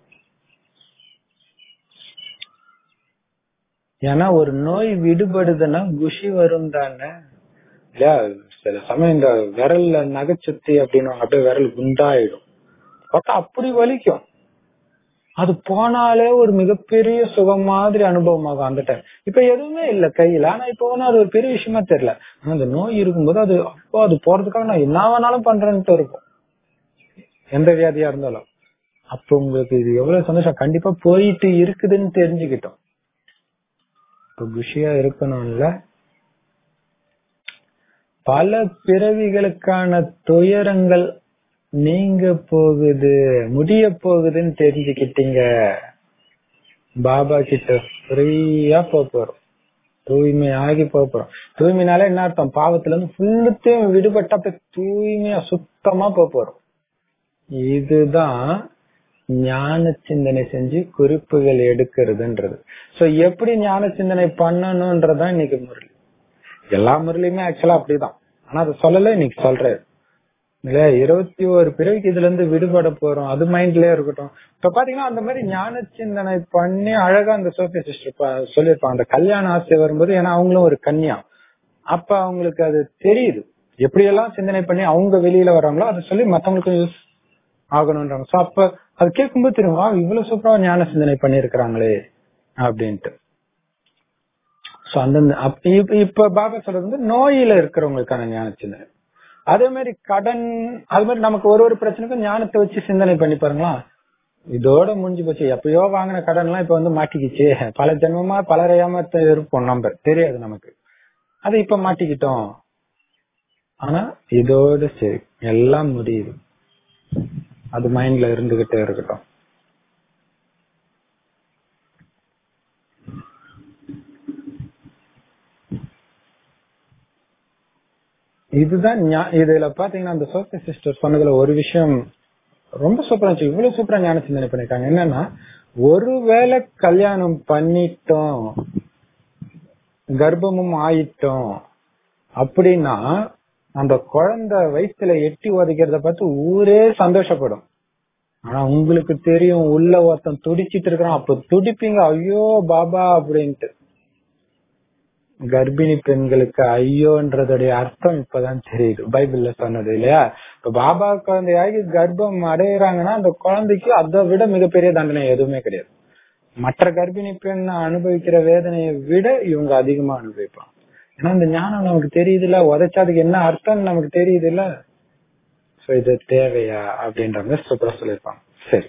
ஏன்னா ஒரு நோய் விடுபடுதுன்னா குஷி வரும் தானே இல்லையா சில சமயம் இந்த விரல்ல நகைச்சுத்தி அப்படின்னு அப்படியே விரல் குண்டாயிடும் பார்த்தா அப்படி வலிக்கும் அது போனாலே ஒரு மிகப்பெரிய சுகம் மாதிரி அனுபவமாகும் அந்த டைம் இப்ப எதுவுமே இல்ல கையில ஆனா இப்ப ஒன்னும் அது ஒரு பெரிய விஷயமா தெரியல ஆனா அந்த நோய் இருக்கும்போது அது அப்போ அது போறதுக்காக நான் என்ன வேணாலும் பண்றேன்ட்டு இருக்கும் எந்த வியாதியா இருந்தாலும் அப்ப உங்களுக்கு இது எவ்வளவு சந்தோஷம் கண்டிப்பா போயிட்டு இருக்குதுன்னு தெரிஞ்சுக்கிட்டோம் இப்ப குஷியா இருக்கணும்ல பல பிறவிகளுக்கான துயரங்கள் நீங்க போகுது முடிய போகுதுன்னு தெரிஞ்சுக்கிட்டீங்க பாபா கிட்ட ஃப்ரீயா போறோம் தூய்மை ஆகி போறோம் தூய்மைனால என்ன அர்த்தம் பாவத்துல இருந்து ஃபுல்லுத்தையும் விடுபட்ட அப்ப தூய்மையா சுத்தமா போறோம் இதுதான் ஞான சிந்தனை செஞ்சு குறிப்புகள் எடுக்கிறதுன்றது சோ எப்படி ஞான சிந்தனை பண்ணணும்ன்றதான் இன்னைக்கு முரளி எல்லா முறையிலுமே ஆக்சுவலா அப்படிதான் ஆனா அதை சொல்லல இன்னைக்கு சொல்றேன் இல்ல இருபத்தி ஒரு பிறவிக்கு இதுல இருந்து விடுபட போறோம் அது மைண்ட்லயே இருக்கட்டும் இப்ப பாத்தீங்கன்னா அந்த மாதிரி ஞான சிந்தனை பண்ணி அழகா அந்த சோஃபியா சிஸ்டர் சொல்லியிருப்பாங்க அந்த கல்யாண ஆசை வரும்போது ஏன்னா அவங்களும் ஒரு கன்னியா அப்ப அவங்களுக்கு அது தெரியுது எப்படி எல்லாம் சிந்தனை பண்ணி அவங்க வெளியில வராங்களோ அதை சொல்லி மத்தவங்களுக்கு யூஸ் ஆகணும்ன்றாங்க சோ அப்ப அது கேட்கும்போது தெரியும் வா இவ்வளவு சூப்பரா ஞான சிந்தனை பண்ணிருக்கிறாங்களே அப்படின்ட்டு சோ அந்த இப்ப பாபா சொல்றது வந்து நோயில இருக்கிறவங்களுக்கான ஞான சிந்தனை அதே மாதிரி கடன் அது மாதிரி நமக்கு ஒரு ஒரு பிரச்சனைக்கும் ஞானத்தை வச்சு சிந்தனை பண்ணி பாருங்களா இதோட முடிஞ்சு போச்சு எப்பயோ வாங்கின கடன் எல்லாம் இப்ப வந்து மாட்டிக்கிச்சு பல ஜென்மமா பலரையாம இருப்போம் நம்ம தெரியாது நமக்கு அது இப்ப மாட்டிக்கிட்டோம் ஆனா இதோட சரி எல்லாம் முடியுது அது மைண்ட்ல இருந்துகிட்டே இருக்கட்டும் இதுதான் இதுல பாத்தீங்கன்னா அந்த சோசிய சிஸ்டர் சொன்னதுல ஒரு விஷயம் ரொம்ப சூப்பரா இருந்துச்சு இவ்வளவு சூப்பரா ஞான சிந்தனை பண்ணிருக்காங்க என்னன்னா ஒருவேளை கல்யாணம் பண்ணிட்டோம் கர்ப்பமும் ஆயிட்டோம் அப்படின்னா அந்த குழந்தை வயிற்றுல எட்டி உதைக்கிறத பார்த்து ஊரே சந்தோஷப்படும் ஆனா உங்களுக்கு தெரியும் உள்ள ஒருத்தன் துடிச்சிட்டு இருக்கிறான் அப்ப துடிப்பீங்க ஐயோ பாபா அப்படின்ட்டு கர்ப்பிணி பெண்களுக்கு ஐயோன்றதுடைய அர்த்தம் இப்பதான் தெரியுது பைபிள்ல சொன்னது இல்லையா இப்ப பாபா குழந்தையாகி கர்ப்பம் அடையிறாங்கன்னா அந்த குழந்தைக்கு அதை விட மிகப்பெரிய தண்டனை எதுவுமே கிடையாது மற்ற கர்ப்பிணி பெண் அனுபவிக்கிற வேதனையை விட இவங்க அதிகமா அனுபவிப்பாங்க ஏன்னா இந்த ஞானம் நமக்கு தெரியுது இல்ல உதைச்சதுக்கு என்ன அர்த்தம் நமக்கு தெரியுது இல்ல சோ இது தேவையா அப்படின்ற மாதிரி சூப்பரா சொல்லியிருப்பாங்க சரி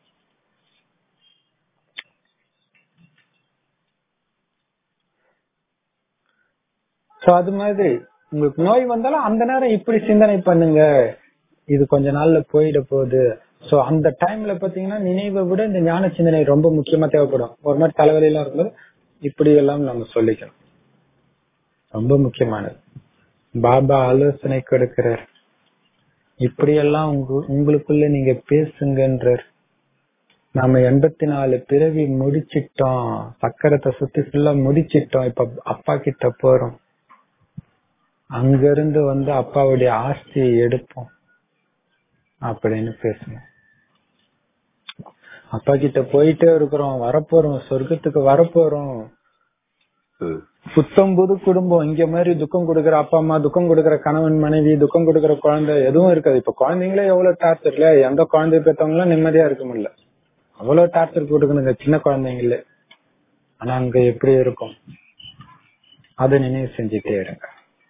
சோ அது மாதிரி உங்களுக்கு நோய் வந்தாலும் அந்த நேரம் இப்படி சிந்தனை பண்ணுங்க இது கொஞ்ச நாள்ல போயிட போகுது சோ அந்த டைம்ல பாத்தீங்கன்னா நினைவை விட இந்த ஞான சிந்தனை ரொம்ப முக்கியமா தேவைப்படும் ஒரு மாதிரி தலைவலி எல்லாம் இருக்கும்போது இப்படி எல்லாம் நம்ம சொல்லிக்கணும் ரொம்ப முக்கியமானது பாபா ஆலோசனை கொடுக்கிறார் இப்படியெல்லாம் உங்க உங்களுக்குள்ள நீங்க பேசுங்கன்றார் நாம எண்பத்தி நாலு பிறவி முடிச்சிட்டோம் சக்கரத்தை சுத்தி ஃபுல்லா முடிச்சிட்டோம் இப்ப அப்பா கிட்ட போறோம் அங்கிருந்து வந்து அப்பாவுடைய ஆஸ்தியை எடுப்போம் அப்படின்னு பேசணும் அப்பா கிட்ட போயிட்டே இருக்கிறோம் வரப்போறோம் சொர்க்கத்துக்கு வரப்போறோம் ம். புத்தம் புது குடும்பம் இங்க மாதிரி துக்கம் கொடுக்கிற அப்பா அம்மா துக்கம் கொடுக்கிற கணவன் மனைவி துக்கம் கொடுக்கிற குழந்தை எதுவும் இருக்காது இப்ப குழந்தைங்களே எவ்வளவு டார்ச்சர் இல்ல எந்த குழந்தை பெற்றவங்க எல்லாம் நிம்மதியா இருக்க முடியல அவ்வளவு டார்ச்சர் கொடுக்கணுங்க சின்ன குழந்தைங்களே ஆனா அங்க எப்படி இருக்கும் அதை நினைவு செஞ்சுட்டே இருங்க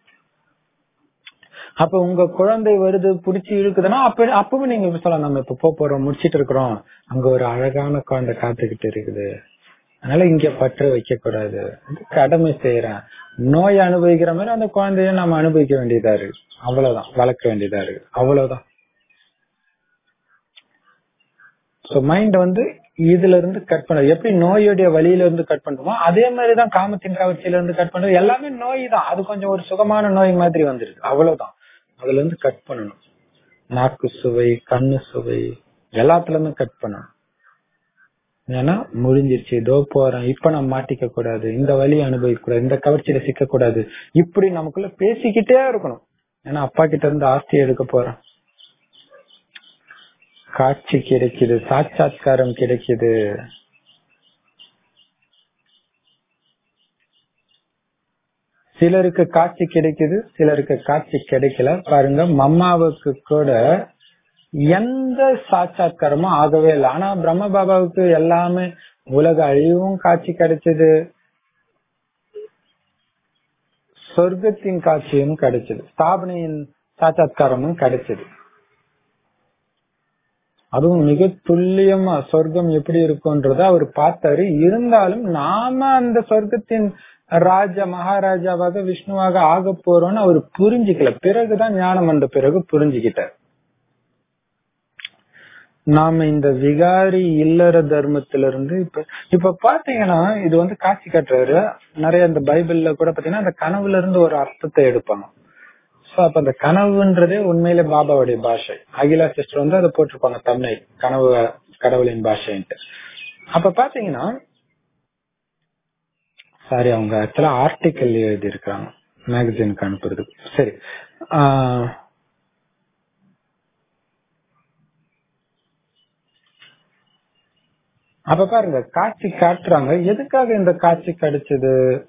அப்ப உங்க குழந்தை வருது புடிச்சு இழுக்குதுன்னா அப்ப அப்பவும் நீங்க இப்ப சொல்லலாம் நம்ம இப்ப போப் போறோம் முடிச்சிட்டு இருக்கிறோம் அங்க ஒரு அழகான குழந்தை காத்துக்கிட்டு இருக்குது அதனால இங்க பற்று வைக்க கூடாது இது கடமை செய்யறேன் நோய் அனுபவிக்கிற மாதிரி அந்த குழந்தைய நம்ம அனுபவிக்க வேண்டியதா இருக்கு அவ்வளவுதான் வளர்க்க வேண்டியதா இருக்கு அவ்வளவுதான் சோ மைண்ட் வந்து இதுல இருந்து கட் பண்ண எப்படி நோயுடைய வழியில இருந்து கட் பண்ணுமோ அதே மாதிரிதான் காமத்தின் கவர்ச்சியில இருந்து கட் பண்றது எல்லாமே நோய் தான் அது கொஞ்சம் ஒரு சுகமான நோய் மாதிரி வந்துருக்கு அவ்வளவுதான் அதுல இருந்து கட் பண்ணணும் நாக்கு சுவை கண்ணு சுவை எல்லாத்துல இருந்து கட் பண்ணணும் ஏன்னா முடிஞ்சிருச்சு இதோ போறேன் இப்ப நான் மாட்டிக்க கூடாது இந்த வழி அனுபவிக்க கூடாது இந்த கவர்ச்சியில சிக்க கூடாது இப்படி நமக்குள்ள பேசிக்கிட்டே இருக்கணும் ஏன்னா அப்பா கிட்ட இருந்து ஆஸ்தி எடுக்க போறேன் காட்சி கிடைக்குது சாட்சாத்காரம் கிடைக்குது சிலருக்கு காட்சி கிடைக்குது சிலருக்கு காட்சி கிடைக்கல பாருங்க மம்மாவுக்கு கூட எந்த சாட்சாத்காரமும் ஆகவே இல்லை ஆனா பிரம்ம பாபாவுக்கு எல்லாமே உலக அழிவும் காட்சி கிடைச்சது சொர்க்கத்தின் காட்சியும் கிடைச்சது ஸ்தாபனையின் சாட்சாத்காரமும் கிடைச்சது அதுவும் மிக துல்லியமா சொர்க்கம் எப்படி இருக்கும்ன்றத அவர் பார்த்தாரு இருந்தாலும் நாம அந்த சொர்க்கத்தின் ராஜா மகாராஜாவாக விஷ்ணுவாக ஆக போறோம்னு அவர் புரிஞ்சுக்கல பிறகுதான் ஞானம் வந்த பிறகு புரிஞ்சுக்கிட்டார் நாம இந்த விகாரி இல்லற தர்மத்திலிருந்து இப்ப இப்ப பாத்தீங்கன்னா இது வந்து காட்சி காட்டுறாரு நிறைய இந்த பைபிள்ல கூட பாத்தீங்கன்னா அந்த கனவுல இருந்து ஒரு அர்த்தத்தை எடுப்பாங்க சோ அப்ப அந்த கனவுன்றதே உண்மையிலே பாபாவுடைய பாஷை அகிலா சிஸ்டர் வந்து அதை போட்டிருப்பாங்க தமிழ் கனவு கடவுளின் பாஷைன்ட்டு அப்ப பாத்தீங்கன்னா சாரி அவங்க ஆக்சுவலா ஆர்டிக்கல் எழுதி இருக்கிறாங்க மேகசினுக்கு அனுப்புறதுக்கு சரி ஆஹ் அப்ப பாருங்க காட்சி காட்டுறாங்க எதுக்காக இந்த காட்சி கிடைச்சது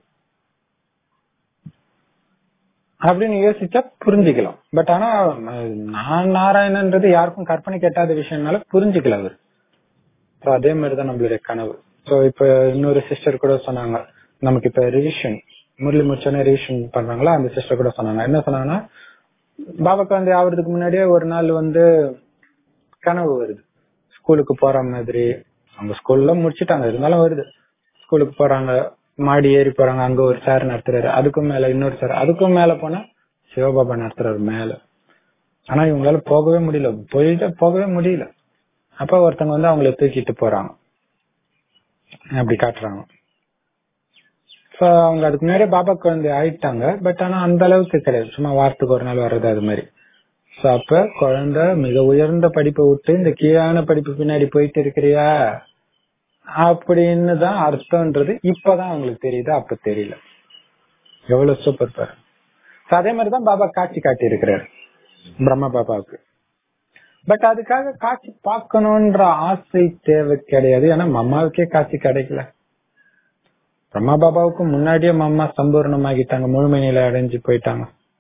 அப்படின்னு யோசிச்சா புரிஞ்சுக்கலாம் பட் ஆனா நான் நாராயணன்றது யாருக்கும் கற்பனை கெட்டாத விஷயம்னால புரிஞ்சுக்கல அவர் So, அதே மாதிரிதான் நம்மளுடைய கனவு சோ இப்ப இன்னொரு சிஸ்டர் கூட சொன்னாங்க நமக்கு இப்ப ரிவிஷன் முரளி முடிச்சோன்னே ரிவிஷன் பண்றாங்களா அந்த சிஸ்டர் கூட சொன்னாங்க என்ன சொன்னாங்கன்னா பாபா குழந்தை ஆவறதுக்கு முன்னாடியே ஒரு நாள் வந்து கனவு வருது ஸ்கூலுக்கு போற மாதிரி அவங்க ஸ்கூல்ல முடிச்சுட்டாங்க இருந்தாலும் வருது ஸ்கூலுக்கு போறாங்க மாடி ஏறி போறாங்க அங்க ஒரு சார் நடத்துறாரு அதுக்கும் மேல இன்னொரு சார் அதுக்கும் மேல போனா சிவபாபா நடத்துறாரு மேல ஆனா இவங்களால போகவே முடியல போயிட்டு போகவே முடியல அப்ப ஒருத்தவங்க வந்து அவங்கள தூக்கிட்டு போறாங்க அப்படி காட்டுறாங்க சோ அவங்க அதுக்கு முன்னாடியே பாபா குழந்தை ஆயிட்டாங்க பட் ஆனா அந்த அளவுக்கு கிடையாது சும்மா வாரத்துக்கு ஒரு நாள் வர்றது அது மாதிரி சோ அப்ப குழந்தை மிக உயர்ந்த படிப்பை விட்டு இந்த கீழான படிப்பு பின்னாடி போயிட்டு இருக்கிறியா அப்படின்னு தான் அர்த்தம்ன்றது இப்பதான் அவங்களுக்கு தெரியுது அப்ப தெரியல எவ்வளவு சூப்பர் பாரு So, அதே மாதிரிதான் பாபா காட்சி காட்டி இருக்கிறாரு பிரம்ம பாபாவுக்கு பட் அதுக்காக காட்சி பார்க்கணும்ன்ற ஆசை தேவை கிடையாது ஏன்னா மம்மாவுக்கே காட்சி கிடைக்கல பிரம்மா பாபாவுக்கு முன்னாடியே மம்மா சம்பூர்ணமாகிட்டாங்க முழுமை நிலை அடைஞ்சு போயிட்டாங்க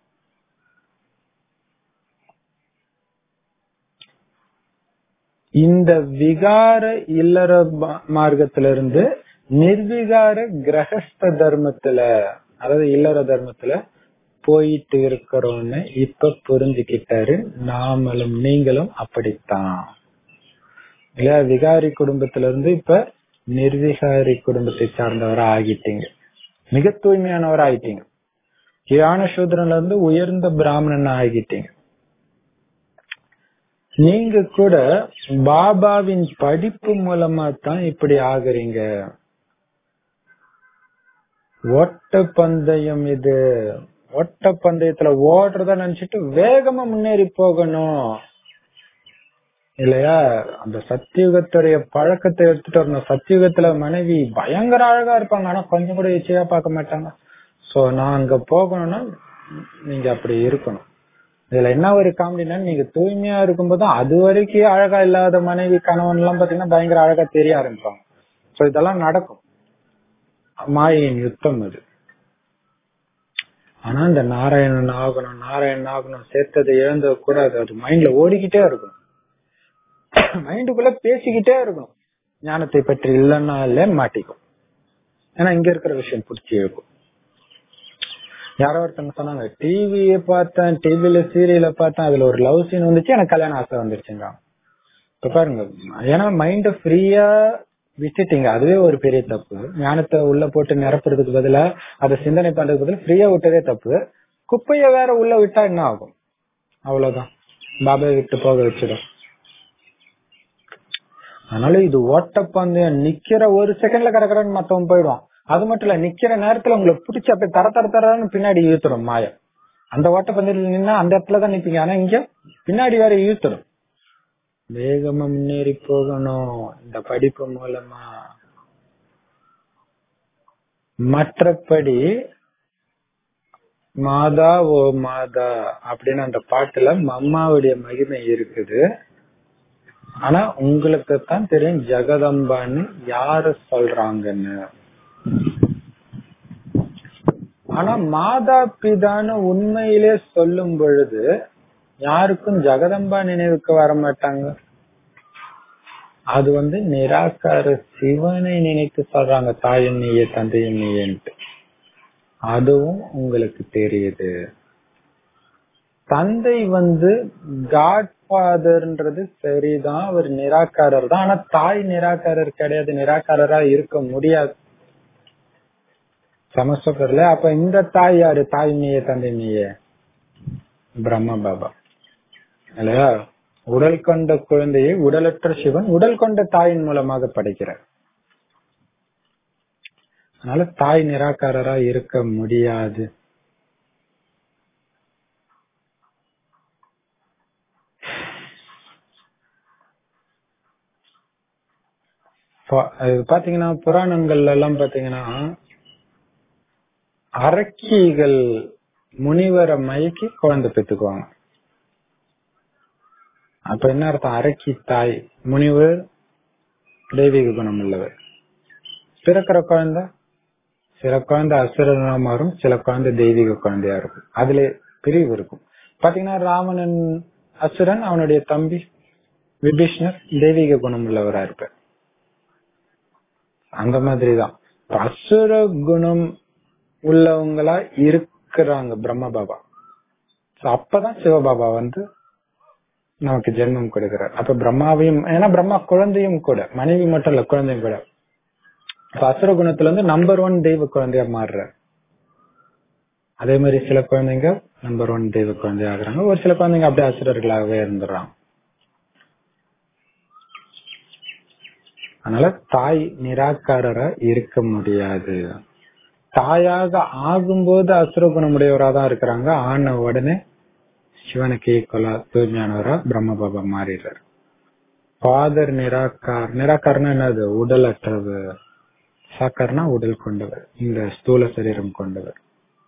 இந்த விகார இல்லற மா- மார்க்கத்திலிருந்து நிர்விகார கிரகஸ்த தர்மத்துல அதாவது இல்லற தர்மத்துல போயிட்டு இருக்கிறோம்னு இப்ப புரிஞ்சுக்கிட்டாரு நாமளும் நீங்களும் அப்படித்தான் இல்லையா விகாரி குடும்பத்துல இருந்து இப்ப நிர்விகாரி குடும்பத்தை சார்ந்தவரா ஆகிட்டீங்க மிக தூய்மையானவரா ஆகிட்டீங்க கீழான சூத்திரன்ல இருந்து உயர்ந்த பிராமணன் ஆகிட்டீங்க நீங்க கூட பாபாவின் படிப்பு மூலமா தான் இப்படி ஆகுறீங்க ஓட்ட பந்தயம் இது ஓட்ட பந்தயத்துல ஓடுறத நினைச்சிட்டு வேகமா முன்னேறி போகணும் இல்லையா அந்த சத்தியுகத்துடைய பழக்கத்தை எடுத்துட்டு வரணும் சத்தியுகத்துல மனைவி பயங்கர அழகா இருப்பாங்க ஆனா கொஞ்சம் கூட இச்சையா பார்க்க மாட்டாங்க சோ நான் அங்க போகணும்னா நீங்க அப்படி இருக்கணும் இதுல என்ன ஒரு காமெடினா நீங்க தூய்மையா இருக்கும்போது அது வரைக்கும் அழகா இல்லாத மனைவி கணவன் எல்லாம் பாத்தீங்கன்னா பயங்கர அழகா தெரிய ஆரம்பிப்பாங்க சோ இதெல்லாம் நடக்கும் மாயின் யுத்தம் அது ஆனா இந்த நாராயணன் ஆகணும் நாராயணன் ஆகணும் சேர்த்ததை இழந்த கூடாது அது மைண்ட்ல ஓடிக்கிட்டே இருக்கணும் மைண்டுக்குள்ள பேசிக்கிட்டே இருக்கணும் ஞானத்தை பற்றி இல்லைன்னாலே மாட்டிக்கும் ஏன்னா இங்க இருக்கிற விஷயம் பிடிச்சி இருக்கும் யாரோ ஒருத்தவங்க சொன்னாங்க டிவியை பார்த்தேன் டிவில சீரியல பார்த்தேன் அதுல ஒரு லவ் சீன் வந்துச்சு எனக்கு கல்யாண ஆசை வந்துருச்சுங்க இப்ப பாருங்க ஏன்னா மைண்ட ஃப்ரீயா விட்டுட்டீங்க அதுவே ஒரு பெரிய தப்பு ஞானத்தை உள்ள போட்டு நிரப்புறதுக்கு பதிலா அதை சிந்தனை பண்றதுக்கு பதிலா ஃப்ரீயா விட்டதே தப்பு குப்பைய வேற உள்ள விட்டா என்ன ஆகும் அவ்வளவுதான் பாபா விட்டு போக வச்சிடும் அதனால இது ஓட்டப்பந்தயம் நிக்கிற ஒரு செகண்ட்ல கடற்கடன்னு மத்தவன் போயிடுவான் அது மட்டும் இல்ல நிக்கிற நேரத்துல உங்களை பிடிச்சி அப்படியே தர தர தரன்னு பின்னாடி இழுத்துடும் மாயம் அந்த ஓட்டப்பந்தயத்துல நின்னா அந்த இடத்துல தான் நிப்பீங்க ஆனா இங்க பின்னாடி வேற இழுத்துடும் வேகமா முன்னேறி போகணும் இந்த படிப்பு மூலமா மற்றபடி மாதா ஓ மாதா அப்படின்னு அந்த பாட்டுல மம்மாவுடைய மகிமை இருக்குது ஆனா உங்களுக்கு தான் தெரியும் ஜெகதம்பான்னு யாரு சொல்றாங்கன்னு ஆனா மாதா பிதான்னு உண்மையிலே சொல்லும் பொழுது யாருக்கும் ஜெகதம்பா நினைவுக்கு வர மாட்டாங்க அது வந்து நிராகார சிவனை நினைத்து சொல்றாங்க தாயின் நீயே தந்தையின் நீயன்ட்டு அதுவும் உங்களுக்கு தெரியுது தந்தை வந்து காட் ஃபாதர்ன்றது சரிதான் அவர் நிராகாரர் தான் ஆனா தாய் நிராகாரர் கிடையாது நிராகாரரா இருக்க முடியாது சமஸ்வரத்துல அப்ப இந்த தாய் யாரு தாய் நீயே தந்தை நீயே பிரம்ம பாபா இல்லையா உடல் கொண்ட குழந்தையை உடலற்ற சிவன் உடல் கொண்ட தாயின் மூலமாக படைக்கிறார் அதனால தாய் நிராகாரரா இருக்க முடியாது பாத்தீங்கன்னா புராணங்கள்ல எல்லாம் பாத்தீங்கன்னா அரக்கிகள் முனிவரை மயக்கி குழந்தை பெற்றுக்குவாங்க அப்ப என்ன அர்த்தம் அரக்கி தாய் முனிவர் தெய்வீக குணம் உள்ளவர் பிறக்கிற குழந்தை சில குழந்தை அசுரனா மாறும் சில குழந்தை தெய்வீக குழந்தையா இருக்கும் அதுல பிரிவு இருக்கும் பாத்தீங்கன்னா ராவணன் அசுரன் அவனுடைய தம்பி விபீஷ்ணர் தெய்வீக குணம் உள்ளவரா இருப்பார் அந்த மாதிரிதான் அசுர குணம் உள்ளவங்களா இருக்கிறாங்க பிரம்ம பாபா அப்பதான் சிவபாபா வந்து நமக்கு ஜென்மம் கொடுக்கிறார் அப்ப பிரம்மாவையும் ஏன்னா பிரம்மா குழந்தையும் கூட மனைவி மட்டும் இல்ல குழந்தையும் கூட அசுர குணத்துல இருந்து நம்பர் ஒன் தெய்வ குழந்தையா மாறுறார் அதே மாதிரி சில குழந்தைங்க நம்பர் ஒன் தெய்வ குழந்தையா ஆகுறாங்க ஒரு சில குழந்தைங்க அப்படியே அசுரர்களாகவே இருந்துடுறாங்க அதனால தாய் நிராகாரரா இருக்க முடியாது தாயாக ஆகும்போது அசுர குணமுடையவரா தான் இருக்கிறாங்க ஆன உடனே சிவனுக்கு ஈக்குவலா தூய்மையானவரா பிரம்ம பாபா மாறிடுறார் ஃபாதர் நிராகார் நிராகார்னா என்னது உடல் அற்றது சாக்கார்னா உடல் கொண்டவர் இந்த ஸ்தூல சரீரம் கொண்டவர்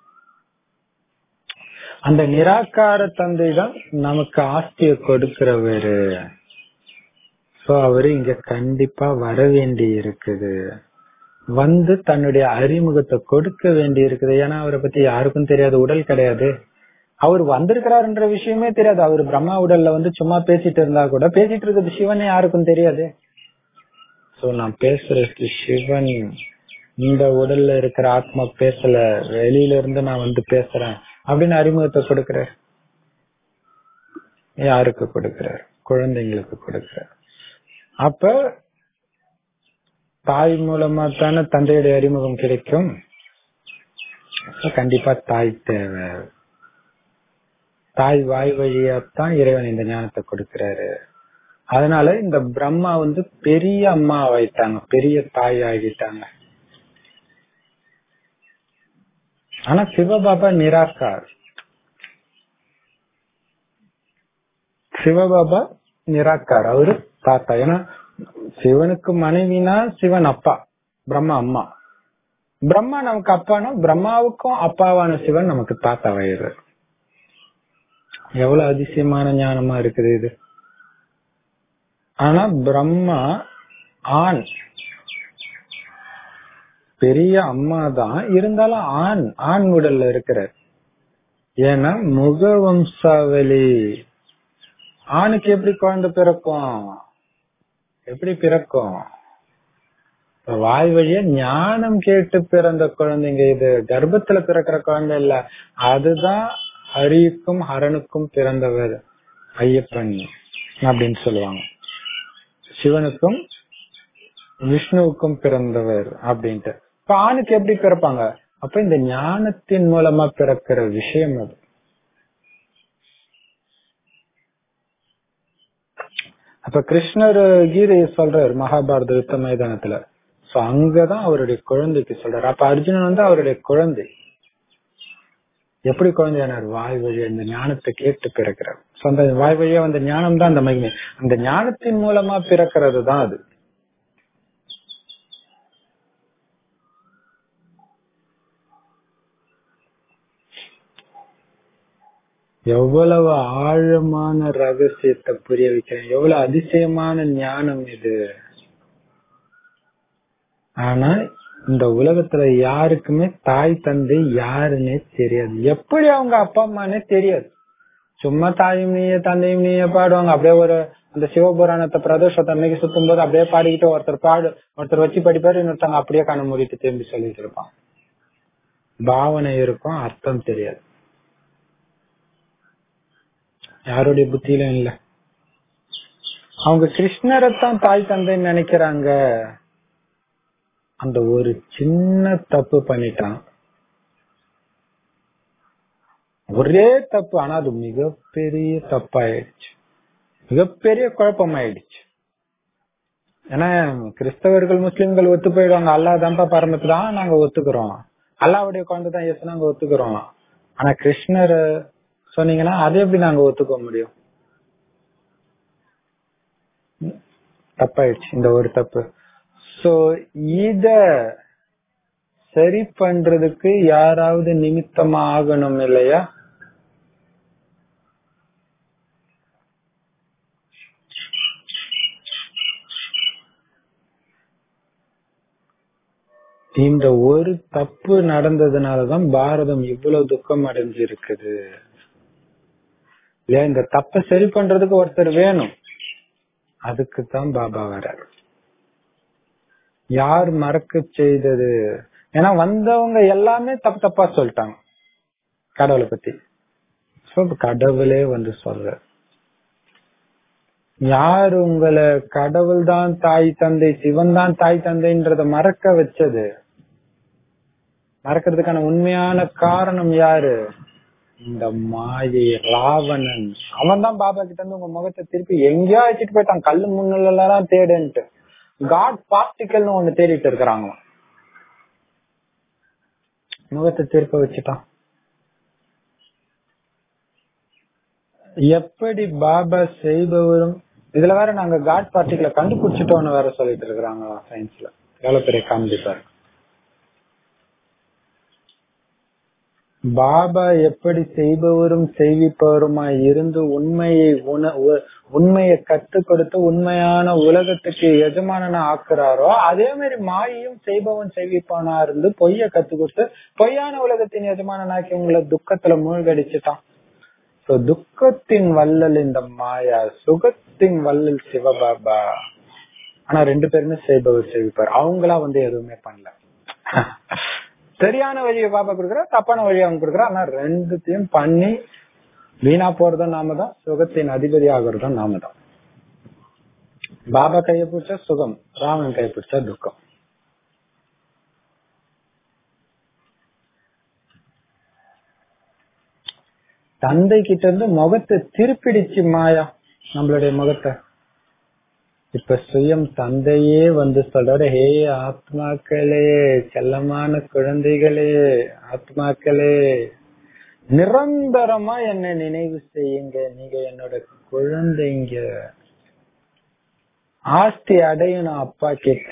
அந்த நிராகார தந்தை தான் நமக்கு ஆஸ்திய கொடுக்கிறவரு சோ அவரு இங்க கண்டிப்பா வர வேண்டி இருக்குது வந்து தன்னுடைய அறிமுகத்தை கொடுக்க வேண்டி இருக்குது ஏன்னா அவரை பத்தி யாருக்கும் தெரியாது உடல் கிடையாது அவர் வந்திருக்கிறாருன்ற விஷயமே தெரியாது அவர் பிரம்மா உடல்ல வந்து சும்மா பேசிட்டு இருந்தா கூட பேசிட்டு இருக்கிறது சிவனே யாருக்கும் தெரியாது சோ நான் பேசுறது சிவன் இந்த உடல்ல இருக்கிற ஆத்மா பேசல வெளியில இருந்து நான் வந்து பேசுறேன் அப்படின்னு அறிமுகத்தை கொடுக்கிறார் யாருக்கு கொடுக்கிறார் குழந்தைங்களுக்கு கொடுக்கிறார் அப்ப தாய் மூலமா தானே தந்தையுடைய அறிமுகம் கிடைக்கும் கண்டிப்பா தாய் தேவை தாய் வாய் வழியாத்தான் இறைவன் இந்த ஞானத்தை கொடுக்கிறாரு அதனால இந்த பிரம்மா வந்து பெரிய அம்மா ஆயிட்டாங்க பெரிய தாய் ஆகிட்டாங்க ஆனா சிவபாபா நிராகார் சிவபாபா நிராகார் அவரு தாத்தா ஏன்னா சிவனுக்கு மனைவினா சிவன் அப்பா பிரம்மா அம்மா பிரம்மா நமக்கு அப்பானா பிரம்மாவுக்கும் அப்பாவான சிவன் நமக்கு தாத்தா வயிறு எவ்வளவு அதிசயமான ஞானமா இருக்குது இது ஆனா பிரம்மா ஆண் பெரிய அம்மா தான் இருந்தாலும் ஆண் ஆண் உடல்ல இருக்கிறார் ஏன்னா முக வம்சாவளி ஆணுக்கு எப்படி குழந்தை பிறக்கும் எப்படி பிறக்கும் இப்ப வாய் வழியா ஞானம் கேட்டு பிறந்த குழந்தைங்க இது கர்ப்பத்துல பிறக்கிற குழந்தை இல்ல அதுதான் ஹரிக்கும் ஹரனுக்கும் பிறந்தவர் ஐயப்பன் அப்படின்னு சொல்லுவாங்க சிவனுக்கும் விஷ்ணுவுக்கும் பிறந்தவர் அப்படின்ட்டு இப்ப ஆணுக்கு எப்படி பிறப்பாங்க அப்ப இந்த ஞானத்தின் மூலமா பிறக்கிற விஷயம் அது அப்ப கிருஷ்ணர் கீதையை சொல்றாரு மகாபாரத யுத்த மைதானத்துல சோ அங்கதான் அவருடைய குழந்தைக்கு சொல்றாரு அப்ப அர்ஜுனன் வந்து அவருடைய குழந்தை எப்படி குழந்தையானார் வாய் வழியா இந்த ஞானத்தை கேட்டு பிறக்கிறார் So, அந்த வாய் வழியா வந்த ஞானம் தான் அந்த மகிமை அந்த ஞானத்தின் மூலமா பிறக்கிறது தான் அது எவ்வளவு ஆழமான ரகசியத்தை புரிய வைக்கிறேன் எவ்வளவு அதிசயமான ஞானம் இது ஆனா இந்த உலகத்துல யாருக்குமே தாய் தந்தை யாருன்னே தெரியாது எப்படி அவங்க அப்பா அம்மானே தெரியாது சும்மா தாயும் நீய தந்தையும் நீய பாடுவாங்க அப்படியே ஒரு அந்த சிவபுராணத்தை பிரதோஷத்தை அன்னைக்கு சுத்தும் போது அப்படியே பாடிக்கிட்டு ஒருத்தர் பாடு ஒருத்தர் வச்சு படிப்பாரு இன்னொருத்தவங்க அப்படியே கண்ண மூடிட்டு திரும்பி சொல்லிட்டு இருப்பான் பாவனை இருக்கும் அர்த்தம் தெரியாது யாருடைய புத்தியிலும் இல்ல அவங்க கிருஷ்ணரைத்தான் தாய் தந்தைன்னு நினைக்கிறாங்க அந்த ஒரு சின்ன தப்பு பண்ணிட்டான் ஒரே தப்பு ஆனா அது மிகப்பெரிய தப்பாயிடுச்சு மிகப்பெரிய குழப்பம் ஆயிடுச்சு ஏன்னா கிறிஸ்தவர்கள் முஸ்லிம்கள் ஒத்து போயிடுவாங்க அல்லா தான்ப்பா பரமத்து தான் நாங்க ஒத்துக்கிறோம் அல்லாவுடைய குழந்தை தான் எஸ் நாங்க ஒத்துக்கிறோம் ஆனா கிருஷ்ணர் சொன்னீங்கன்னா அதை எப்படி நாங்க ஒத்துக்க முடியும் தப்பாயிடுச்சு இந்த ஒரு தப்பு சோ இத சரி பண்றதுக்கு யாராவது நிமித்தமா ஆகணும் இல்லையா இந்த ஒரு தப்பு நடந்ததுனாலதான் பாரதம் இவ்வளவு துக்கம் அடைஞ்சிருக்குது இல்லையா இந்த தப்ப சரி பண்றதுக்கு ஒருத்தர் வேணும் அதுக்கு தான் பாபா வர்றாரு யார் மறக்க செய்தது ஏன்னா வந்தவங்க எல்லாமே தப்பு தப்பா சொல்லிட்டாங்க கடவுளை பத்தி So, கடவுளே வந்து சொல்ற யார் உங்களை கடவுள் தான் தாய் தந்தை சிவன் தான் தாய் தந்தைன்றத மறக்க வச்சது மறக்கிறதுக்கான உண்மையான காரணம் யாரு இந்த மாயை ராவணன் அவன் தான் பாபா கிட்ட இருந்து உங்க முகத்தை திருப்பி எங்கேயோ வச்சுட்டு போயிட்டான் கல்லு முன்னெல்லாம் தேடுன்ட்டு காட் பார்ட்டிகல்னு ஒண்ணு தேடிட்டு இருக்கிறாங்க முகத்தை திருப்ப வச்சுட்டான் எப்படி பாபா செய்பவரும் இதுல வேற நாங்க காட் பார்ட்டிகளை கண்டுபிடிச்சிட்டோம்னு வேற சொல்லிட்டு இருக்கிறாங்க சயின்ஸ்ல எவ்வளவு பெரிய காமெடி பாரு பாபா எப்படி செய்பவரும் செய்விப்பவருமாய் இருந்து உண்மையை உண உ- உண்மையை கத்து கொடுத்து உண்மையான உலகத்துக்கு எஜமானனா ஆக்குறாரோ அதே மாதிரி மாயையும் செய்பவன் செய்விப்பவனா இருந்து பொய்ய கத்து கொடுத்து பொய்யான உலகத்தின் எஜமானனாக்கி உங்களை துக்கத்துல மூழ்கடிச்சுட்டான் So, துக்கத்தின் வள்ளல் இந்த மாயா சுகத்தின் வள்ளல் சிவபாபா ஆனா ரெண்டு பேருமே செய்பவர் செய்விப்பார் அவங்களா வந்து எதுவுமே பண்ணல சரியான வழியை பாபா கொடுக்குறா தப்பான வழியை அவங்க கொடுக்குறா ஆனா ரெண்டுத்தையும் பண்ணி வீணா போறதும் நாம தான் சுகத்தின் அதிபதி ஆகுறதும் நாம தான் பாபா கைய பிடிச்சா சுகம் ராமன் கைய பிடிச்சா துக்கம் தந்தை கிட்ட இருந்து முகத்தை திருப்பிடிச்சு மாயா நம்மளுடைய முகத்தை இப்ப சுயம் தந்தையே வந்து சொல்றாரு ஹே ஆத்மாக்களே செல்லமான குழந்தைகளே ஆத்மாக்களே நிரந்தரமா என்ன நினைவு செய்யுங்க நீங்க என்னோட குழந்தைங்க ஆஸ்தி அடையணும் அப்பா கிட்ட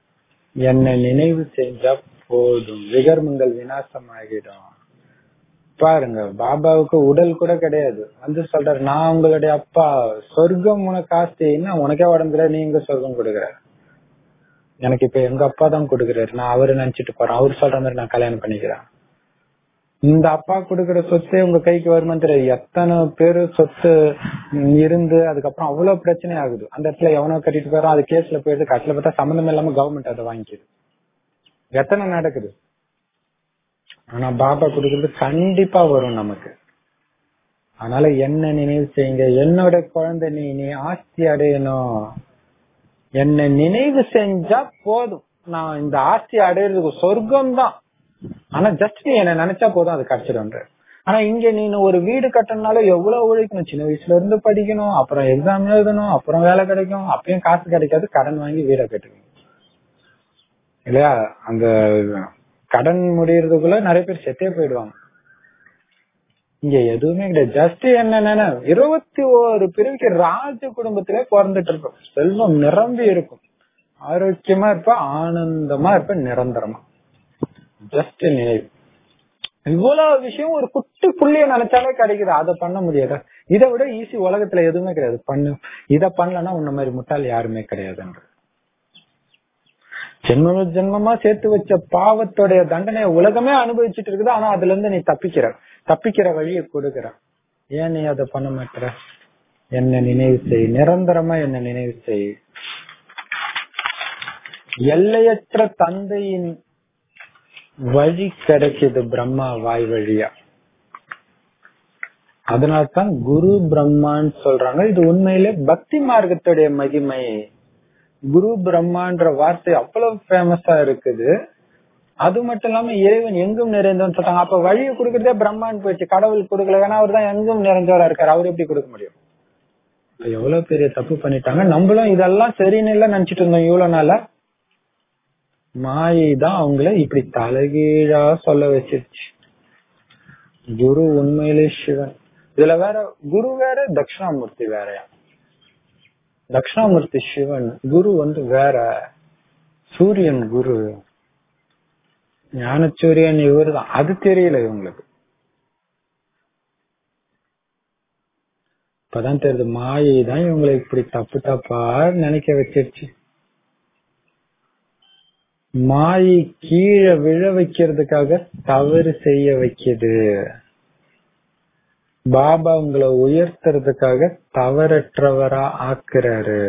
என்ன நினைவு செஞ்சா போதும் விகர்மங்கள் விநாசமாகிடும் பாருங்க பாபாவுக்கு உடல் கூட கிடையாது வந்து சொல்றாரு நான் உங்களுடைய அப்பா சொர்க்கம் உனக்கு ஆஸ்தின்னா உனக்கே உடம்புல நீங்க சொர்க்கம் கொடுக்குற எனக்கு இப்ப எங்க அப்பா தான் கொடுக்குறாரு நான் அவரு நினைச்சிட்டு போறேன் அவர் சொல்ற மாதிரி நான் கல்யாணம் பண்ணிக்கிறேன் இந்த அப்பா கொடுக்கிற சொத்தே உங்க கைக்கு வருமான்னு தெரியாது எத்தனை பேரு சொத்து இருந்து அதுக்கப்புறம் அவ்வளவு பிரச்சனை ஆகுது அந்த இடத்துல எவனோ கட்டிட்டு போறோம் அது கேஸ்ல போயிடுது கட்டில பார்த்தா சம்மந்தம் இல்லாம கவர்மெண்ட் அதை வாங்கிக்குது எத்தனை நடக்குது ஆனா பாபா கொடுக்கறது கண்டிப்பா வரும் நமக்கு அதனால என்ன நினைவு செய்யுங்க என்னோட குழந்தை நீ நீ ஆஸ்தி அடையணும் என்ன நினைவு செஞ்சா போதும் நான் இந்த ஆஸ்தி அடையிறதுக்கு சொர்க்கம் தான் ஆனா ஜஸ்ட் நீ என்ன நினைச்சா போதும் அது கிடைச்சிடும்ன்ற ஆனா இங்க நீ ஒரு வீடு கட்டணும்னாலும் எவ்வளவு உழைக்கணும் சின்ன வயசுல இருந்து படிக்கணும் அப்புறம் எக்ஸாம் எழுதணும் அப்புறம் வேலை கிடைக்கும் அப்பயும் காசு கிடைக்காது கடன் வாங்கி வீடை கட்டுவீங்க இல்லையா அந்த கடன் முடியறதுக்குள்ள நிறைய பேர் செத்தே போயிடுவாங்க இங்க எதுவுமே கிடையாது ஜஸ்ட் என்னன்னா இருபத்தி ஓரு பிரிவுக்கு ராஜ குடும்பத்திலே பிறந்துட்டு இருக்கும் செல்வம் நிரம்பி இருக்கும் ஆரோக்கியமா இருப்ப ஆனந்தமா இருப்ப நிரந்தரமா ஜஸ்ட் நினைவு இவ்வளவு விஷயம் ஒரு குட்டி புள்ளிய நினைச்சாலே கிடைக்குது அதை பண்ண முடியாது இதை விட ஈஸி உலகத்துல எதுவுமே கிடையாது பண்ணு இத பண்ணலன்னா உன்ன மாதிரி முட்டாள் யாருமே கிடையாதுன்ற ஜென்ம ஜென்மமா சேர்த்து வச்ச பாவத்தோடைய தண்டனையை உலகமே அனுபவிச்சுட்டு இருக்குது ஆனா அதுல இருந்து நீ தப்பிக்கிற தப்பிக்கிற வழியை கொடுக்கிற ஏன் நீ அதை பண்ண மாட்டற என்ன நினைவு செய் நிரந்தரமா என்ன நினைவு செய் எல்லையற்ற தந்தையின் வழி கிடைக்குது பிரம்மா வாய் வழியா அதனால்தான் குரு பிரம்மான்னு சொல்றாங்க இது உண்மையிலே பக்தி மார்க்கத்துடைய மகிமை குரு பிரம்மான்ற வார்த்தை அவ்வளவு ஃபேமஸா இருக்குது அது மட்டும் இல்லாம இறைவன் எங்கும் நிறைந்தவன் சொல்றாங்க அப்ப வழியை கொடுக்கறதே பிரம்மான்னு போயிடுச்சு கடவுள் கொடுக்கல ஏன்னா அவர் தான் எங்கும் நிறைஞ்சவரா இருக்காரு அவர் எப்படி கொடுக்க முடியும் எவ்வளவு பெரிய தப்பு பண்ணிட்டாங்க நம்மளும் இதெல்லாம் சரின்னு இல்ல நினைச்சிட்டு இருந்தோம் இவ்வளவு நாள மாயை தான் அவங்கள இப்படி தலைகீழா சொல்ல வச்சிருச்சு குரு உண்மையிலே சிவன் இதுல வேற குரு வேற தட்சிணாமூர்த்தி வேறயா தட்சிணாமூர்த்தி சிவன் குரு வந்து வேற சூரியன் குரு ஞானச்சூரியன் இவரு தான் அது தெரியல இவங்களுக்கு இப்பதான் தெரியுது மாயை தான் இவங்களை இப்படி தப்பு தப்பா நினைக்க வச்சிருச்சு மாயை கீழே விழ வைக்கிறதுக்காக தவறு செய்ய வைக்குது பாபா உங்களை உயர்த்துறதுக்காக தவறற்றவரா ஆக்குறாரு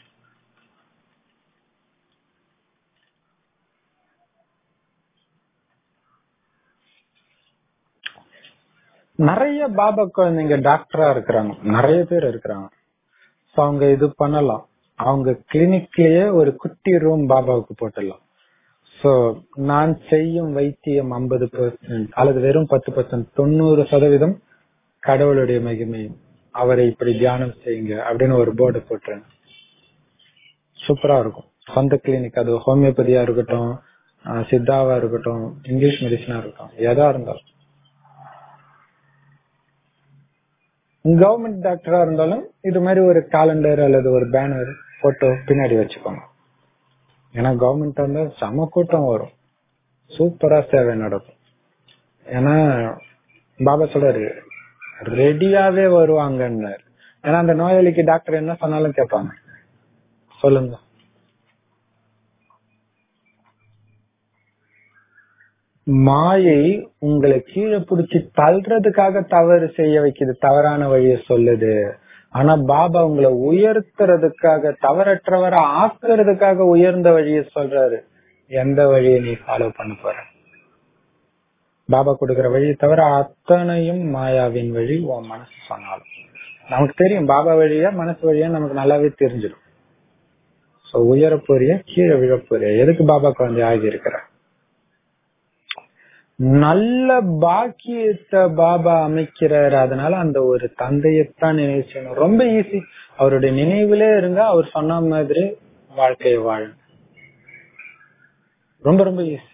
நிறைய பாபா குழந்தைங்க டாக்டரா இருக்கிறாங்க நிறைய பேர் இருக்கிறாங்க சோ அவங்க இது பண்ணலாம் அவங்க கிளினிக்லயே ஒரு குட்டி ரூம் பாபாவுக்கு போட்டுடலாம் சோ நான் செய்யும் வைத்தியம் ஐம்பது பெர்சன்ட் அல்லது வெறும் பத்து பெர்சன்ட் தொண்ணூறு சதவீதம் கடவுளுடைய மகிமை அவரை இப்படி தியானம் செய்யுங்க அப்படின்னு ஒரு போர்டு போட்டுறேன் சூப்பரா இருக்கும் சொந்த கிளினிக் அது ஹோமியோபதியா இருக்கட்டும் ஆஹ் சித்தாவா இருக்கட்டும் இங்கிலீஷ் மெடிசனா இருக்கட்டும் எதா இருந்தாலும் கவர்மெண்ட் டாக்டரா இருந்தாலும் இது மாதிரி ஒரு காலண்டர் அல்லது ஒரு பேனர் போட்டோ பின்னாடி வச்சுக்கோங்க ஏன்னா கவர்மெண்ட் வந்து செம கூட்டம் வரும் சூப்பரா சேவை நடக்கும் ஏன்னா பாபா சொல்றாரு ரெடியாவே வருவாங்கன்னாரு ஏன்னா அந்த நோயாளிக்கு டாக்டர் என்ன சொன்னாலும் கேட்பாங்க சொல்லுங்க மாயை உங்களை கீழே பிடிச்சி தள்ளுறதுக்காக தவறு செய்ய வைக்குது தவறான வழிய சொல்லுது ஆனா பாபா உங்களை உயர்த்துறதுக்காக தவறற்றவரை ஆக்குறதுக்காக உயர்ந்த வழிய சொல்றாரு எந்த வழியை நீ ஃபாலோ பண்ண போற பாபா கொடுக்கிற வழியை தவிர அத்தனையும் மாயாவின் வழி உன் மனசு சொன்னாலும் நமக்கு தெரியும் பாபா வழியா மனசு வழியா நமக்கு நல்லாவே தெரிஞ்சிடும் சோ உயர போறிய கீழே விழ போறிய எதுக்கு பாபா குழந்தை ஆகி இருக்கிற நல்ல பாக்கியத்தை பாபா அமைக்கிறாரு அதனால அந்த ஒரு தந்தையத்தான் நினைவு செய்யணும் ரொம்ப ஈஸி அவருடைய நினைவிலே இருங்க அவர் சொன்ன மாதிரி வாழ்க்கையை வாழும் ரொம்ப ரொம்ப ஈஸி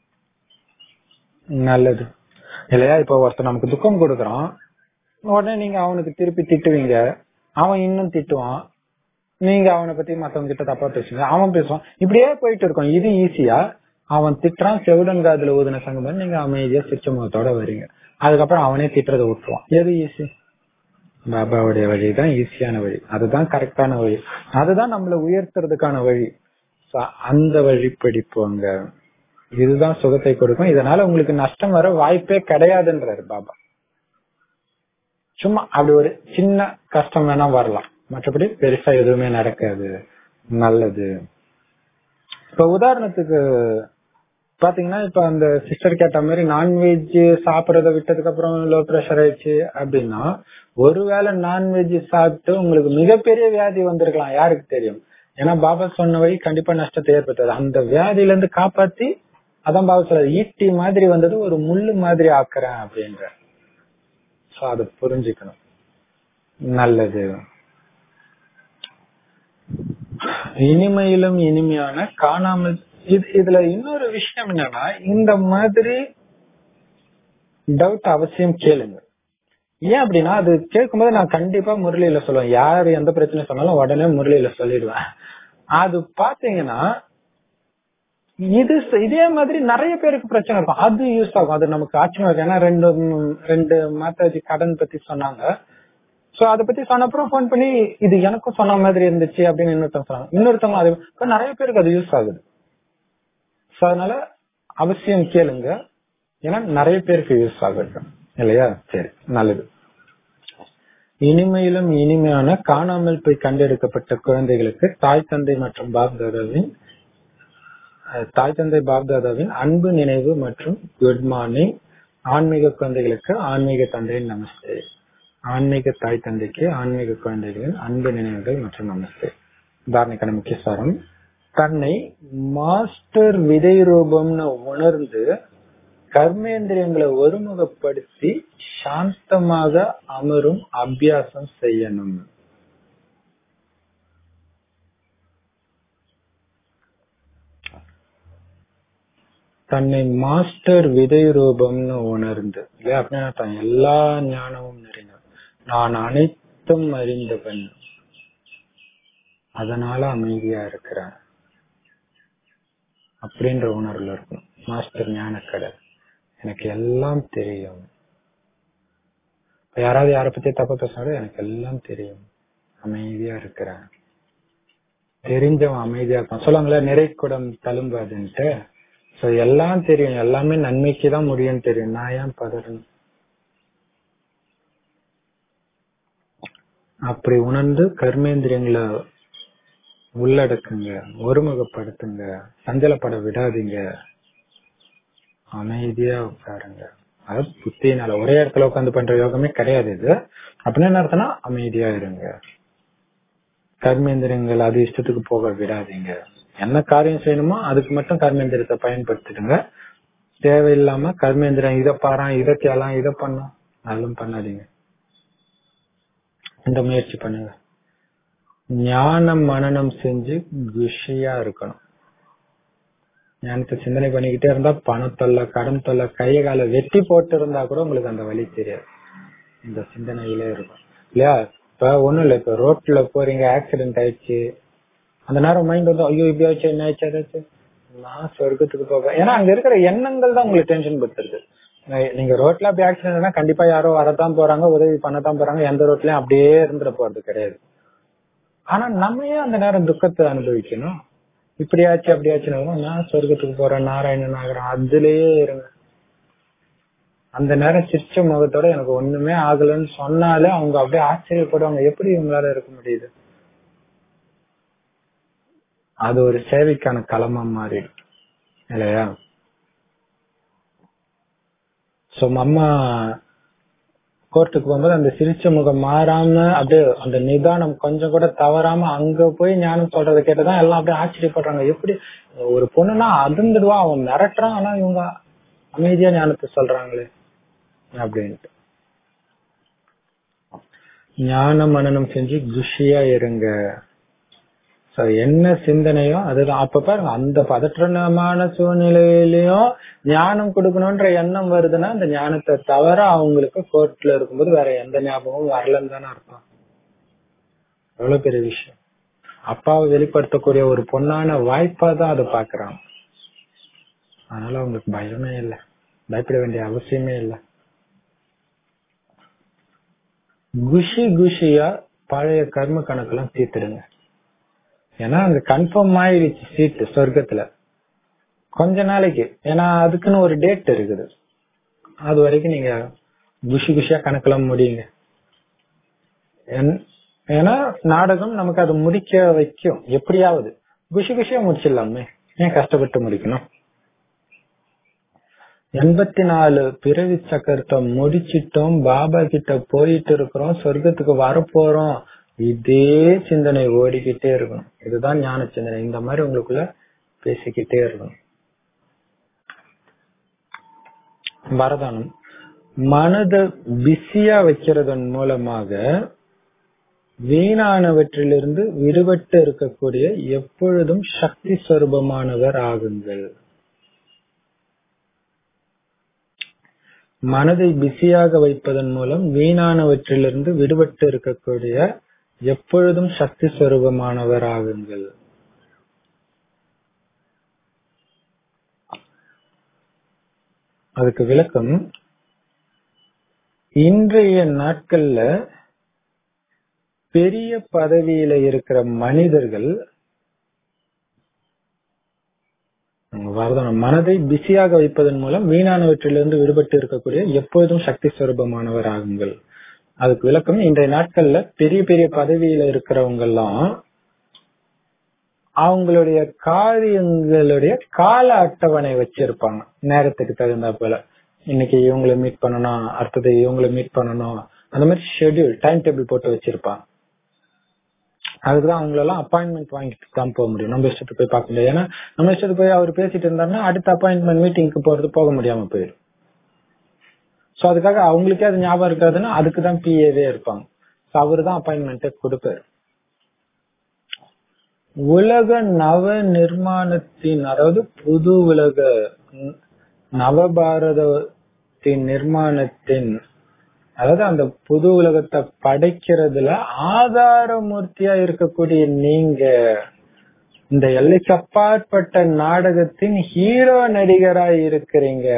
நல்லது இல்லையா இப்ப ஒருத்தர் நமக்கு துக்கம் கொடுக்கறான் உடனே நீங்க அவனுக்கு திருப்பி திட்டுவீங்க அவன் இன்னும் திட்டுவான் நீங்க அவனை பத்தி மத்தவங்க கிட்ட தப்பா பேசுவீங்க அவன் பேசுவான் இப்படியே போயிட்டு இருக்கோம் இது ஈஸியா அவன் திட்டுறான் செவிடன் காதுல ஊதின சங்கம் நீங்க அமைதியா சிச்ச முகத்தோட வரீங்க அதுக்கப்புறம் அவனே திட்டுறதை விட்டுருவான் எது ஈஸி பாபாவுடைய வழி தான் ஈஸியான வழி அதுதான் கரெக்டான வழி அதுதான் நம்மளை உயர்த்துறதுக்கான வழி So, அந்த வழிப்படி போங்க இதுதான் சுகத்தை கொடுக்கும் இதனால உங்களுக்கு நஷ்டம் வர வாய்ப்பே கிடையாதுன்றாரு பாபா சும்மா அப்படி ஒரு சின்ன கஷ்டம் வேணா வரலாம் மற்றபடி பெருசா எதுவுமே நடக்காது நல்லது இப்ப உதாரணத்துக்கு பாத்தீங்கன்னா இப்ப அந்த சிஸ்டர் கேட்ட மாதிரி நான்வெஜ் சாப்பிடறத விட்டதுக்கு அப்புறம் லோ பிரஷர் ஆயிடுச்சு அப்படின்னா ஒருவேளை நான்வெஜ் சாப்பிட்டு உங்களுக்கு மிகப்பெரிய வியாதி வந்திருக்கலாம் யாருக்கு தெரியும் ஏன்னா பாபா சொன்ன வழி கண்டிப்பா நஷ்டத்தை ஏற்பட்டது அந்த வியாதியில இருந்து காப்பாத்தி அதான் பாபா சொல்றாரு ஈட்டி மாதிரி வந்தது ஒரு முள்ளு மாதிரி ஆக்குறேன் அப்படின்ற சோ அதை புரிஞ்சுக்கணும் நல்லது இனிமையிலும் இனிமையான காணாமல் இது இதுல இன்னொரு விஷயம் என்னன்னா இந்த மாதிரி டவுட் அவசியம் கேளுங்க ஏன் அப்படின்னா அது கேட்கும்போது நான் கண்டிப்பா முரளியில சொல்லுவேன் யார் எந்த பிரச்சனை சொன்னாலும் உடனே முரளியில சொல்லிடுவேன் அது பாத்தீங்கன்னா இது இதே மாதிரி நிறைய பேருக்கு பிரச்சனை இருக்கும் அது யூஸ் ஆகும் அது நமக்கு ஆச்சரியம் இருக்கு ஏன்னா ரெண்டு ரெண்டு மாதாஜி கடன் பத்தி சொன்னாங்க சோ அத பத்தி சொன்னப்புறம் போன் பண்ணி இது எனக்கும் சொன்ன மாதிரி இருந்துச்சு அப்படின்னு இன்னொருத்தவங்க சொன்னாங்க இன்னொருத்தவங்க அது இப்ப நிறைய பேருக்கு அது யூஸ் ஆகுது சோ அதனால அவசியம் கேளுங்க ஏன்னா நிறைய பேருக்கு யூஸ் ஆகட்டும் இல்லையா சரி நல்லது இனிமையிலும் இனிமையான காணாமல் போய் கண்டெடுக்கப்பட்ட குழந்தைகளுக்கு தாய் தந்தை மற்றும் பாப்தாதாவின் தாய் தந்தை பாப்தாதாவின் அன்பு நினைவு மற்றும் குட் மார்னிங் ஆன்மீக குழந்தைகளுக்கு ஆன்மீக தந்தையின் நமஸ்தே ஆன்மீக தாய் தந்தைக்கு ஆன்மீக குழந்தைகளின் அன்பு நினைவுகள் மற்றும் நமஸ்தே தாரணிக்கான முக்கிய சாரம் தன்னை மாஸ்டர் விதை ரூபம்னு உணர்ந்து கர்மேந்திரியங்களை ஒருமுகப்படுத்தி சாந்தமாக அமரும் அபியாசம் செய்யணும் தன்னை மாஸ்டர் விதை ரூபம்னு உணர்ந்து இல்லையா அப்படின்னா தான் எல்லா ஞானமும் நிறைந்தவன் நான் அனைத்தும் அறிந்தவன் அதனால அமைதியா இருக்கிறேன் அப்படின்ற உணர்வுல இருக்கும் மாஸ்டர் ஞானக்கடல் எனக்கு எல்லாம் தெரியும் யாராவது யார பத்தி தப்ப பேசினாலும் எனக்கு எல்லாம் தெரியும் அமைதியா இருக்கிறேன் தெரிஞ்சவன் அமைதியா இருப்பான் சொல்லுவாங்களே நிறைக்குடம் தழும்பாதுன்ட்டு சோ எல்லாம் தெரியும் எல்லாமே நன்மைக்கு தான் முடியும் தெரியும் நான் ஏன் பதறணும் அப்படி உணர்ந்து கர்மேந்திரியங்களை உள்ளடக்குங்க ஒருமுகப்படுத்துங்க சஞ்சலப்பட விடாதீங்க அமைதியா உட்காருங்க அது புத்தினால ஒரே இடத்துல உட்காந்து பண்ற யோகமே கிடையாது இது அப்படின்னு என்ன அர்த்தம்னா அமைதியா இருங்க கர்மேந்திரங்கள் அது இஷ்டத்துக்கு போக விடாதீங்க என்ன காரியம் செய்யணுமோ அதுக்கு மட்டும் கர்மேந்திரத்தை பயன்படுத்திடுங்க தேவையில்லாம கர்மேந்திரம் இதை பாறான் இதை கேளாம் இதை பண்ணும் அதுவும் பண்ணாதீங்க இந்த முயற்சி பண்ணுங்க ஞானம் மனநம் செஞ்சு குஷியா இருக்கணும் ஞானத்தை சிந்தனை பண்ணிக்கிட்டே இருந்தா பணத்தொல்லை கடன் தொல்லை கைய கால வெட்டி போட்டு இருந்தா கூட உங்களுக்கு அந்த வழி தெரியாது இந்த சிந்தனையிலே இருக்கும் இல்லையா இப்ப ஒண்ணும் இல்ல இப்ப ரோட்ல போறீங்க ஆக்சிடென்ட் ஆயிடுச்சு அந்த நேரம் மைண்ட் வந்து ஐயோ இப்படி ஆச்சு என்ன ஆச்சு அதாச்சு நான் சொர்க்கத்துக்கு போவேன் ஏன்னா அங்க இருக்கிற எண்ணங்கள் தான் உங்களுக்கு டென்ஷன் படுத்துறது நீங்க ரோட்ல அப்படி ஆக்சிடென்ட்னா கண்டிப்பா யாரோ வரதான் போறாங்க உதவி பண்ணதான் போறாங்க எந்த ரோட்லயும் அப்படியே இருந்துட போறது கிடையாது ஆனா நம்ம ஏன் அந்த நேரம் துக்கத்தை அனுபவிக்கணும் இப்படியாச்சு அப்படியாச்சுன்னு நான் சொர்க்கத்துக்கு போறேன் நாராயணன் ஆகிறேன் அதுலயே இருங்க அந்த நேரம் சிரிச்ச முகத்தோட எனக்கு ஒண்ணுமே ஆகலன்னு சொன்னாலே அவங்க அப்படியே ஆச்சரியப்படுவாங்க எப்படி இவங்களால இருக்க முடியுது அது ஒரு சேவைக்கான களமா மாறிடும் இல்லையா சோ அம்மா கோர்ட்டுக்கு போகும்போது அந்த சிரிச்ச முகம் மாறாம அப்படியே அந்த நிதானம் கொஞ்சம் கூட தவறாம அங்க போய் ஞானம் சொல்றதை கேட்டுதான் எல்லாம் அப்படியே ஆச்சரியப்படுறாங்க எப்படி ஒரு பொண்ணுனா அதிர்ந்துடுவா அவன் மிரட்டுறான் ஆனா இவங்க அமைதியா ஞானத்தை சொல்றாங்களே அப்படின்ட்டு ஞான மனநம் செஞ்சு குஷியா இருங்க என்ன சிந்தனையோ அதுதான் அப்ப பாருங்க அந்த பதற்றமான சூழ்நிலையிலயும் ஞானம் கொடுக்கணும்ன்ற எண்ணம் வருதுன்னா அந்த ஞானத்தை தவிர அவங்களுக்கு கோர்ட்ல இருக்கும்போது வேற எந்த ஞாபகமும் வரலன்னு தானே அர்த்தம் எவ்வளவு பெரிய விஷயம் அப்பாவை வெளிப்படுத்தக்கூடிய ஒரு பொண்ணான வாய்ப்பா தான் அதை பாக்குறாங்க அதனால அவங்களுக்கு பயமே இல்லை பயப்பட வேண்டிய அவசியமே இல்லை குஷி குஷியா பழைய கர்ம கணக்கெல்லாம் தீர்த்துடுங்க ஏன்னா அங்க கன்ஃபார்ம் ஆயிடுச்சு சீட்டு சொர்க்கத்துல கொஞ்ச நாளைக்கு ஏன்னா அதுக்குன்னு ஒரு டேட் இருக்குது அது வரைக்கும் நீங்க குஷி குஷியா கணக்கெல்லாம் முடியுங்க ஏன்னா நாடகம் நமக்கு அது முடிக்க வைக்கும் எப்படியாவது குஷி குஷியா முடிச்சிடலாமே ஏன் கஷ்டப்பட்டு முடிக்கணும் எண்பத்தி நாலு பிறவி சக்கரத்தை முடிச்சிட்டோம் பாபா கிட்ட போயிட்டு இருக்கிறோம் சொர்க்கத்துக்கு வரப்போறோம் இதே சிந்தனை ஓடிக்கிட்டே இருக்கணும் இதுதான் ஞான சிந்தனை இந்த மாதிரி உங்களுக்குள்ள பேசிக்கிட்டே இருக்கணும் வரதானம் மனதை பிஸியா வைக்கிறதன் மூலமாக வீணானவற்றிலிருந்து விடுபட்டு இருக்கக்கூடிய எப்பொழுதும் சக்தி சொரூபமானவர் ஆகுங்கள் மனதை பிஸியாக வைப்பதன் மூலம் வீணானவற்றிலிருந்து விடுபட்டு இருக்கக்கூடிய எப்பொழுதும் சக்தி சொரூபமானவர் ஆகுங்கள் அதுக்கு விளக்கம் இன்றைய நாட்கள்ல பெரிய பதவியில இருக்கிற மனிதர்கள் வரதானம் மனதை பிஸியாக வைப்பதன் மூலம் வீணானவற்றிலிருந்து விடுபட்டு இருக்கக்கூடிய எப்பொழுதும் சக்தி சுரூபமானவர் ஆகுங்கள் அதுக்கு விளக்கம் இன்றைய நாட்கள்ல பெரிய பெரிய பதவியில இருக்கிறவங்க எல்லாம் அவங்களுடைய காரியங்களுடைய கால அட்டவணை வச்சிருப்பாங்க நேரத்துக்கு தகுந்தா போல இன்னைக்கு இவங்களை மீட் பண்ணணும் அடுத்தது இவங்களை மீட் பண்ணணும் அந்த மாதிரி ஷெட்யூல் டைம் டேபிள் போட்டு வச்சிருப்பாங்க அதுக்குதான் அவங்களெல்லாம் அப்பாயின்மெண்ட் வாங்கிட்டு தான் போக முடியும் நம்ம இஷ்டத்துக்கு போய் பார்க்க முடியாது ஏன்னா நம்ம இஷ்டத்துக்கு போய் அவர் பேசிட்டு இருந்தாருன்னா அடுத்த அப்பாயின்மெண்ட் மீட்டிங்க்கு போறது போக முடியாம போயிடும் சோ அதுக்காக அவங்களுக்கே அது ஞாபகம் இருக்காதுன்னா அதுக்கு தான் பிஏவே இருப்பாங்க அவரு தான் அப்பாயின்மெண்ட்டை கொடுப்பாரு உலக நவ நிர்மாணத்தின் அதாவது புது உலக நவபாரதத்தின் நிர்மாணத்தின் அதாவது அந்த புது உலகத்தை படைக்கிறதுல ஆதாரமூர்த்தியா இருக்கக்கூடிய நீங்க இந்த எல்லைக்கு அப்பாற்பட்ட நாடகத்தின் ஹீரோ நடிகரா இருக்கிறீங்க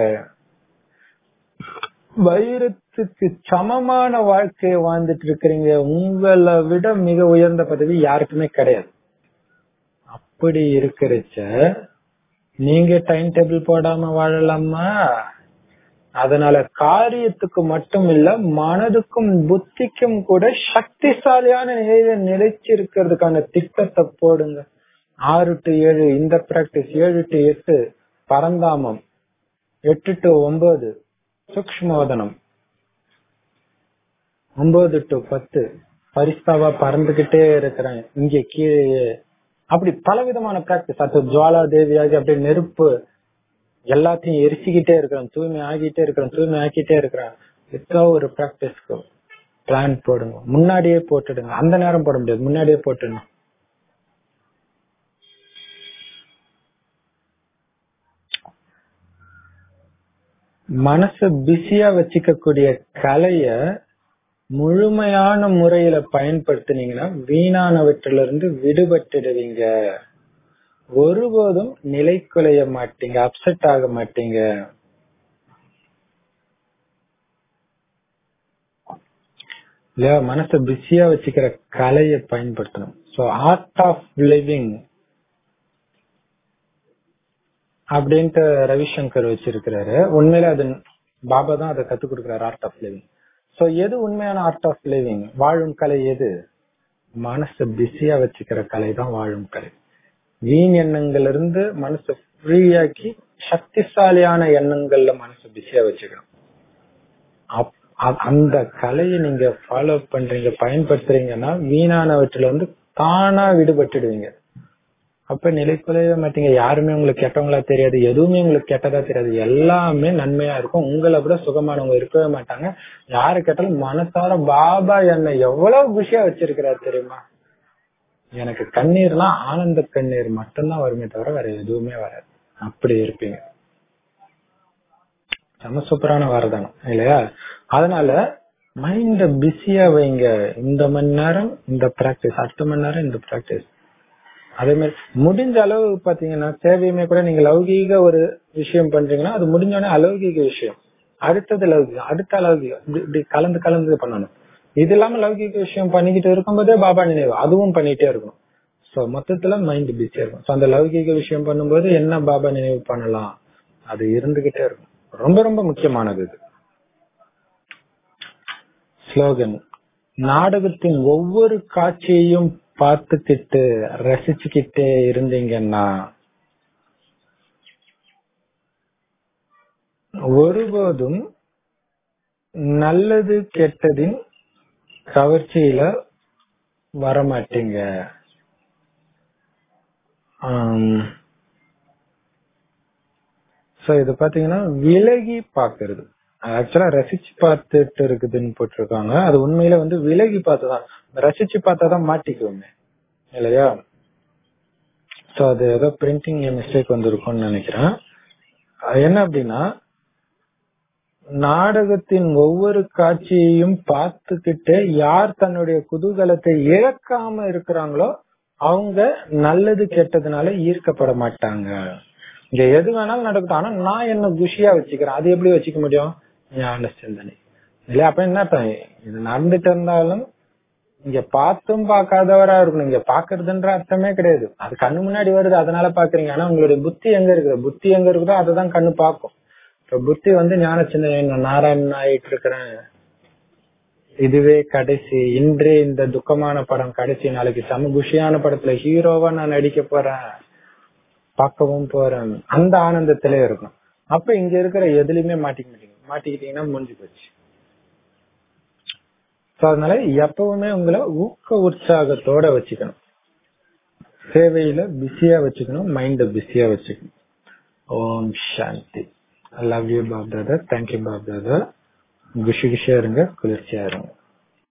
வைரத்துக்கு சமமான வாழ்க்கையை வாழ்ந்துட்டு இருக்கிறீங்க உங்களை விட மிக உயர்ந்த பதவி யாருக்குமே கிடையாது அப்படி இருக்கிறச்ச நீங்க டைம் டேபிள் போடாம வாழலாமா அதனால காரியத்துக்கு மட்டும் இல்ல மனதுக்கும் புத்திக்கும் கூட சக்திசாலியான நிலையில நிலைச்சிருக்கிறதுக்கான திட்டத்தை போடுங்க ஆறு டு ஏழு இந்த பிராக்டிஸ் ஏழு டு எட்டு பரந்தாமம் எட்டு டு ஒன்பது சூக்மோதனம் ஒன்பது டு பத்து பரிஸ்தாவா பறந்துகிட்டே இருக்கிறேன் இங்க கீழே அப்படி பல விதமான பிராக்டிஸ் அது ஜுவாலா தேவியாகி அப்படியே நெருப்பு எல்லாத்தையும் எரிச்சுக்கிட்டே இருக்கிறேன் தூய்மை ஆகிட்டே இருக்கிறேன் தூய்மை ஆக்கிட்டே இருக்கிறேன் ஏதோ ஒரு பிராக்டிஸ்க்கு பிளான் போடுங்க முன்னாடியே போட்டுடுங்க அந்த நேரம் போட முடியாது முன்னாடியே போட்டுடணும் மனச பிஸியா வச்சுக்கக்கூடிய கலைய முழுமையான முறையில பயன்படுத்தினீங்கன்னா வீணானவற்றிலிருந்து விடுபட்டுடுவீங்க ஒருபோதும் நிலை குலைய மாட்டீங்க அப்செட் ஆக மாட்டீங்க இல்லையா மனச பிஸியா வச்சுக்கிற கலையை பயன்படுத்தணும் சோ ஆர்ட் ஆஃப் லிவிங் அப்படின்ட்டு ரவிசங்கர் வச்சிருக்கிறாரு உண்மையில அது பாபா தான் அதை கத்து கொடுக்கிறாரு ஆர்ட் ஆஃப் லிவிங் சோ எது உண்மையான ஆர்ட் ஆஃப் லிவிங் வாழும் கலை எது மனச பிஸியா வச்சுக்கிற கலை தான் வாழும் கலை வீண் எண்ணங்கள்ல இருந்து மனசை ஃப்ரீயாக்கி சக்திசாலியான எண்ணங்கள்ல மனசை பிஸியா வச்சுக்கணும் அந்த கலையை நீங்க ஃபாலோ பண்றீங்க பயன்படுத்துறீங்கன்னா வீணானவற்றில வந்து தானா விடுபட்டுடுவீங்க அப்ப நிலை குலைய மாட்டீங்க யாருமே உங்களுக்கு கெட்டவங்களா தெரியாது எதுவுமே உங்களுக்கு கெட்டதா தெரியாது எல்லாமே நன்மையா இருக்கும் உங்களை விட சுகமானவங்க இருக்கவே மாட்டாங்க யாரு கேட்டாலும் மனசார பாபா என்ன எவ்வளவு குஷியா வச்சிருக்கிறாரு தெரியுமா எனக்கு கண்ணீர்னா ஆனந்த கண்ணீர் மட்டும்தான் வருமே தவிர வேற எதுவுமே வராது அப்படி இருப்பீங்க செம சூப்பரான வரதானம் இல்லையா அதனால மைண்ட பிஸியா வைங்க இந்த மணி நேரம் இந்த பிராக்டிஸ் அடுத்த மணி நேரம் இந்த பிராக்டிஸ் அதே மாதிரி முடிஞ்ச அளவு பாத்தீங்கன்னா சேவையுமே கூட நீங்க லௌகீக ஒரு விஷயம் பண்றீங்கன்னா அது முடிஞ்சோடனே அலௌகிக விஷயம் அடுத்தது லௌகிகம் அடுத்த அலௌகிகம் இப்படி கலந்து கலந்து பண்ணணும் இது இல்லாம லௌகிக விஷயம் பண்ணிக்கிட்டு இருக்கும்போதே பாபா நினைவு அதுவும் பண்ணிட்டே இருக்கணும் சோ மொத்தத்துல மைண்ட் பிஸியா இருக்கும் சோ அந்த லௌகிக விஷயம் பண்ணும்போது என்ன பாபா நினைவு பண்ணலாம் அது இருந்துகிட்டே இருக்கும் ரொம்ப ரொம்ப முக்கியமானது இது ஸ்லோகன் நாடகத்தின் ஒவ்வொரு காட்சியையும் பார்த்துக்கிட்டு ரசிச்சுக்கிட்டே இருந்தீங்கன்னா ஒருபோதும் நல்லது கெட்டதின் கவர்ச்சியில வரமாட்டீங்க சோ இது பாத்தீங்கன்னா விலகி பாக்குறது ஆக்சுவலா ரசிச்சு பார்த்துட்டு இருக்குதுன்னு போட்டிருக்காங்க அது உண்மையில வந்து விலகி பார்த்துதான் ரசிச்சு பார்த்தாதான் மாட்டிக்குவோமே இல்லையா சோ அது ஏதோ பிரிண்டிங் மிஸ்டேக் வந்திருக்கும்னு நினைக்கிறேன் அது என்ன அப்படின்னா நாடகத்தின் ஒவ்வொரு காட்சியையும் பார்த்துக்கிட்டு யார் தன்னுடைய குதூகலத்தை இழக்காம இருக்கிறாங்களோ அவங்க நல்லது கெட்டதுனால ஈர்க்கப்பட மாட்டாங்க இங்க எது வேணாலும் நடக்கட்டும் ஆனா நான் என்ன குஷியா வச்சுக்கிறேன் அது எப்படி வச்சுக்க முடியும் ஞான சிந்தனை இல்ல அப்ப என்ன அர்த்தம்? இது நடந்துட்டு இருந்தாலும் இங்க பார்த்தும் பார்க்காதவரா இருக்கணும் இங்க பாக்குறதுன்ற அர்த்தமே கிடையாது அது கண்ணு முன்னாடி வருது அதனால பாக்குறீங்க ஆனா உங்களுடைய புத்தி எங்க இருக்குது புத்தி எங்க இருக்குதோ அததான் கண்ணு பார்க்கும் இப்ப புத்தி வந்து ஞான சிந்தனை நான் நாராயணன் ஆயிட்டு இருக்கிறேன் இதுவே கடைசி இன்றே இந்த துக்கமான படம் கடைசி நாளைக்கு செம குஷியான படத்துல ஹீரோவா நான் நடிக்க போறேன் பார்க்கவும் போறேன் அந்த ஆனந்தத்திலே இருக்கும் அப்ப இங்க இருக்கிற எதுலயுமே மாட்டிக்க மாட்டீங்க மாட்டிக்கிட்டீங்கன்னா முடிஞ்சு போச்சு So, அதனால எப்பவுமே உங்களை ஊக்க உற்சாகத்தோட வச்சுக்கணும் சேவையில பிஸியா வச்சுக்கணும் மைண்ட பிஸியா வச்சுக்கணும் Om Shanti love you Bap Dada thank you Bap Dada குஷி குஷியா இருங்க குளிர்ச்சியா இருங்க